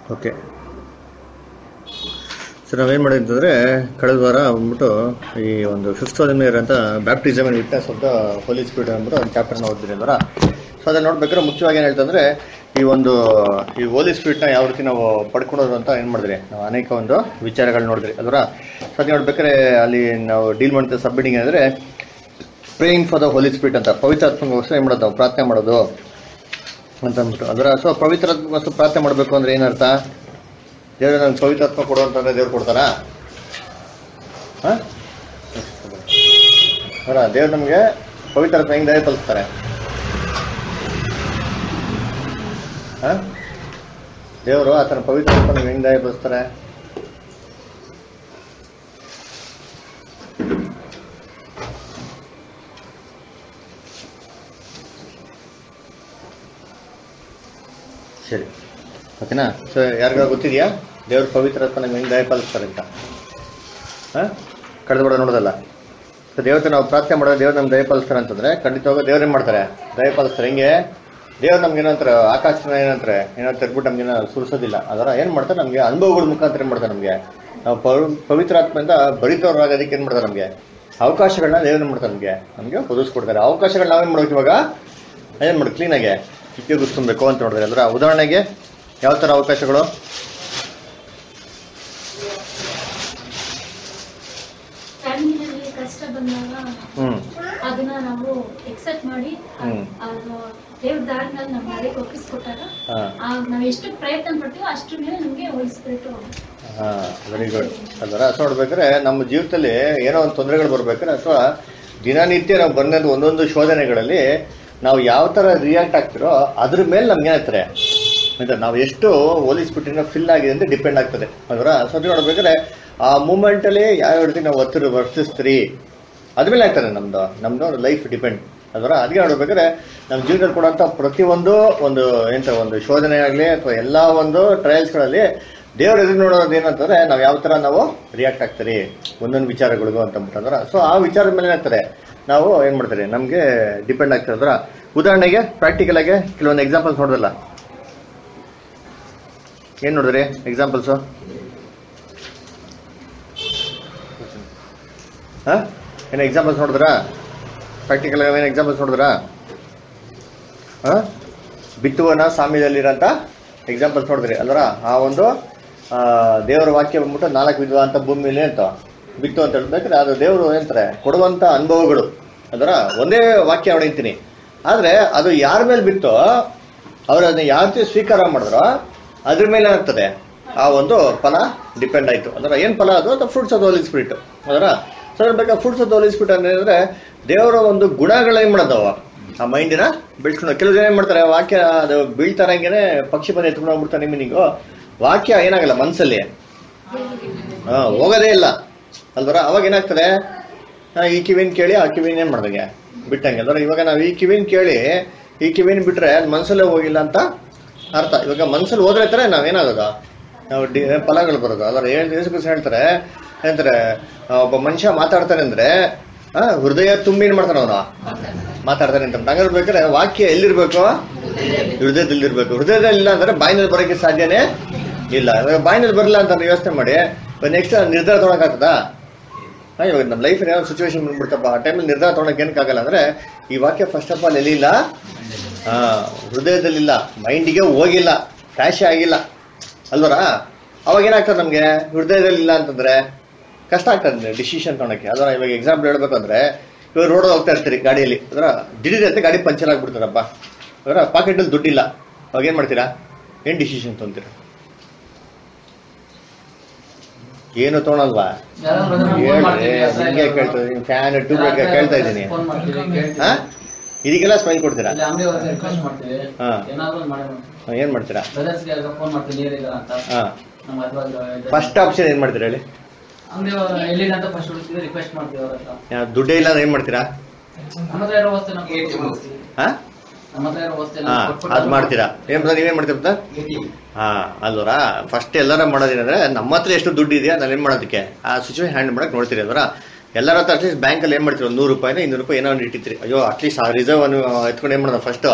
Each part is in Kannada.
ಓಕೆ ಸರ್ ನಾವೇನು ಮಾಡಿದ್ದಂದರೆ ಕಳೆದ ವಾರ ಬಂದ್ಬಿಟ್ಟು ಈ ಒಂದು ಫಿಫ್ತ್ ಇಯರ್ ಅಂತ baptism and witness of the Holy Spirit ಅಂದ್ಬಿಟ್ಟು ಒಂದು ಚಾಪ್ಟರ್ನ ಓದಿದ್ರಿ ಅಲ್ವರ ಸೊ ಅದನ್ನ ನೋಡ್ಬೇಕಾದ್ರೆ ಮುಖ್ಯವಾಗಿ ಏನು ಹೇಳ್ತಂದ್ರೆ ಈ ಒಂದು ಈ ಹೋಲಿ ಸ್ಪಿರಿಟ್ನ ಯಾವ ರೀತಿ ನಾವು ಪಡ್ಕೊಳೋದು ಅಂತ ಏನು ಮಾಡಿದ್ರಿ ನಾವು ಅನೇಕ ಒಂದು ವಿಚಾರಗಳು ನೋಡಿದ್ರಿ ಅಲ್ವರ ಸೊ ಅದು ನೋಡ್ಬೇಕಾದ್ರೆ ಅಲ್ಲಿ ನಾವು ಡೀಲ್ ಮಾಡ್ತಾ ಸಬ್ಮಿಟಿಂಗ್ ಅಂದರೆ praying for the Holy Spirit ಅಂತ ಪವಿತ್ರಾತ್ಮಗೋಸ್ಕರ ಏನು ಮಾಡೋದು ನಾವು ಪ್ರಾರ್ಥನೆ ಮಾಡೋದು ಅಂತ ಅಂದ್ಬಿಟ್ಟು ಅದರ ಸೊ ಪವಿತ್ರಾತ್ಮಗೋಸ್ಕರ ಪ್ರಾರ್ಥನೆ ಮಾಡಬೇಕು ಅಂದ್ರೆ ಏನರ್ಥ ದೇವರು ನಮ್ಗೆ ಪವಿತ್ರಾತ್ಮ ಕೊಡು ಅಂತಂದ್ರೆ ದೇವ್ರು ಕೊಡ್ತಾರಾ ಹಾಂ ಅಲ್ಲ ದೇವ್ರು ನಮಗೆ ಪವಿತ್ರಾತ್ಮ ಹೆಂಗೆ ದಯ ತಲುಪಿಸ್ತಾರೆ ಹಾಂ ದೇವರು ಆತನ ಪವಿತ್ರಾತ್ಮ ನಮ್ಗೆ ಹೆಂಗೆ ದಯ ತೋರಿಸ್ತಾರೆ ಸರಿ ಓಕೆನಾ ಸೊ ಯಾರಿಗಾರು ಗೊತ್ತಿದೆಯಾ ದೇವ್ರ ಪವಿತ್ರಾತ್ಮ ನಮ್ಗೆ ಹೆಂಗೆ ದಯಪಾಲಿಸ್ತಾರೆ ಅಂತ ಹಾಂ ಕಳೆದ ಕೂಡ ನೋಡೋದಲ್ಲ ಸೊ ದೇವತೆ ನಾವು ಪ್ರಾರ್ಥನೆ ಮಾಡೋದು ದೇವ್ರು ನಮ್ಗೆ ದಯಪಾಲಿಸ್ತಾರೆ ಅಂತಂದ್ರೆ ಖಂಡಿತವಾಗ ದೇವ್ರು ಏನು ಮಾಡ್ತಾರೆ ದಯಪಾಲಿಸ್ತಾರೆ ಹೆಂಗೆ ದೇವ್ರು ನಮ್ಗೆ ಏನಂತಾರೆ ಆಕಾಶನ ಏನಂತಾರೆ ಏನೋ ತೆರ್ಬಿಟ್ಟು ನಮ್ಗೆ ಸುರಿಸೋದಿಲ್ಲ ಅದರ ಏನು ಮಾಡ್ತಾರೆ ನಮಗೆ ಅನುಭವಗಳ ಮುಖಾಂತರ ಏನು ಮಾಡ್ತಾರೆ ನಮಗೆ ನಾವು ಪವಿ ಪವಿತ್ರಾತ್ಮದಿಂದ ಬರಿತವ್ರಾಗೋದಕ್ಕೆ ಏನು ಮಾಡ್ತಾರೆ ನಮಗೆ ಅವಕಾಶಗಳನ್ನ ದೇವ್ರು ಏನು ಮಾಡ್ತಾರೆ ನಮಗೆ ನಮಗೆ ಒದಗಿಸ್ಕೊಡ್ತಾರೆ ಅವಕಾಶಗಳನ್ನ ನಾವೇನು ಮಾಡ್ಬೇಕು ಇವಾಗ ಏನು ಮಾಡಿ ಕ್ಲೀನಾಗೆ ಉಪಯೋಗಿಸ್ಕೊಬೇಕು ಅಂತ ನೋಡಿದ್ರೆ ಅಂದ್ರೆ ಉದಾಹರಣೆಗೆ ಯಾವ ಥರ ಅವಕಾಶಗಳು ಫ್ಯಾಮಿಲಿನಲ್ಲಿ ಕಷ್ಟ ಬಂದಾಗ ಹ್ಞೂ ಅದನ್ನ ನಾವು ಎಕ್ಸೆಪ್ಟ್ ಮಾಡಿ ಹ್ಮ್. ಅದು ದೇವ್ರ ದಾರಿನಲ್ಲಿ ನಮ್ಮ ಮನೆಗೆ ಒಪ್ಪಿಸ್ಕೊಟ್ಟಾಗ ಹಾಂ ಆಗ ನಾವು ಎಷ್ಟು ಪ್ರಯತ್ನ ಪಡ್ತೀವೋ ಅಷ್ಟ್ರ ಮೇಲೆ ನಮಗೆ ಹೋಲಿಸ್ಬಿಟ್ಟು ಹಾಂ ವೆರಿ ಗುಡ್ ಅದರ ಸೊ ನೋಡ್ಬೇಕಾದ್ರೆ ನಮ್ಮ ಜೀವಿತದಲ್ಲಿ ಏನೋ ಒಂದು ತೊಂದರೆಗಳು ಬರ್ಬೇಕಾದ್ರೆ ಅಥವಾ ದಿನನಿತ್ಯ ನಾವು ಬಂದ ಒಂದೊಂದು ಶೋಧನೆಗಳಲ್ಲಿ ನಾವು ಯಾವ ಥರ ರಿಯಾಕ್ಟ್ ಆಗ್ತಿರೋ ಅದ್ರ ಮೇಲೆ ನಮ್ಗೆ ಏನಾಗ್ತಾರೆ ಅಂತ ನಾವು ಎಷ್ಟು ಹೋಲಿಸ್ಬಿಟ್ಟಿನ ಫಿಲ್ ಆಗಿದೆ ಅಂತ ಡಿಪೆಂಡ್ ಆಗ್ತದೆ ಅದರ ಸೊ ಅದು ನೋಡ್ಬೇಕಾದ್ರೆ ಆ ಮೂಮೆಂಟಲ್ಲಿ ಯಾವ ರೀತಿ ನಾವು ಒತ್ತಡ ವರ್ತಿಸ್ತೀರಿ ಅದ್ಮೇಲೆ ಆಗ್ತದೆ ನಮ್ದು ನಮ್ದು ಲೈಫ್ ಡಿಪೆಂಡ್ ಅದರ ಅದಕ್ಕೆ ನೋಡ್ಬೇಕಾದ್ರೆ ನಮ್ಮ ಜೀವನದಲ್ಲಿ ಕೊಡುವಂಥ ಪ್ರತಿಯೊಂದು ಒಂದು ಎಂತ ಒಂದು ಶೋಧನೆ ಆಗಲಿ ಅಥವಾ ಎಲ್ಲ ಒಂದು ಟ್ರಯಲ್ಸ್ಗಳಲ್ಲಿ ದೇವ್ರ ಎದುರು ನೋಡೋದು ಏನಂತಂದ್ರೆ ನಾವು ಯಾವ ಥರ ನಾವು ರಿಯಾಕ್ಟ್ ಆಗ್ತೀರಿ ಒಂದೊಂದು ವಿಚಾರಗಳಿಗೂ ಅಂತ ಅಂದ್ಬಿಟ್ಟಂದ್ರೆ ಸೊ ಆ ವಿಚಾರದ ಮೇಲೆ ಏನಾಗ್ತಾರೆ ನಾವು ಏನು ಮಾಡ್ತೀರಿ ನಮಗೆ ಡಿಪೆಂಡ್ ಆಗ್ತದೆ ಅದರ ಉದಾಹರಣೆಗೆ ಪ್ರಾಕ್ಟಿಕಲ್ ಆಗಿ ಕೆಲವೊಂದು ಎಕ್ಸಾಂಪಲ್ಸ್ ನೋಡೋದಲ್ಲ ಏನು ನೋಡಿದ್ರಿ ಎಕ್ಸಾಂಪಲ್ಸು ಹಾಂ ಏನು ಎಕ್ಸಾಂಪಲ್ಸ್ ನೋಡಿದ್ರಾ ಪ್ರಾಕ್ಟಿಕಲ್ ಏನು ಎಕ್ಸಾಂಪಲ್ಸ್ ನೋಡಿದ್ರಾ ಹಾಂ ಬಿತ್ತುವನ ಸಾಮ್ಯದಲ್ಲಿರೋಂಥ ಎಕ್ಸಾಂಪಲ್ಸ್ ನೋಡಿದ್ರಿ ಅಲ್ವರ ಆ ಒಂದು ಆ, ದೇವರ ವಾಕ್ಯ ಬಂದ್ಬಿಟ್ಟು ನಾಲ್ಕು ವಿಧ ಅಂತ ಭೂಮಿಲಿ ಅಂತ ಬಿತ್ತು ಅಂತ ಹೇಳ್ಬೇಕಾದ್ರೆ ಅದು ದೇವರು ಏನಂತಾರೆ ಕೊಡುವಂಥ ಅನುಭವಗಳು ಅದರ ಒಂದೇ ವಾಕ್ಯ ಹೊಡಿತೀನಿ ಆದರೆ ಅದು ಯಾರ ಮೇಲೆ ಬಿತ್ತೋ ಅವ್ರು ಅದನ್ನ ಯಾವ ರೀತಿ ಸ್ವೀಕಾರ ಮಾಡಿದ್ರೋ ಅದ್ರ ಮೇಲೆ ಏನಾಗ್ತದೆ ಆ ಒಂದು ಫಲ ಡಿಪೆಂಡ್ ಆಯಿತು ಅದರ ಏನು ಫಲ ಅದು ಅಥವಾ ಫ್ರೂಟ್ಸ್ ಆಫ್ ಹೋಲಿ ಸ್ಪಿರಿಟ್ ಅದರ ಸೊ ಹೇಳ್ಬೇಕಾದ್ರೆ ಫ್ರೂಟ್ಸ್ ಆಫ್ ಹೋಲಿ ಸ್ಪಿರಿಟ್ ಅಂದರೆ ದೇವರ ಒಂದು ಗುಣಗಳು ಏನು ಮಾಡೋದವ ಆ ಮೈಂಡಿನ ಬೆಳೆಸ್ಕೊಂಡು ಕೆಲವು ಜನ ಏನು ಮಾಡ್ತಾರೆ ವಾಕ್ಯ ಅದು ಬೀಳ್ತಾರಂಗೆನೆ ಪಕ್ಷಿ ಬಂದು ಎತ್ಕೊಂಡು ಹೋಗ್ಬಿಡ್ತಾನೆ ಮೀನಿಂಗು ವಾಕ್ಯ ಏನಾಗಲ್ಲ ಮನಸ್ಸಲ್ಲಿ ಹಾ ಹೋಗೋದೇ ಇಲ್ಲ ಅಲ್ವರ ಅವಾಗ ಏನಾಗ್ತದೆ ಆ, ಈ ಕಿವಿನ ಕೇಳಿ ಆ ಕಿವಿನ ಏನ್ ಮಾಡ್ದಂಗೆ ಬಿಟ್ಟಂಗೆ ಅಲ್ವರ ಇವಾಗ ನಾವು ಈ ಕಿವಿನ ಕೇಳಿ ಈ ಕಿವಿನ ಬಿಟ್ರೆ ಅದು ಮನ್ಸಲ್ಲೇ ಹೋಗಿಲ್ಲ ಅಂತ ಅರ್ಥ ಇವಾಗ ಮನ್ಸಲ್ಲಿ ಹೋದ್ರೆ ತರ ನಾವೇನಾಗೋದು ನಾವು ಡಿ ಫಲಗಳು ಬರೋದು ಅದರ ಏಳು ದಿವಸ ಹೇಳ್ತಾರೆ ಹೇಳ್ತಾರೆ ಆ, ಒಬ್ಬ ಮನುಷ್ಯ ಮಾತಾಡ್ತಾನೆ ಅಂದ್ರೆ ಆ, ಹೃದಯ ತುಂಬಿ ಏನ್ ಮಾಡ್ತಾನೆ ಅವನು ಮಾತಾಡ್ತಾನೆ ಅಂತ ಹಂಗಾದ್ರೆ ಬೇಕಾದ್ರೆ ವಾಕ್ಯ ಎಲ್ಲಿರ್ಬೇಕು ಹೃದಯದಲ್ಲಿರ್ಬೇಕು ಹೃದಯದಲ್ಲಿ ಇಲ್ಲ ಅಂದ್ರೆ ಬಾಯಿನಲ್ಲಿ ಬರೋಕ್ಕೆ ಸಾಧ್ಯನೇ ಇಲ್ಲ ಇವಾಗ ಬಾಯಿನಲ್ಲಿ ಬರಲ್ಲ ಅಂತ ಯೋಚನೆ ಮಾಡಿ ನೆಕ್ಸ್ಟ್ ನಿರ್ಧಾರ ತೊಗೊಳಕ್ಕಾಗ್ತದಾ ಹಾ, ಇವಾಗ ನಮ್ಮ ಲೈಫ್ ಏನೋ ಸಿಚುವೇಶನ್ ಬಂದ್ಬಿಡ್ತಪ್ಪ ಆ ಟೈಮಲ್ಲಿ ನಿರ್ಧಾರ ತೊಗೊಳಕ್ಕೆ ಏನಕ್ಕಾಗಲ್ಲ ಅಂದ್ರೆ ಈ ವಾಕ್ಯ ಫಸ್ಟ್ ಆಫ್ ಆಲ್ ಎಲ್ಲಿಲ್ಲ ಹಾ ಹೃದಯದಲ್ಲಿಲ್ಲ ಮೈಂಡಿಗೆ ಹೋಗಿಲ್ಲ ಕ್ಯಾಶ್ ಆಗಿಲ್ಲ ಅಲ್ವರಾ ಅವಾಗ ಏನಾಗ್ತದೆ ನಮಗೆ ಹೃದಯದಲ್ಲಿಲ್ಲ ಅಂತಂದ್ರೆ ಕಷ್ಟ ಆಗ್ತದೆ ಡಿಸಿಷನ್ ತೊಗೊಳಕ್ಕೆ ಅದರ ಇವಾಗ ಎಕ್ಸಾಂಪಲ್ ಹೇಳ್ಬೇಕಂದ್ರೆ ಇವಾಗ ರೋಡ್ ಹೋಗ್ತಾ ಇರ್ತೀರಿ ಗಾಡಿಯಲ್ಲಿ ಅದರ ದಿಢೀರಂತೆ ಗಾಡಿ ಪಂಚರ್ ಆಗ್ಬಿಡ್ತಾರಪ್ಪ ಅದರ ಪಾಕೆಟಲ್ಲಿ ದುಡ್ಡಿಲ್ಲ ಅವಾಗ ಏನು ಮಾಡ್ತೀರಾ ಏನು ಡಿಸಿಷನ್ ತೊಗೊಂತೀರಾ ಏನು ತೊಗೊಳಲ್ವಾ ಹೇಳ್ರಿ ಹಿಂಗೆ ಕೇಳ್ತಾ ಫ್ಯಾನ್ ಟ್ಯೂಬ್ ಕೇಳ್ತಾ ಇದ್ದೀನಿ ಹಾ ಇದಕ್ಕೆಲ್ಲ ಸ್ಮೈಲ್ ಕೊಡ್ತೀರಾ ರಿಕ್ವೆಸ್ಟ್ ಮಾಡ್ತೀವಿ ಹಾ. ಏನಾದ್ರು ಒಂದ್ ಮಾಡೇ ಮಾಡ್ತೀವಿ ಏನ್ ಮಾಡ್ತೀರಾ ಬ್ರದರ್ಸ್ಗೆ ಫೋನ್ ಮಾಡ್ತೀವಿ ನೀರ್ ಇಲ್ಲ ಅಂತ ಹಾ ನಮ್ಗೆ ಅಥವಾ ಇದು- ಫಸ್ಟ್ ಆಪ್ಷನ್ ಏನ್ ಮಾಡ್ತೀರಾ ಹೇಳಿ ಅಂಗಡಿ ಎಲ್ಲಿದೆ ಅಂತ ಫಸ್ಟ್ ಹುಡುಕ್ತೀವಿ ರಿಕ್ವೆಸ್ಟ್ ಮಾಡ್ತೀವಿ ಅವ್ರ ಹತ್ರ ಯಾ, ದುಡ್ಡೇ ಇಲ್ಲ ಅಂದ್ರೆ ಏನ್ ಮಾಡ್ತೀರಾ ನಮ್ಮ ಹತ್ರ ಇರೋ ವಸ್ತು ನಾವು ಕೊಡ್ತೀವಿ. ಹಾ ನಮ್ಮ ಹತ್ರ ಇರೋ ವಸ್ತು ಹಾ ಅದ್ ಮಾಡ್ತೀರಾ ಏನ್ ಬ್ರದರ್ ನೀವೇನ್ ಮಾಡ್ತೀರಾ ಬ್ರದರ್? ಹಾ ಅಲ್ವರಾ ಫಸ್ಟ್ ಎಲ್ಲರ ಮಾಡೋದೇನಂದ್ರೆ ನಮ್ಮ ಹತ್ರ ಎಷ್ಟು ದುಡ್ಡು ಇದೆಯಾ ನಾನು ಏನ್ ಮಾಡೋದಕ್ಕೆ ಆ ಸಿಚುವೇಶನ್ ಹ್ಯಾಂಡಲ್ ಮಾಡಕ್ ನೋಡ್ತೀರಿ ಅಲ್ವರ ಎಲ್ಲರ ಹತ್ರ ಅಟ್ಲೀಸ್ಟ್ ಬ್ಯಾಂಕಲ್ಲಿ ಏನ್ ಮಾಡ್ತೀರಿ ಒಂದು ನೂರು ರೂಪಾಯಿನ ಇನ್ನೂರು ರೂಪಾಯಿ ಏನೋ ಒಂದು ಇಟ್ಟಿರ್ತೀರಿ ಅಯ್ಯೋ ಅಟ್ಲೀಸ್ಟ್ ಆ ರಿಸರ್ವ್ ಅನ್ನು ಎತ್ಕೊಂಡು ಏನ್ ಮಾಡೋದು ಫಸ್ಟ್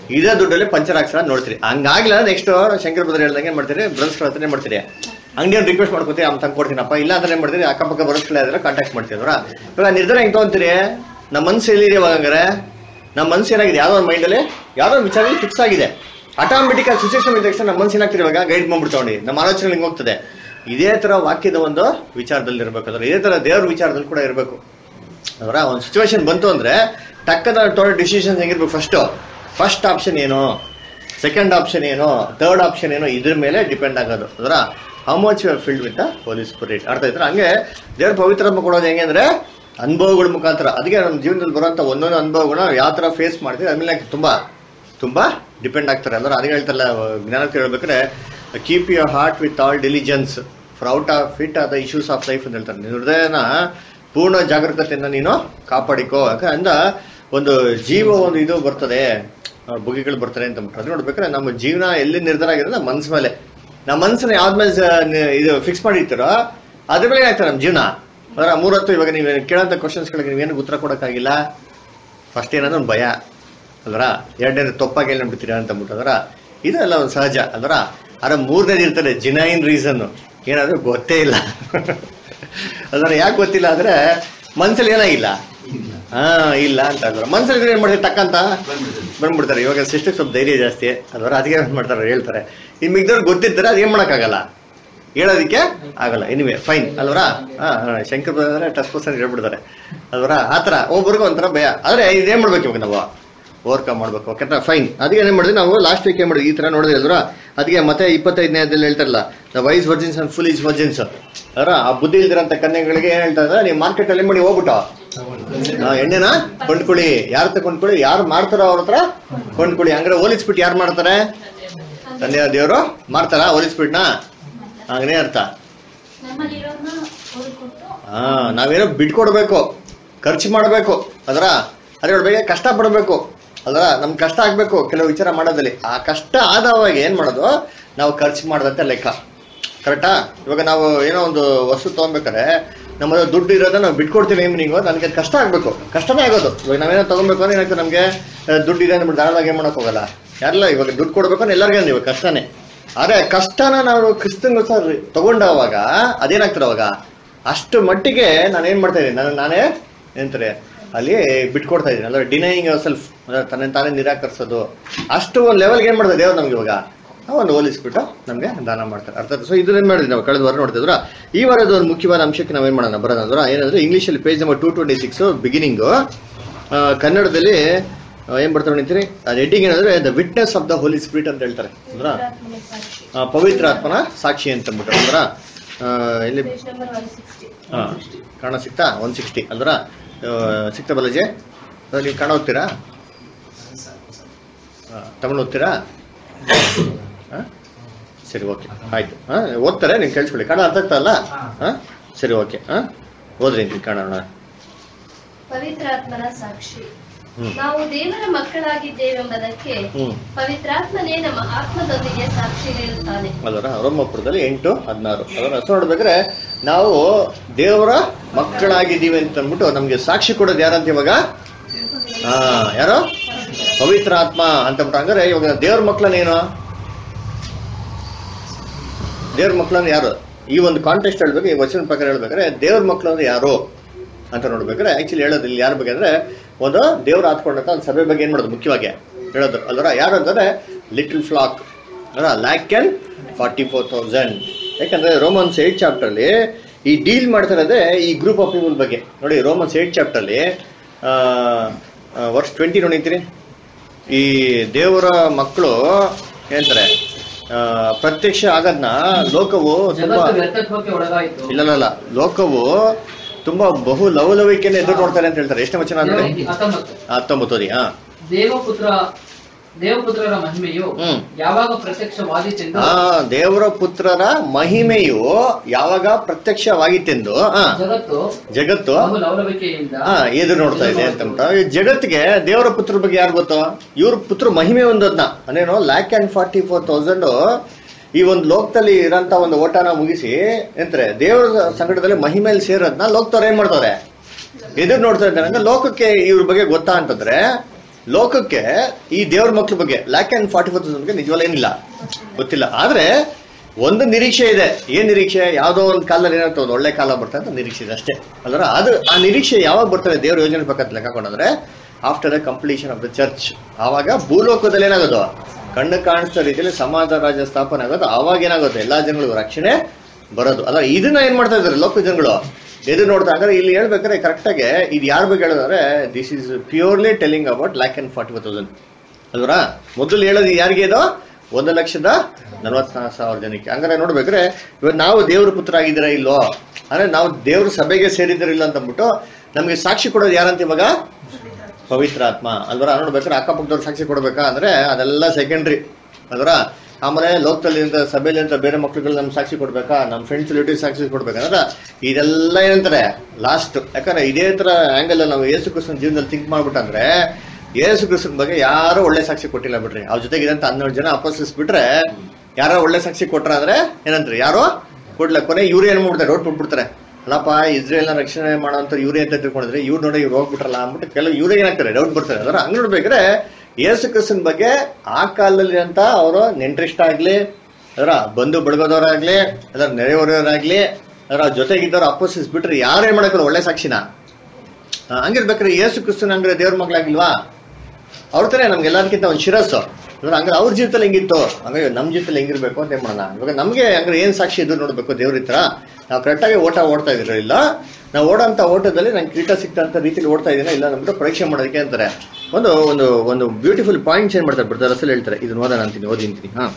ಇದೇ ದುಡ್ಡಲ್ಲಿ ಪಂಚರ್ ಹಾಕ್ಸರ ನೋಡ್ತೀರಿ ಹಂಗಾಗ್ಲ ನೆಕ್ಸ್ಟ್ ಶಂಕರ್ ಬದ್ರ ಹೇಳ್ದಂಗೆ ಏನ್ ಮಾಡ್ತೀರಿ ಬ್ರದರ್ಸ್ ಹತ್ರ ಏನ್ ಮಾಡ್ತೀರಿ ಅಂಗಡಿ ರಿಕ್ವೆಸ್ಟ್ ಮಾಡ್ಕೊತೀರಿ ಅವ್ನು ತಂದು ಕೊಡ್ತೀನಪ್ಪ ಇಲ್ಲ ಅಂದ್ರೆ ಏನ್ ಮಾಡ್ತೀರಿ ಅಕ್ಕಪಕ್ಕ ಬರೋಸ್ಗಳ ಇದ್ರೆ ಕಾಂಟ್ಯಾಕ್ಟ್ ಮಾಡ್ತೀವಿ ಅವ್ರ ಇವಾಗ ನಿರ್ಧಾರ ಹೆಂಗ್ ತಗೊಂತೀರಿ ನಮ್ಮ ಮನ್ಸು ಎಲ್ಲಿದೆ ಇವಾಗ ಹಂಗಾರೆ ನಮ್ಮ ಮನ್ಸು ಏನಾಗಿದೆ ಯಾವ್ದೋ ಒಂದು ಮೈಂಡಲ್ಲಿ ಯಾವ್ದೋ ಒಂದು ವಿಚಾರದಲ್ಲಿ ಫಿಕ್ಸ್ ಆಗಿದೆ ಆಟೋಮೆಟಿಕ್ ಆ ಸಿಚುವೇಶನ್ ಇದ್ದ ತಕ್ಷಣ ನಮ್ಮ ಮನ್ಸು ಏನಾಗ್ತಿದೆ ಇವಾಗ ಗೈಡ್ ಮಾಡ್ಬಿಡ್ತಾವಣಿ ನಮ್ಮ ಆಲೋಚನೆ ಹಿಂಗ್ ಹೋಗ್ತದೆ ಇದೇ ತರ ವಾಕ್ಯದ ಒಂದು ವಿಚಾರದಲ್ಲಿ ಇರ್ಬೇಕಾದ್ರೆ ಇದೇ ತರ ದೇವ್ರ ವಿಚಾರದಲ್ಲಿ ಕೂಡ ಇರಬೇಕು ಅವರ ಒಂದು ಸಿಚುವೇಶನ್ ಬಂತು ಅಂದ್ರೆ ಟಕ್ಕದ ತೊಗೊಳ್ಳೋ ಡಿಸಿಷನ್ ಹೆಂಗಿರ್ಬೇಕು ಫಸ್ಟ್ ಫಸ್ಟ್ ಆಪ್ಷನ್ ಏನು ಸೆಕೆಂಡ್ ಆಪ್ಷನ್ ಏನು ಥರ್ಡ್ ಆಪ್ಷನ್ ಏನು ಇದ್ರ ಮೇಲೆ ಡಿಪೆಂಡ್ ಆಗೋದು ಅದರ how much you filled with Holy Spirit ಅರ್ಥ ಆಯ್ತಾ ಹಂಗೆ ದೇವ್ರ ಪವಿತ್ರಾತ್ಮ ಕೊಡೋದು ಹೆಂಗೆ ಅಂದ್ರೆ ಅನುಭವಗಳ ಮುಖಾಂತರ ಅದಕ್ಕೆ ನಮ್ಮ ಜೀವನದಲ್ಲಿ ಬರುವಂತ ಒಂದೊಂದು ಅನುಭವಗಳನ್ನ ಯಾವ ತರ ಫೇಸ್ ಮಾಡ್ತೀವಿ ಅದ್ಮೇಲೆ ತುಂಬಾ ತುಂಬಾ ಡಿಪೆಂಡ್ ಆಗ್ತಾರೆ ಅಂದ್ರೆ ಅದಕ್ಕೆ ಹೇಳ್ತಾರಲ್ಲ ಜ್ಞಾನಕ್ಕೆ ಹೇಳ್ಬೇಕಾದ್ರೆ keep your heart with all diligence for out of fit ಆದ ಇಶ್ಯೂಸ್ ಆಫ್ ಲೈಫ್ ಅಂತ ಹೇಳ್ತಾರೆ ನಿನ್ನ ಹೃದಯನ ಪೂರ್ಣ ಜಾಗರೂಕತೆಯಿಂದ ನೀನು ಕಾಪಾಡಿಕೋ ಯಾಕಂದ್ರೆ ಒಂದು ಜೀವ ಒಂದು ಇದು ಬರ್ತದೆ ಆ, ಬುಗಿಗಳು ಬರ್ತಾರೆ ಅಂತ ಅಂದ್ಬಿಟ್ಟು ಅದು ನೋಡ್ಬೇಕಾದ್ರೆ ನಮ್ಮ ಜೀವನ ಎಲ್ಲಿ ನಿರ್ಧಾರ ಆಗಿದೆ ನಮ್ಮ ಮನ್ಸ್ ಮೇಲೆ ನಮ್ಮ ಮನ್ಸನ್ನ ಯಾವ್ದ್ಮೇಲೆ ಸ- ನಿ- ಇದು ಫಿಕ್ಸ್ ಮಾಡಿರ್ತೀರೋ ಅದ್ರ ಮೇಲೆ ಆಗ್ತದೆ ನಮ್ಮ ಜೀವನ ಅದರ ಮೂರತ್ತು ಇವಾಗ ನೀವು ಕೇಳೋಂಥ ಕ್ವಶನ್ಸ್ಗಳಿಗೆ ನೀವೇನು ಉತ್ತರ ಕೊಡೋಕ್ಕಾಗಿಲ್ಲ ಫಸ್ಟ್ ಏನಂದ್ರೆ ಒಂದು ಭಯ ಅಲ್ವರ ಎರಡನೇ ತಪ್ಪಾಗಿ ಹೇಳಿ ಬಿಡ್ತೀರಾ ಅಂತ ಅಂದ್ಬಿಟ್ಟು ಅದರ ಇದೆಲ್ಲ ಒಂದು ಸಹಜ ಅಲ್ವರ ಅದ್ರ ಮೂರನೇದು ಇರ್ತದೆ ಜಿನೈನ್ ರೀಸನ್ ಏನಾದ್ರೂ ಗೊತ್ತೇ ಇಲ್ಲ ಅದರ ಯಾಕೆ ಗೊತ್ತಿಲ್ಲ ಅಂದ್ರೆ ಮನ್ಸಲ್ಲಿ ಏನಾಗಿಲ್ಲ ಹಾ ಇಲ್ಲ ಅಂತ ಅಲ್ವರ ಮನ್ಸಲ್ಲಿ ಏನ್ ಮಾಡ್ತಾರೆ ಟಕ್ಕಂತ ಬಂದ್ಬಿಡ್ತಾರೆ ಇವಾಗ ಸಿಸ್ಟರ್ ಸ್ವಲ್ಪ ಧೈರ್ಯ ಜಾಸ್ತಿ ಅಲ್ವರ ಅದಕ್ಕೆ ಏನ್ ಮಾಡ್ತಾರೆ ಹೇಳ್ತಾರೆ ಇನ್ ಮಿಗ್ದವ್ರು ಗೊತ್ತಿರ್ತಾರೆ ಅದು ಏನ್ ಮಾಡಕ್ಕಾಗಲ್ಲ ಹೇಳೋದಕ್ಕೆ ಆಗಲ್ಲ ಎನಿವೆ ಫೈನ್ ಅಲ್ವರ ಹಾ ಹಾ, ಶಂಕರ್ ಬಂದ್ರೆ ಟಚ್ ಪರ್ಸೆಂಟ್ ಹೇಳ್ಬಿಡ್ತಾರೆ ಅಲ್ವರ ಆತರ ಒಬ್ಬರಿಗೂ ಒಂಥರ ಭಯ ಆದ್ರೆ ಇದೇನ್ ಮಾಡ್ಬೇಕು ಇವಾಗ ನಾವು ಓವರ್ಕಮ್ ಮಾಡ್ಬೇಕು ಓಕೆನಾ ಫೈನ್ ಅದಕ್ಕೆ ಏನ್ ಮಾಡಿದ್ವಿ ನಾವು ಲಾಸ್ಟ್ ವೀಕ್ ಏನ್ ಮಾಡಿದ್ವಿ ಈ ತರ ನೋಡಿದ್ವಿ ಅಲ್ವರ ಅದಕ್ಕೆ ಮತ್ತೆ ಇಪ್ಪತ್ತೈದನೇ ಅದ್ರಲ್ಲಿ ಹೇಳ್ತಾರಲ್ಲ the wise virgins and foolish virgins ಅದರ ಆ ಬುದ್ಧಿ ಇಲ್ದಿರಂತ ಕನ್ಯೆಗಳಿಗೆ ಏನ್ ಹೇಳ್ತಾರೆ ನೀವು ಮಾರ್ಕೆಟ್ ಅಲ್ಲಿ ಏನ್ ಮಾಡಿ ಹೋಗ್ಬಿಟ್ಟು ಆ, ಎಣ್ಣೆನ ಕೊಂಡ್ಕೊಳ್ಳಿ ಯಾರ ಹತ್ರ ಕೊಂಡ್ಕೊಳ್ಳಿ ಯಾರು ಮಾಡ್ತಾರೋ ಅವ್ರ ಹತ್ರ ಕೊಂಡ್ಕೊಳ್ಳಿ ಹಂಗಾರೆ ಹೋಲಿಸ್ಬಿಟ್ಟು ಯಾರು ಮಾಡ್ತಾರೆ ತಂದೆಯ ದೇವರು ಮಾಡ್ತಾರಾ ಹೋಲಿಸ್ಬಿಟ್ನಾ ಹಂಗನೇ ಅರ್ಥ ನಮ್ಮಲ್ಲಿರೋದನ್ನ ಅವ್ರಿಗೆ ಕೊಟ್ಟು ಹಾ ನಾವೇನೋ ಬಿಟ್ಕೊಡ್ಬೇಕು ಖರ್ಚು ಮಾಡಬೇಕು ಅದರ ಅದೇ ಹೇಳ್ಬೇಕು ಕಷ್ಟ ಪಡಬೇಕು ಅಲ್ವಾ ನಮ್ಗೆ ಕಷ್ಟ ಆಗ್ಬೇಕು ಕೆಲವು ವಿಚಾರ ಮಾಡೋದಲ್ಲಿ ಆ ಕಷ್ಟ ಆದವಾಗ ಏನ್ ಮಾಡೋದು ನಾವು ಖರ್ಚು ಮಾಡದಂತೆ ಲೆಕ್ಕ ಕರೆಕ್ಟಾ ಇವಾಗ ನಾವು ಏನೋ ಒಂದು ವಸ್ತು ತಗೊಬೇಕಾದ್ರೆ ನಮ್ಮ ಹತ್ರ ದುಡ್ಡು ಇರೋದ ನಾವು ಬಿಟ್ಕೊಡ್ತೀವಿ ನೀವು ನನಗೆ ಅದ್ ಕಷ್ಟ ಆಗ್ಬೇಕು ಕಷ್ಟನೇ ಆಗೋದು ಇವಾಗ ನಾವೇನೋ ತಗೊಬೇಕು ಅಂದ್ರೆ ಏನಾಗ್ತದೆ ನಮಗೆ ದುಡ್ಡು ಇದೆ ಅಂದ್ರೆ ಧಾರಾಳವಾಗಿ ಏನ್ ಮಾಡಕ್ ಹೋಗಲ್ಲ ಯಾರಲ್ಲ ಇವಾಗ ದುಡ್ಡು ಕೊಡ್ಬೇಕು ಅಂದ್ರೆ ಎಲ್ಲರಿಗೂ ಇವಾಗ ಕಷ್ಟನೇ ಆದ್ರೆ ಕಷ್ಟನ ನಾವು ಕ್ರಿಸ್ತನ್ಗೋಸ್ಕರ ತಗೊಂಡವಾಗ ಅದೇನಾಗ್ತದೆ ಅವಾಗ ಅಷ್ಟು ಮಟ್ಟಿಗೆ ನಾನು ಏನ್ ಮಾಡ್ತಾ ಇದ್ದೀನಿ ನಾನು ನಾನೇ ಏನಂತಾರೆ ಅಲ್ಲಿ ಬಿಟ್ಕೊಡ್ತಾ ಇದ್ದೀನಿ ಅಂದ್ರೆ ಡಿನೈಯಿಂಗ್ ಸೆಲ್ಫ್ ಅಂದ್ರೆ ತನ್ನ ತಾನೇ ನಿರಾಕರಿಸೋದು ಅಷ್ಟು ಒಂದು ಲೆವೆಲ್ಗೆ ಏನ್ ಮಾಡ್ತಾರೆ ದೇವ್ರು ನಮ್ಗೆ ಇವಾಗ ಆ ಒಂದು ಹೋಲಿಸ್ಬಿಟ್ಟು ನಮಗೆ ದಾನ ಮಾಡ್ತಾರೆ ಅರ್ಥ ಸೊ ಇದನ್ನ ಮಾಡಿದ್ವಿ ನಾವು ಕಳೆದ ವಾರ ನೋಡ್ತಿದ್ರ ಈ ವಾರದ ಒಂದು ಮುಖ್ಯವಾದ ಅಂಶಕ್ಕೆ ನಾವೇನ್ ಮಾಡೋಣ ಬರೋಣ ಅಂದ್ರೆ ಏನಂದ್ರೆ ಇಂಗ್ಲೀಷಲ್ಲಿ page number two twenty six beginning ಕನ್ನಡದಲ್ಲಿ ಆ, ಏನ್ ಬರ್ತಾರೆ ನಿಂತೀರಿ ಅದು ಹೆಡ್ಡಿಂಗ್ ಏನಂದ್ರೆ the witness of the Holy Spirit ಅಂತ ಹೇಳ್ತಾರೆ ಅಂದ್ರ ಪವಿತ್ರಾತ್ಮನ ಸಾಕ್ಷಿ ಆ, ಪವಿತ್ರ ಆತ್ಮನ ಸಾಕ್ಷಿ ಅಂತ ಅಂದ್ಬಿಟ್ಟು ಅಂದ್ರ ಆ, ಇಲ್ಲಿ ಪೇಜ್ ನಂಬರ್ ಒನ್ ಸಿಕ್ಸ್ಟಿ ಹಾ ಕಾಣ ಸಿಗ್ತಾ ಒನ್ ಸಿಕ್ಸ್ಟಿ ಅಲ್ದ್ರ ಸಿಗ್ತಾ ಬಲಜೆ ಅದು ನೀವು ಕಾಣ ಹೋಗ್ತೀರಾ ಹಾ, ತಮಿಳು ಓದ್ತೀರಾ ಹಾ? ಸರಿ ಓಕೆ ಆಯ್ತು ಹಾ ಓದ್ತಾರೆ ನೀವು ಕೇಳಿಸ್ಕೊಳ್ಳಿ ಕನ್ನಡ ಅರ್ಥ ಆಗ್ತಲ್ಲ ಹಾ ಸರಿ ಓಕೆ ಹಾ ಓದ್ರಿ ನೀವು ಕನ್ನಡ ಪವಿತ್ರಾತ್ಮನ ಸಾಕ್ಷಿ ಹ್ಮ್ ನಾವು ದೇವರ ಮಕ್ಕಳಾಗಿದ್ದೇವೆಂಬುದಕ್ಕೆ ಹ್ಮ್ ಪವಿತ್ರಾತ್ಮನೇ ನಮ್ಮ ಆತ್ಮದೊಂದಿಗೆ ಸಾಕ್ಷಿ ನೀಡುತ್ತಾನೆ ಅದರ ರೋಮಪುರದಲ್ಲಿ ಎಂಟು ಹದಿನಾರು ಅದರ ಹೆಸರು ನೋಡ್ಬೇಕಾದ್ರೆ ನಾವು ದೇವರ ಮಕ್ಕಳಾಗಿದ್ದೀವಿ ಅಂತ ಅಂದ್ಬಿಟ್ಟು ನಮ್ಗೆ ಸಾಕ್ಷಿ ಕೊಡೋದು ಯಾರಂತ ಇವಾಗ ಹಾ ಯಾರು ಪವಿತ್ರ ಆತ್ಮ ಅಂತ ಅಂದ್ಬಿಟ್ಟು ಹಂಗಾರೆ ಇವಾಗ ದೇವ್ರ ಮಕ್ಕಳನ್ನೇನು ದೇವ್ರ ಮಕ್ಕಳನ್ನ ಯಾರು ಈ ಒಂದು ಕಾಂಟೆಸ್ಟ್ ಹೇಳ್ಬೇಕು ಈ ವಚನ ಪ್ರಕಾರ ಹೇಳ್ಬೇಕಾದ್ರೆ ದೇವ್ರ ಮಕ್ಕಳು ಅಂದ್ರೆ ಯಾರು ಅಂತ ನೋಡ್ಬೇಕಾದ್ರೆ ಆಕ್ಚುಲಿ ಹೇಳೋದು ಇಲ್ಲಿ ಯಾರ ಬಗ್ಗೆ ಅಂದ್ರೆ ಒಂದು ದೇವ್ರ ಹಾತ್ಕೊಂಡಂತ ಒಂದು ಸಭೆ ಬಗ್ಗೆ ಏನ್ ಮಾಡೋದು ಮುಖ್ಯವಾಗಿ ಹೇಳೋದು ಅಲ್ವರ ಯಾರು ಅಂತಂದ್ರೆ ಲಿಟಲ್ ಫ್ಲಾಕ್ ಅಲ್ಲ lakh and forty four thousand ಯಾಕಂದ್ರೆ ರೋಮನ್ಸ್ ಏಟ್ ಚಾಪ್ಟರ್ ಅಲ್ಲಿ ಈ ಡೀಲ್ ಮಾಡ್ತಾ ಇರೋದೇ ಈ ಗ್ರೂಪ್ ಆಫ್ ಪೀಪಲ್ ಬಗ್ಗೆ ನೋಡಿ ರೋಮನ್ಸ್ ಏಟ್ ಚಾಪ್ಟರ್ ಅಲ್ಲಿ ವರ್ಷ ಟ್ವೆಂಟಿ ನೋಡಿರ್ತೀರಿ ಈ ದೇವರ ಮಕ್ಕಳು ಹೇಳ್ತಾರೆ ಆ, ಪ್ರತ್ಯಕ್ಷ ಆಗೋದ್ನ ಲೋಕವು ತುಂಬಾ ಜಗತ್ತು ವ್ಯರ್ಥತ್ವಕ್ಕೆ ಒಳಗಾಯಿತು ಇಲ್ಲ ಲೋಕವು ತುಂಬಾ ಬಹು ಲವಲವಿಕೆಯನ್ನು ಎದುರು ನೋಡ್ತಾರೆ ಅಂತ ಹೇಳ್ತಾರೆ ಎಷ್ಟನೇ ವಚನ ಅಂದ್ರೆ ಹತ್ತೊಂಬತ್ತು ಹತ್ತೊಂಬತ್ತು ರೀ ಹಾ ದೇವಪುತ್ರ ದೇವಪುತ್ರರ ಮಹಿಮೆಯು ಹ್ಮ್. ಯಾವಾಗ ಪ್ರತ್ಯಕ್ಷವಾದೀತೆಂದು ಆ ದೇವರ ಪುತ್ರರ ಮಹಿಮೆಯು ಯಾವಾಗ ಪ್ರತ್ಯಕ್ಷವಾಗಿತ್ತೆಂದು ಆ ಜಗತ್ತು ಜಗತ್ತು ಬಹು ಲವಲವಿಕೆಯಿಂದ ಹಾ ಎದುರು ನೋಡ್ತಾ ಇದೆ ಅಂತ ಅಂದ್ಬಿಟ್ಟು. ಈ ಜಗತ್ತಿಗೆ ದೇವರ ಪುತ್ರ ಬಗ್ಗೆ ಯಾರು ಗೊತ್ತು ಇವ್ರ ಪುತ್ರ ಮಹಿಮೆ ಒಂದದ್ನ ಅದೇನೋ lakh and forty four thousand ಈ ಒಂದು ಲೋಕದಲ್ಲಿ ಇರೋಂತ ಒಂದು ಓಟನ ಮುಗಿಸಿ ಎಂತಾರೆ ದೇವರ ಸಂಕಟದಲ್ಲಿ ಮಹಿಮೆಯಲ್ಲಿ ಸೇರೋದ್ನ ಲೋಕದವ್ರು ಏನ್ ಮಾಡ್ತಾರೆ ಎದುರು ನೋಡ್ತಾ ಇದ್ದಾರೆ ಅಂದ್ರೆ ಲೋಕಕ್ಕೆ ಇವ್ರ ಬಗ್ಗೆ ಗೊತ್ತಾ ಅಂತಂದ್ರೆ ಲೋಕಕ್ಕೆ ಈ ದೇವ್ರ ಮಕ್ಳ ಬಗ್ಗೆ ಲ್ಯಾಕ್ ಅಂಡ್ ಫಾರ್ಟಿ ಫೋರ್ ಬಗ್ಗೆ ನಿಜವಲ್ಲ ಏನಿಲ್ಲ ಗೊತ್ತಿಲ್ಲ ಆದ್ರೆ ಒಂದು ನಿರೀಕ್ಷೆ ಇದೆ ಏನ್ ನಿರೀಕ್ಷೆ ಯಾವ್ದೋ ಒಂದು ಕಾಲದಲ್ಲಿ ಏನಾಗ್ತದೆ ಒಂದು ಒಳ್ಳೆ ಕಾಲ ಬರ್ತದೆ ಅಂತ ನಿರೀಕ್ಷೆ ಇದೆ ಅಷ್ಟೇ ಅಲ್ರ ಅದು ಆ ನಿರೀಕ್ಷೆ ಯಾವಾಗ ಬರ್ತದೆ ದೇವ್ರ ಯೋಜನೆ ಪ್ರಕಾರ ಲೆಕ್ಕ ಹಾಕೊಂಡ್ರೆ after the completion of the church ಆವಾಗ ಭೂಲೋಕದಲ್ಲಿ ಏನಾಗೋದು ಕಣ್ಣು ಕಾಣಿಸ್ತಾ ರೀತಿಯಲ್ಲಿ ಸಮಾಜ ರಾಜ್ಯ ಸ್ಥಾಪನೆ ಆಗೋದು ಆವಾಗ ಏನಾಗುತ್ತೆ ಎಲ್ಲಾ ಜನಗಳಿಗೂ ರಕ್ಷಣೆ ಬರೋದು ಅಲ್ಲ ಇದನ್ನ ಏನ್ ಮಾಡ್ತಾ ಇದಾರೆ ಲೋಕ ಜನಗಳು ಎದು ನೋಡ್ತಾ ಅಂದ್ರೆ ಇಲ್ಲಿ ಹೇಳ್ಬೇಕಾದ್ರೆ ಕರೆಕ್ಟಾಗಿ ಇದು ಯಾರ ಬಗ್ಗೆ ಹೇಳೋದಂದ್ರೆ this is purely telling about lakh and forty four thousand ಅಲ್ವರಾ ಮೊದಲು ಹೇಳೋದು ಯಾರಿಗೆ ಇದು ಒಂದು ಲಕ್ಷದ ನಲವತ್ನಾಲ್ಕು ಸಾವಿರ ಜನಕ್ಕೆ ಹಂಗಾರೆ ನೋಡ್ಬೇಕ್ರೆ ಇವಾಗ ನಾವು ದೇವ್ರ ಪುತ್ರ ಆಗಿದ್ದೀರಾ ಇಲ್ಲೋ ಅಂದ್ರೆ ನಾವು ದೇವ್ರ ಸಭೆಗೆ ಸೇರಿದ್ದೀರ ಇಲ್ಲ ಅಂತ ಅಂದ್ಬಿಟ್ಟು ನಮಗೆ ಸಾಕ್ಷಿ ಕೊಡೋದು ಯಾರಂತ ಇವಾಗ ಪವಿತ್ರ ಆತ್ಮ ಅಲ್ವರ ನೋಡ್ಬೇಕಾದ್ರೆ ಅಕ್ಕಪಕ್ಕದವ್ರು ಸಾಕ್ಷಿ ಕೊಡ್ಬೇಕಾ ಅಂದ್ರೆ ಅದೆಲ್ಲ ಸೆಕೆಂಡ್ರಿ ಅಲ್ವರ ಆಮೇಲೆ ಲೋಕದಲ್ಲಿ ಅಂತ ಸಭೆಯಲ್ಲಿ ಅಂತ ಬೇರೆ ಮಕ್ಳುಗಳು ನಮ್ಗೆ ಸಾಕ್ಷಿ ಕೊಡ್ಬೇಕಾ ನಮ್ಮ ಫ್ರೆಂಡ್ಸ್ ರಿಲೇಟಿವ್ ಸಾಕ್ಷಿ ಕೊಡ್ಬೇಕಂದ್ರೆ ಇದೆಲ್ಲ ಏನಂತಾರೆ ಲಾಸ್ಟ್ ಯಾಕಂದ್ರೆ ಇದೇ ತರ ಆಂಗಲ್ ನಾವು ಯೇಸು ಕ್ರಿಸ್ತನ ಜೀವನದಲ್ಲಿ ಥಿಂಕ್ ಮಾಡ್ಬಿಟ್ಟಂದ್ರೆ ಯೇಸು ಕ್ರಿಸ್ತನ ಬಗ್ಗೆ ಯಾರು ಒಳ್ಳೆ ಸಾಕ್ಷಿ ಕೊಟ್ಟಿಲ್ಲ ಬಿಡ್ರಿ ಅವ್ರ ಜೊತೆಗೆ ಇದಂತ ಹನ್ನೆರಡು ಜನ ಅಪೋಸಿಸ್ ಬಿಟ್ರೆ ಯಾರೋ ಒಳ್ಳೆ ಸಾಕ್ಷಿ ಕೊಟ್ರ ಅಂದ್ರೆ ಏನಂತಾರೆ ಯಾರೋ ಕೊಡ್ಲ ಕೊನೆ ಇವ್ರು ಏನ್ ಮಾಡ್ಬಿಡ್ತಾರೆ ರೋಡ್ ಬಿಟ್ಬಿಡ್ತಾರೆ ಅಲ್ಲಪ್ಪ ಇಸ್ರೇಲ್ನ ರಕ್ಷಣೆ ಮಾಡೋಂಥ ಇವ್ರೇ ಅಂತ ತಿಳ್ಕೊಂಡಿದ್ರೆ ಇವ್ರು ನೋಡಿ ಇವ್ರು ಹೋಗ್ಬಿಟ್ರಲ್ಲ ಅಂದ್ಬಿಟ್ಟು ಕೆಲವು ಇವ್ರೇ ಏನಾಗ್ತಾರೆ ಡೌಟ್ ಬರ್ತಾರೆ ಅದರ ಹಂಗ್ ನೋಡ್ಬೇಕಾದ್ರೆ ಯೇಸು ಕ್ರಿಸ್ತನ್ ಬಗ್ಗೆ ಆ ಕಾಲದಲ್ಲಿ ಅಂತ ಅವರು ನೆಂಟ್ರಿಷ್ಟ ಆಗ್ಲಿ ಅದರ ಬಂಧು ಬಡಗೋದವರಾಗ್ಲಿ ಅದರ ನೆರೆಹೊರೆಯವರಾಗ್ಲಿ ಅದರ ಜೊತೆಗಿದ್ದವ್ರು ಅಪೋಸಿಸ್ ಬಿಟ್ರೆ ಯಾರೇ ಮಾಡಕ್ಕಲ್ಲ ಒಳ್ಳೆ ಸಾಕ್ಷಿನ ಆ, ಹಂಗಿರ್ಬೇಕಾದ್ರೆ ಯೇಸು ಕ್ರಿಸ್ತನ್ ಹಂಗ್ರೆ ದೇವ್ರ ಮಗ್ಳಾಗಿಲ್ವಾ ಅವ್ರ ತರ ನಮ್ಗೆಲ್ಲದಕ್ಕಿಂತ ಒಂದು ಶಿರಸ್ಸು ಅಂದ್ರೆ ಹಂಗಾರೆ ಅವ್ರ ಜೀವಿತದಲ್ಲಿ ಹೆಂಗಿತ್ತು ಹಂಗಾಗಿ ನಮ್ಮ ಜೀವಿತದಲ್ಲಿ ಹೆಂಗಿರ್ಬೇಕು ಅಂತ ಏನ್ ಮಾಡೋಣ ಇವಾಗ ನಮ್ಗೆ ಹಂಗಾರೆ ಏನ್ ಸಾಕ್ಷಿ ಇದ್ದು ನೋಡ್ಬೇಕು ದೇವ್ರ ಹತ್ರ ನಾವು ಕರೆಕ್ಟಾಗಿ ಓಟ ಓಡ್ತಾ ಇದ್ರ ಇಲ್ಲ ನಾವು ಓಡೋಂಥ ಓಟದಲ್ಲಿ ನಂಗೆ ಕಿರೀಟ ಸಿಕ್ತಂತ ರೀತಿಯಲ್ಲಿ ಓಡ್ತಾ ಇದೀನ ಇಲ್ಲ ನಮ್ದು ಪರೀಕ್ಷೆ ಮಾಡೋದಕ್ಕೆ ಅಂತಾರೆ ಒಂದು ಒಂದು ಒಂದು ಬ್ಯೂಟಿಫುಲ್ ಪಾಯಿಂಟ್ಸ್ ಏನ್ ಮಾಡ್ತಾರೆ ಬಿಡ್ತಾರೆ ಅಸಲು ಹೇಳ್ತಾರೆ ಇದನ್ನ ಓದೋಣ ಅಂತೀನಿ ಓದಿಂತೀನಿ ಹಾ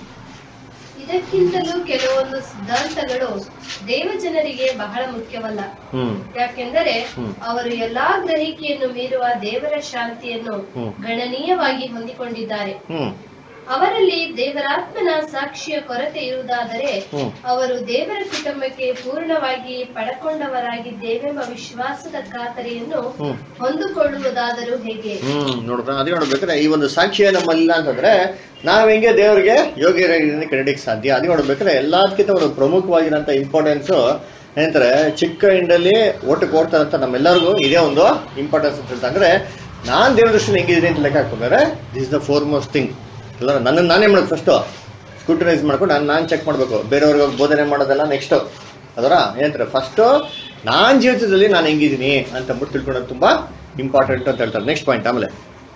ಇದಕ್ಕಿಂತಲೂ ಕೆಲವೊಂದು ಸಿದ್ಧಾಂತಗಳು ದೇವ ಜನರಿಗೆ ಬಹಳ ಮುಖ್ಯವಲ್ಲ ಹ್ಮ್ ಯಾಕೆಂದರೆ ಹ್ಮ್. ಅವರು ಎಲ್ಲಾ ಗ್ರಹಿಕೆಯನ್ನು ಮೀರುವ ದೇವರ ಶಾಂತಿಯನ್ನು ಹ್ಮ್. ಗಣನೀಯವಾಗಿ ಹೊಂದಿಕೊಂಡಿದ್ದಾರೆ ಹ್ಮ್ ಅವರಲ್ಲಿ ದೇವರಾತ್ಮನ ಸಾಕ್ಷಿಯ ಕೊರತೆ ಇರುವುದಾದರೆ ಹ್ಮ್. ಅವರು ದೇವರ ಕುಟುಂಬಕ್ಕೆ ಪೂರ್ಣವಾಗಿ ಪಡಕೊಂಡವರಾಗಿದ್ದೇವೆಂಬ ವಿಶ್ವಾಸದ ಖಾತರಿಯನ್ನು ಹ್ಮ್. ಹೊಂದಿಕೊಳ್ಳುವುದಾದರೂ ಹೇಗೆ ಹ್ಮ್ ನೋಡ್ತಾ ಅದೇ ನೋಡ್ಬೇಕಾದ್ರೆ ಈ ಒಂದು ಸಾಕ್ಷಿಯ ನಮ್ಮಲ್ಲಿಲ್ಲ ಅಂತಂದ್ರೆ ನಾವ್ ಹೆಂಗೆ ದೇವರಿಗೆ ಯೋಗ್ಯರಾಗಿ ಕರೀಲಿಕ್ಕೆ ಸಾಧ್ಯ ಅದೇ ನೋಡ್ಬೇಕಾದ್ರೆ ಎಲ್ಲದಕ್ಕಿಂತ ಒಂದು ಪ್ರಮುಖವಾಗಿರೋಂಥ ಇಂಪಾರ್ಟೆನ್ಸ್ ಏನಂತಾರೆ ಚಿಕ್ಕ ಇಂಡಲ್ಲಿ ಓಟಕ್ಕೆ ಓಡ್ತಾ ಅಂತ ನಮ್ಮೆಲ್ಲರಿಗೂ ಇದೇ ಒಂದು ಇಂಪಾರ್ಟೆನ್ಸ್ ಅಂತ ಹೇಳ್ತಾ ಅಂದ್ರೆ ನಾನ್ ದೇವ್ರ ದೃಷ್ಟಿಯಲ್ಲಿ ಹೆಂಗಿದ್ದೀನಿ ಅಂತ ಲೆಕ್ಕ ಹಾಕೊಂಡ್ರೆ this the foremost thing ಅಲ್ಲ ನನ್ನ ನಾನೇ ಮಾಡೋದು ಫಸ್ಟು ಸ್ಕ್ರೂಟನೈಸ್ ಮಾಡ್ಕೊಂಡು ನಾನು ನಾನು ಚೆಕ್ ಮಾಡಬೇಕು ಬೇರೆಯವ್ರಿಗೆ ಹೋಗಿ ಬೋಧನೆ ಮಾಡೋದೆಲ್ಲ ನೆಕ್ಸ್ಟ್ ಅದರ ಏನಂತಾರೆ ಫಸ್ಟು ನಾನ್ ಜೀವಿತದಲ್ಲಿ ನಾನು ಹೆಂಗಿದ್ದೀನಿ ಅಂತ ಅಂದ್ಬಿಟ್ಟು ತಿಳ್ಕೊಳ್ಳೋದು ತುಂಬಾ ಇಂಪಾರ್ಟೆಂಟ್ ಅಂತ ಹೇಳ್ತಾರೆ ನೆಕ್ಸ್ಟ್ ಪಾಯಿಂಟ್ ಆಮೇಲೆ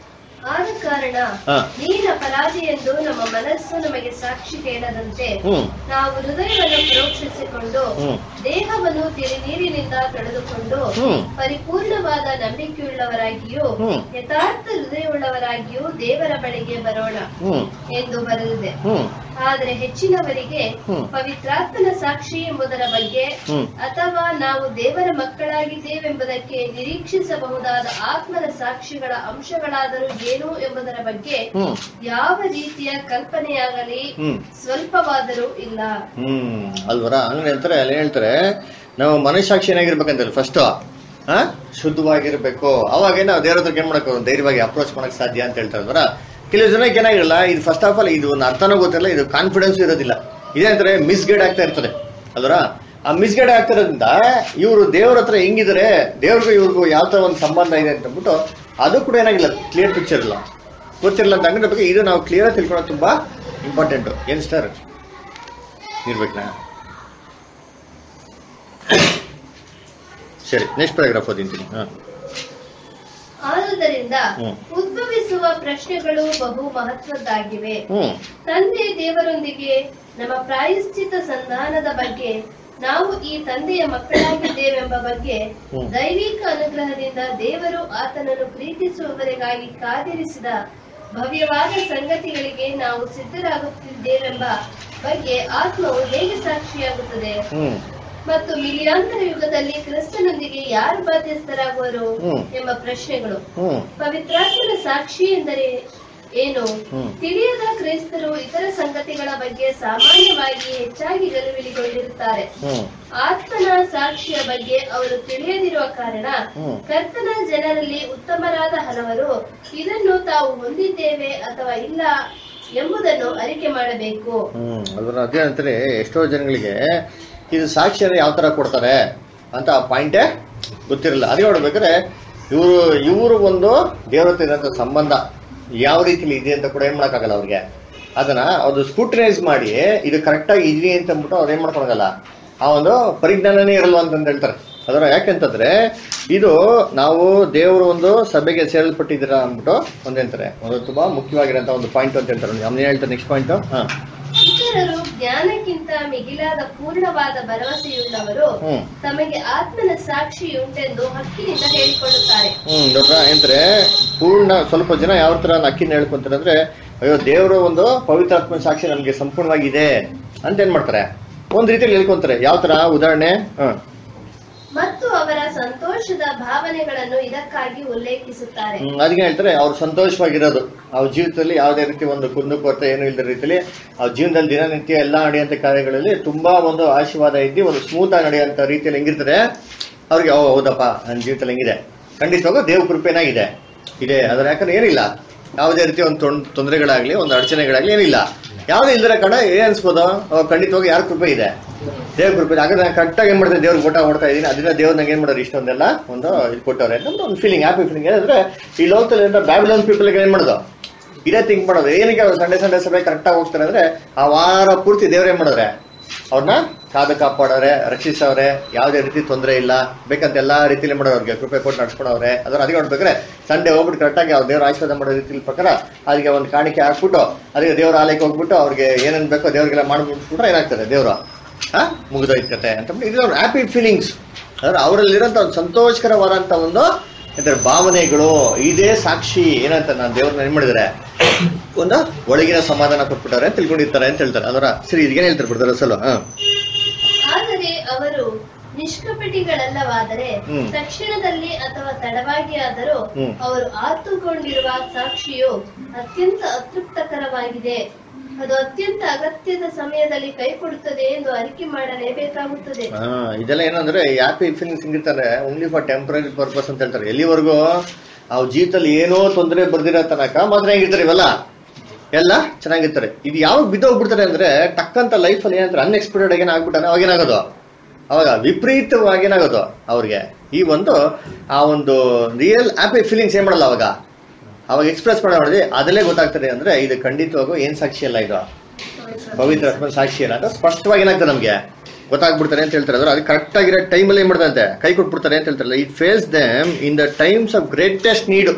ಆದ ಕಾರಣ ಹಾ. ನೀನ ಅಪರಾಧಿ ಎಂದು ನಮ್ಮ ಮನಸ್ಸು ನಮಗೆ ಸಾಕ್ಷಿ ಕೇಳದಂತೆ ಹ್ಮ್ ನಾವು ಹೃದಯವನ್ನು ಪ್ರೋಕ್ಷಿಸಿಕೊಂಡು ಹ್ಮ್. ದೇಹವನ್ನು ತಿರುನೀರಿನಿಂದ ತೊಳೆದುಕೊಂಡು ಹ್ಮ್. ಪರಿಪೂರ್ಣವಾದ ನಂಬಿಕೆಯುಳ್ಳವರಾಗಿಯೂ ಹ್ಮ್. ಯಥಾರ್ಥ ಹೃದಯವುಳ್ಳವರಾಗಿಯೂ ದೇವರ ಬಳಿಗೆ ಬರೋಣ ಹ್ಮ್ ಎಂದು ಬರೆದಿದೆ ಹ್ಮ್ ಆದರೆ ಹೆಚ್ಚಿನವರಿಗೆ ಹ್ಮ್. ಪವಿತ್ರಾತ್ಮನ ಸಾಕ್ಷಿ ಎಂಬುದರ ಬಗ್ಗೆ ಹ್ಮ್. ಅಥವಾ ನಾವು ದೇವರ ಮಕ್ಕಳಾಗಿದ್ದೇವೆಂಬುದಕ್ಕೆ ನಿರೀಕ್ಷಿಸಬಹುದಾದ ಆತ್ಮನ ಸಾಕ್ಷಿಗಳ ಅಂಶಗಳಾದರೂ ಏನು ಎಂಬುದರ ಬಗ್ಗೆ ಹ್ಮ್ ಯಾವ ರೀತಿಯ ಕಲ್ಪನೆಯಾಗಲಿ ಹ್ಮ್ ಸ್ವಲ್ಪವಾದರೂ ಇಲ್ಲ ಹ್ಮ್ ಅಲ್ವರ ಹಂಗೆ ಹೇಳ್ತಾರೆ ಅಲ್ಲಿ ಹೇಳ್ತಾರೆ ನಾವು ಮನಸ್ಸಾಕ್ಷಿ ಏನಾಗಿರ್ಬೇಕಂತಲ್ಲ ಫಸ್ಟ್ ಹಾ ಶುದ್ಧವಾಗಿರ್ಬೇಕು ಅವಾಗ ನಾವು ದೇವ್ರ ಹತ್ರ ಏನ್ ಮಾಡಕ್ ಧೈರ್ಯವಾಗಿ ಅಪ್ರೋಚ್ ಮಾಡಕ್ ಸಾಧ್ಯ ಅಂತ ಹೇಳ್ತಾರೆ ಅಲ್ವರ ಕೆಲವು ಜನಕ್ಕೆ ಏನಾಗಿರಲ್ಲ ಇದು ಫಸ್ಟ್ ಆಫ್ ಆಲ್ ಇದು ಒಂದು ಅರ್ಥನೂ ಗೊತ್ತಿಲ್ಲ ಇದು ಕಾನ್ಫಿಡೆನ್ಸ್ ಇರೋದಿಲ್ಲ ಇದೇ ಅಂತಾರೆ ಮಿಸ್ಗೈಡ್ ಆಗ್ತಾ ಇರ್ತದೆ ಅಲ್ವರ ಆ ಮಿಸ್ಗೈಡ್ ಆಗ್ತಿರೋದ್ರಿಂದ ಇವರು ದೇವ್ರ ಹತ್ರ ಹೆಂಗಿದ್ದಾರೆ ದೇವ್ರಿಗೂ ಇವ್ರಿಗೂ ಯಾವ ತರ ಒಂದು ಸಂಬಂಧ ಇದೆ ಅಂತ ಅಂದ್ಬಿಟ್ಟು ಅದು ಕೂಡ ಏನಾಗಿಲ್ಲ ಕ್ಲಿಯರ್ ಪಿಕ್ಚರ್ ಇಲ್ಲ ಗೊತ್ತಿರಲ್ಲ ಅಂತ ಹಂಗಿದ್ರೆ ಬಗ್ಗೆ ಇದು ನಾವು ಕ್ಲಿಯರ್ ತಿಳ್ಕೊಳ್ಳೋದು ತುಂಬಾ ಇಂಪಾರ್ಟೆಂಟ್ ಏನ್ ಸರ್ ಇರ್ಬೇಕನಾ ಸರಿ ನೆಕ್ಸ್ಟ್ ಪ್ಯಾರಾಗ್ರಾಫ್ ಓದಿಂತೀನಿ ಹಾ ಆದುದರಿಂದ ಹ್ಮ್. ಉದ್ಭವಿಸುವ ಪ್ರಶ್ನೆಗಳು ಬಹು ಮಹತ್ವದ್ದಾಗಿವೆ ಹ್ಮ್ ತಂದೆ ದೇವರೊಂದಿಗೆ ನಮ್ಮ ಪ್ರಾಯಶ್ಚಿತ ಸಂಧಾನದ ಬಗ್ಗೆ ನಾವು ಈ ತಂದೆಯ ಮಕ್ಕಳಾಗಿದ್ದೇವೆಂಬ ಬಗ್ಗೆ ಹ್ಮ್. ದೈವಿಕ ಅನುಗ್ರಹದಿಂದ ದೇವರು ಆತನನ್ನು ಪ್ರೀತಿಸುವವರಿಗಾಗಿ ಕಾದಿರಿಸಿದ ಭವ್ಯವಾದ ಸಂಗತಿಗಳಿಗೆ ನಾವು ಸಿದ್ಧರಾಗುತ್ತಿದ್ದೇವೆಂಬ ಬಗ್ಗೆ ಆತ್ಮವು ಹೇಗೆ ಸಾಕ್ಷಿಯಾಗುತ್ತದೆ ಹ್ಮ್ ಮತ್ತು ಮಿಲಿಯಾಂತರ ಯುಗದಲ್ಲಿ ಕ್ರಿಸ್ತನೊಂದಿಗೆ ಯಾರು ಬಾಧ್ಯಸ್ಥರಾಗುವರು ಹ್ಮ್. ಎಂಬ ಪ್ರಶ್ನೆಗಳು ಹ್ಮ್ ಪವಿತ್ರಾತ್ಮನ ಸಾಕ್ಷಿ ಎಂದರೆ ಏನು ಹ್ಮ್. ತಿಳಿಯದ ಕ್ರೈಸ್ತರು ಇತರ ಸಂಗತಿಗಳ ಬಗ್ಗೆ ಸಾಮಾನ್ಯವಾಗಿ ಹೆಚ್ಚಾಗಿ ಗಲಿಬಿಲಿಗೊಂಡಿರುತ್ತಾರೆ ಹ್ಮ್ ಆತ್ಮನ ಸಾಕ್ಷಿಯ ಬಗ್ಗೆ ಅವರು ತಿಳಿಯದಿರುವ ಕಾರಣ ಹ್ಮ್. ಕರ್ತನ ಜನರಲ್ಲಿ ಉತ್ತಮರಾದ ಹಲವರು ಇದನ್ನು ತಾವು ಹೊಂದಿದ್ದೇವೆ ಅಥವಾ ಇಲ್ಲ ಎಂಬುದನ್ನು ಅರಿಕೆ ಮಾಡಬೇಕು ಹ್ಮ್ ಅದರ ಅದೇ ಅಂತಾರೆ ಎಷ್ಟೋ ಜನಗಳಿಗೆ ಇದು ಸಾಕ್ಷಿಯನ್ನು ಯಾವ ತರ ಕೊಡ್ತಾರೆ ಅಂತ ಆ ಪಾಯಿಂಟೇ ಗೊತ್ತಿರಲ್ಲ ಅದೇ ನೋಡ್ಬೇಕಾದ್ರೆ ಇವರು ಇವರು ಒಂದು ದೇವರ ಹತ್ರ ಇರೋಂಥ ಸಂಬಂಧ ಯಾವ ರೀತಿಲಿ ಇದೆ ಅಂತ ಕೂಡ ಏನ್ ಮಾಡಕ್ಕಾಗಲ್ಲ ಅವ್ರಿಗೆ ಅದನ್ನ ಅದು ಸ್ಕೂಟನೈಸ್ ಮಾಡಿ ಇದು ಕರೆಕ್ಟಾಗಿ ಇದೆಯೇ ಅಂತ ಅಂದ್ಬಿಟ್ಟು ಅವ್ರು ಏನ್ ಮಾಡ್ಕೊಳಗಲ್ಲ ಆ ಒಂದು ಪರಿಜ್ಞಾನನೇ ಇರಲ್ವ ಅಂತ ಹೇಳ್ತಾರೆ ಅದರ ಯಾಕೆಂತಂದ್ರೆ ಇದು ನಾವು ದೇವರು ಒಂದು ಸಭೆಗೆ ಸೇರಲ್ಪಟ್ಟಿದ್ದೀರ ಅಂದ್ಬಿಟ್ಟು ಒಂದೇಂತಾರೆ ಒಂದು ತುಂಬಾ ಮುಖ್ಯವಾಗಿರೋಂಥ ಒಂದು ಪಾಯಿಂಟ್ ಅಂತ ಹೇಳ್ತಾರೆ ನಮ್ಗೆ ಹೇಳ್ತಾರೆ ನೆಕ್ಸ್ಟ್ ಪಾಯಿಂಟ್ ಹಾ ಇತರರು ಜ್ಞಾನಕ್ಕಿಂತ ಮಿಗಿಲಾದ ಪೂರ್ಣವಾದ ಭರವಸೆಯುಳ್ಳವರು ಹ್ಮ್ ತಮಗೆ ಆತ್ಮನ ಸಾಕ್ಷಿಯುಂಟೆಂದು ಹಕ್ಕಿನಿಂದ ಹೇಳಿಕೊಳ್ಳುತ್ತಾರೆ ಹ್ಮ್ ದೊಡ್ಡ ಏನಂದ್ರೆ ಪೂರ್ಣ ಸ್ವಲ್ಪ ಜನ ಯಾವ ತರ ಅಕ್ಕಿನ ಹೇಳ್ಕೊಂತಾರೆ ಅಂದ್ರೆ ಅಯ್ಯೋ ದೇವರು ಒಂದು ಪವಿತ್ರಾತ್ಮ ಸಾಕ್ಷಿ ನಮ್ಗೆ ಸಂಪೂರ್ಣವಾಗಿದೆ ಅಂತ ಏನ್ ಮಾಡ್ತಾರೆ ಒಂದ್ ರೀತಿಯಲ್ಲಿ ಹೇಳ್ಕೊಂತಾರೆ ಯಾವ ತರ ಉದಾಹರಣೆ ಹ ಮತ್ತು ಅವರ ಸಂತೋಷದ ಭಾವನೆಗಳನ್ನು ಇದಕ್ಕಾಗಿ ಉಲ್ಲೇಖಿಸುತ್ತಾರೆ ಹ್ಮ್, ಅದಕ್ಕೆ ಹೇಳ್ತಾರೆ ಅವ್ರು ಸಂತೋಷವಾಗಿರೋದು ಅವ್ರ ಜೀವಿತದಲ್ಲಿ ಯಾವುದೇ ರೀತಿ ಒಂದು ಕುಂದುಕೊರತೆ ಏನು ಇಲ್ಲದ ರೀತಿಯಲ್ಲಿ ಅವ್ರ ಜೀವನದಲ್ಲಿ ದಿನನಿತ್ಯ ಎಲ್ಲ ನಡೆಯುವಂತ ಕಾರ್ಯಗಳಲ್ಲಿ ತುಂಬಾ ಒಂದು ಆಶೀರ್ವಾದ ಇದ್ದು ಒಂದು ಸ್ಮೂತ್ ಆಗಿ ನಡೆಯುವಂತ ರೀತಿಯಲ್ಲಿ ಹೆಂಗಿರ್ತಾರೆ ಅವ್ರಿಗೆ ಓ ಹೌದಪ್ಪ ನನ್ನ ಜೀವಿತದಲ್ಲಿ ಹೆಂಗಿದೆ ಖಂಡಿತವಾಗೂ ದೇವ ಕೃಪೆನಾಗಿದೆ ಇದೆ ಅದ್ರ ಯಾಕಂದ್ರೆ ಏನಿಲ್ಲ ಯಾವುದೇ ರೀತಿ ಒಂದು ತೊಂದ್- ತೊಂದರೆಗಳಾಗ್ಲಿ ಒಂದು ಅಡಚಣೆಗಳಾಗ್ಲಿ ಏನಿಲ್ಲ ಯಾವುದೇ ಇಲ್ದಿರ ಕಡೆ ಏನ್ ಅನ್ಸ್ಬೋದು ಓ, ಖಂಡಿತವಾಗಿ ಯಾರ ಕೃಪೆ ಇದೆ ದೇವ್ರ ಕೃಪೆ ಇದೆ. ಹಾಗಾದ್ರೆ ನಾನು ಕರೆಕ್ಟಾಗಿ ಏನ್ ಮಾಡ್ತೀನಿ ದೇವ್ರಿಗೆ ಊಟ ಮಾಡ್ತಾ ಇದ್ದೀನಿ ಅದನ್ನ ದೇವ್ರ ನಂಗೆ ಏನ್ ಮಾಡೋರು ಇಷ್ಟೊಂದೆಲ್ಲ ಒಂದು ಇದು ಕೊಟ್ಟವ್ರೆ ಅಂತ ಒಂದು ಫೀಲಿಂಗ್ ಹ್ಯಾಪಿ ಫೀಲಿಂಗ್ ಏನಂದ್ರೆ ಈ ಲೋಕದಲ್ಲಿ ಏನಂದ್ರೆ ಬ್ಯಾಬಿಲೋನ್ ಪೀಪಲ್ಗೆ ಏನ್ ಮಾಡೋದು ಇದೇ ಥಿಂಕ್ ಮಾಡೋದು ಏನಕ್ಕೆ ಅವ್ರು ಸಂಡೇ ಸಂಡೇ ಸಭೆ ಕರೆಕ್ಟಾಗಿ ಹೋಗ್ತಾರೆ ಅಂದ್ರೆ ಆ ವಾರ ಪೂರ್ತಿ ದೇವ್ರ ಏನ್ ಮಾಡಿದ್ರೆ ಅವ್ರನ್ನ ಕಾದು ಕಾಪಾಡೋರೆ ರಕ್ಷಿಸವ್ರೆ ಯಾವುದೇ ರೀತಿ ತೊಂದರೆ ಇಲ್ಲ ಬೇಕಂತ ಎಲ್ಲಾ ರೀತಿಯಲ್ಲಿ ಮಾಡೋರು ಅವ್ರಿಗೆ ಕೃಪೆ ಕೊಟ್ಟು ನಡ್ಸ್ಕೊಡವ್ರೆ ಅದನ್ನ ಅದಕ್ಕೆ ನೋಡ್ಬೇಕಾದ್ರೆ ಸಂಡೇ ಹೋಗ್ಬಿಟ್ಟು ಕರೆಕ್ಟಾಗಿ ಅವ್ರ ದೇವ್ರ ಆಶೀರ್ವಾದ ಮಾಡೋ ರೀತಿ ಪ್ರಕಾರ ಅದಕ್ಕೆ ಒಂದು ಕಾಣಿಕೆ ಹಾಕ್ಬಿಟ್ಟು ಅದಕ್ಕೆ ದೇವ್ರ ಆಲಯಕ್ಕೆ ಹೋಗ್ಬಿಟ್ಟು ಅವ್ರಿಗೆ ಏನೇನ್ ಬೇಕೋ ದೇವ್ರಿಗೆಲ್ಲ ಮಾಡ್ಬಿಟ್ಬಿಟ್ರೆ ಏನಾಗ್ತದೆ ದೇವ್ರು ಆ ಮುಗಿದೋಯ್ತು ಕತೆ ಅಂತ ಇದು ಅವ್ರ ಹ್ಯಾಪಿ ಫೀಲಿಂಗ್ಸ್ ಅಂದ್ರೆ ಅವರಲ್ಲಿರೋಂಥ ಒಂದು ಸಂತೋಷಕರವಾದಂಥ ಒಂದು ಎಂತಾರೆ ಭಾವನೆಗಳು ಇದೇ ಸಾಕ್ಷಿ ಏನಂತ ನಾನು ದೇವ್ರನ್ನ ಏನ್ ಮಾಡಿದ್ದಾರೆ ಒಂದು ಒಳಗಿನ ಸಮಾಧಾನ ಕೊಟ್ಬಿಟ್ಟಾರೆ ಅಂತ ತಿಳ್ಕೊಂಡಿರ್ತಾರೆ ಅಂತ ಹೇಳ್ತಾರೆ ಅದರ ಸರಿ ಇದಕ್ಕೇನು ಹೇಳ್ತಾರೆ ಬಿಡ್ತಾರೆ ಅಸಲು ಹಾ ಆದರೆ ಅವರು ನಿಷ್ಕಪಟಿಗಳಲ್ಲವಾದರೆ ಹ್ಮ್. ತಕ್ಷಣದಲ್ಲಿ ಅಥವಾ ತಡವಾಗಿ ಆದರೂ ಹ್ಮ್. ಅವರು ಆತುಕೊಂಡಿರುವ ಸಾಕ್ಷಿಯು ಅತ್ಯಂತ ಅತೃಪ್ತಕರವಾಗಿದೆ ಅದು ಅತ್ಯಂತ ಅಗತ್ಯದ ಸಮಯದಲ್ಲಿ ಕೈ ಕೊಡುತ್ತದೆ ಎಂದು ಅರಿಕೆ ಮಾಡಲೇಬೇಕಾಗುತ್ತದೆ ಹಾ ಇದೆಲ್ಲ ಏನಂದ್ರೆ ಹ್ಯಾಪಿ ಫೀಲಿಂಗ್ಸ್ ಹಿಂಗಿರ್ತಾರೆ ಓನ್ಲಿ ಫಾರ್ ಟೆಂಪರರಿ ಪರ್ಪಸ್ ಅಂತ ಹೇಳ್ತಾರೆ ಎಲ್ಲಿವರೆಗೂ ಅವ್ರ ಜೀವಿತದಲ್ಲಿ ಏನೋ ತೊಂದರೆ ಬರ್ದಿರೋ ತನಕ ಮಾತ್ರ ಹೆಂಗಿರ್ತಾರೆ ಇವೆಲ್ಲ ಎಲ್ಲ ಚೆನ್ನಾಗಿರ್ತಾರೆ ಇದು ಯಾವಾಗ ಬಿದ್ದೋಗ್ಬಿಡ್ತಾರೆ ಅಂದ್ರೆ ಟಕ್ಕಂತ ಲೈಫಲ್ಲಿ ಏನಂತಾರೆ ಅನ್ಎಕ್ಸ್ಪೆಕ್ಟೆಡ್ ಆಗಿ ಆಗ್ಬಿಟ್ಟಾನೆ ಅವಾಗ ಏನಾಗೋದು ಅವಾಗ ವಿಪರೀತವಾಗಿ ಏನಾಗೋದು ಅವ್ರಿಗೆ ಈ ಒಂದು ಆ ಒಂದು ರಿಯಲ್ ಹ್ಯಾಪಿ ಫೀಲಿಂಗ್ಸ್ ಏನ್ ಮಾಡಲ್ಲ ಅವಾಗ ಅವಾಗ ಎಕ್ಸ್ಪ್ರೆಸ್ ಮಾಡಿ ಅದಲ್ಲೇ ಗೊತ್ತಾಗ್ತದೆ ಅಂದ್ರೆ ಇದು ಖಂಡಿತವಾಗೂ ಏನ್ ಸಾಕ್ಷಿ ಅಲ್ಲ ಇದು ಪವಿತ್ರ ಆತ್ಮ ಸಾಕ್ಷಿ ಅಲ್ಲ ಅಂತ ಸ್ಪಷ್ಟವಾಗಿ ಏನಾಗ್ತದೆ ನಮ್ಗೆ ಗೊತ್ತಾಗ್ಬಿಡ್ತಾರೆ ಅಂತ ಹೇಳ್ತಾರೆ ಅಂದ್ರೆ ಅದು ಕರೆಕ್ಟ್ ಆಗಿರೋ ಟೈಮಲ್ಲಿ ಏನ್ ಮಾಡ್ದಂತೆ ಕೈ ಕೊಟ್ಬಿಡ್ತಾರೆ ಅಂತ ಹೇಳ್ತಾರಲ್ಲ it face them in the times of greatest need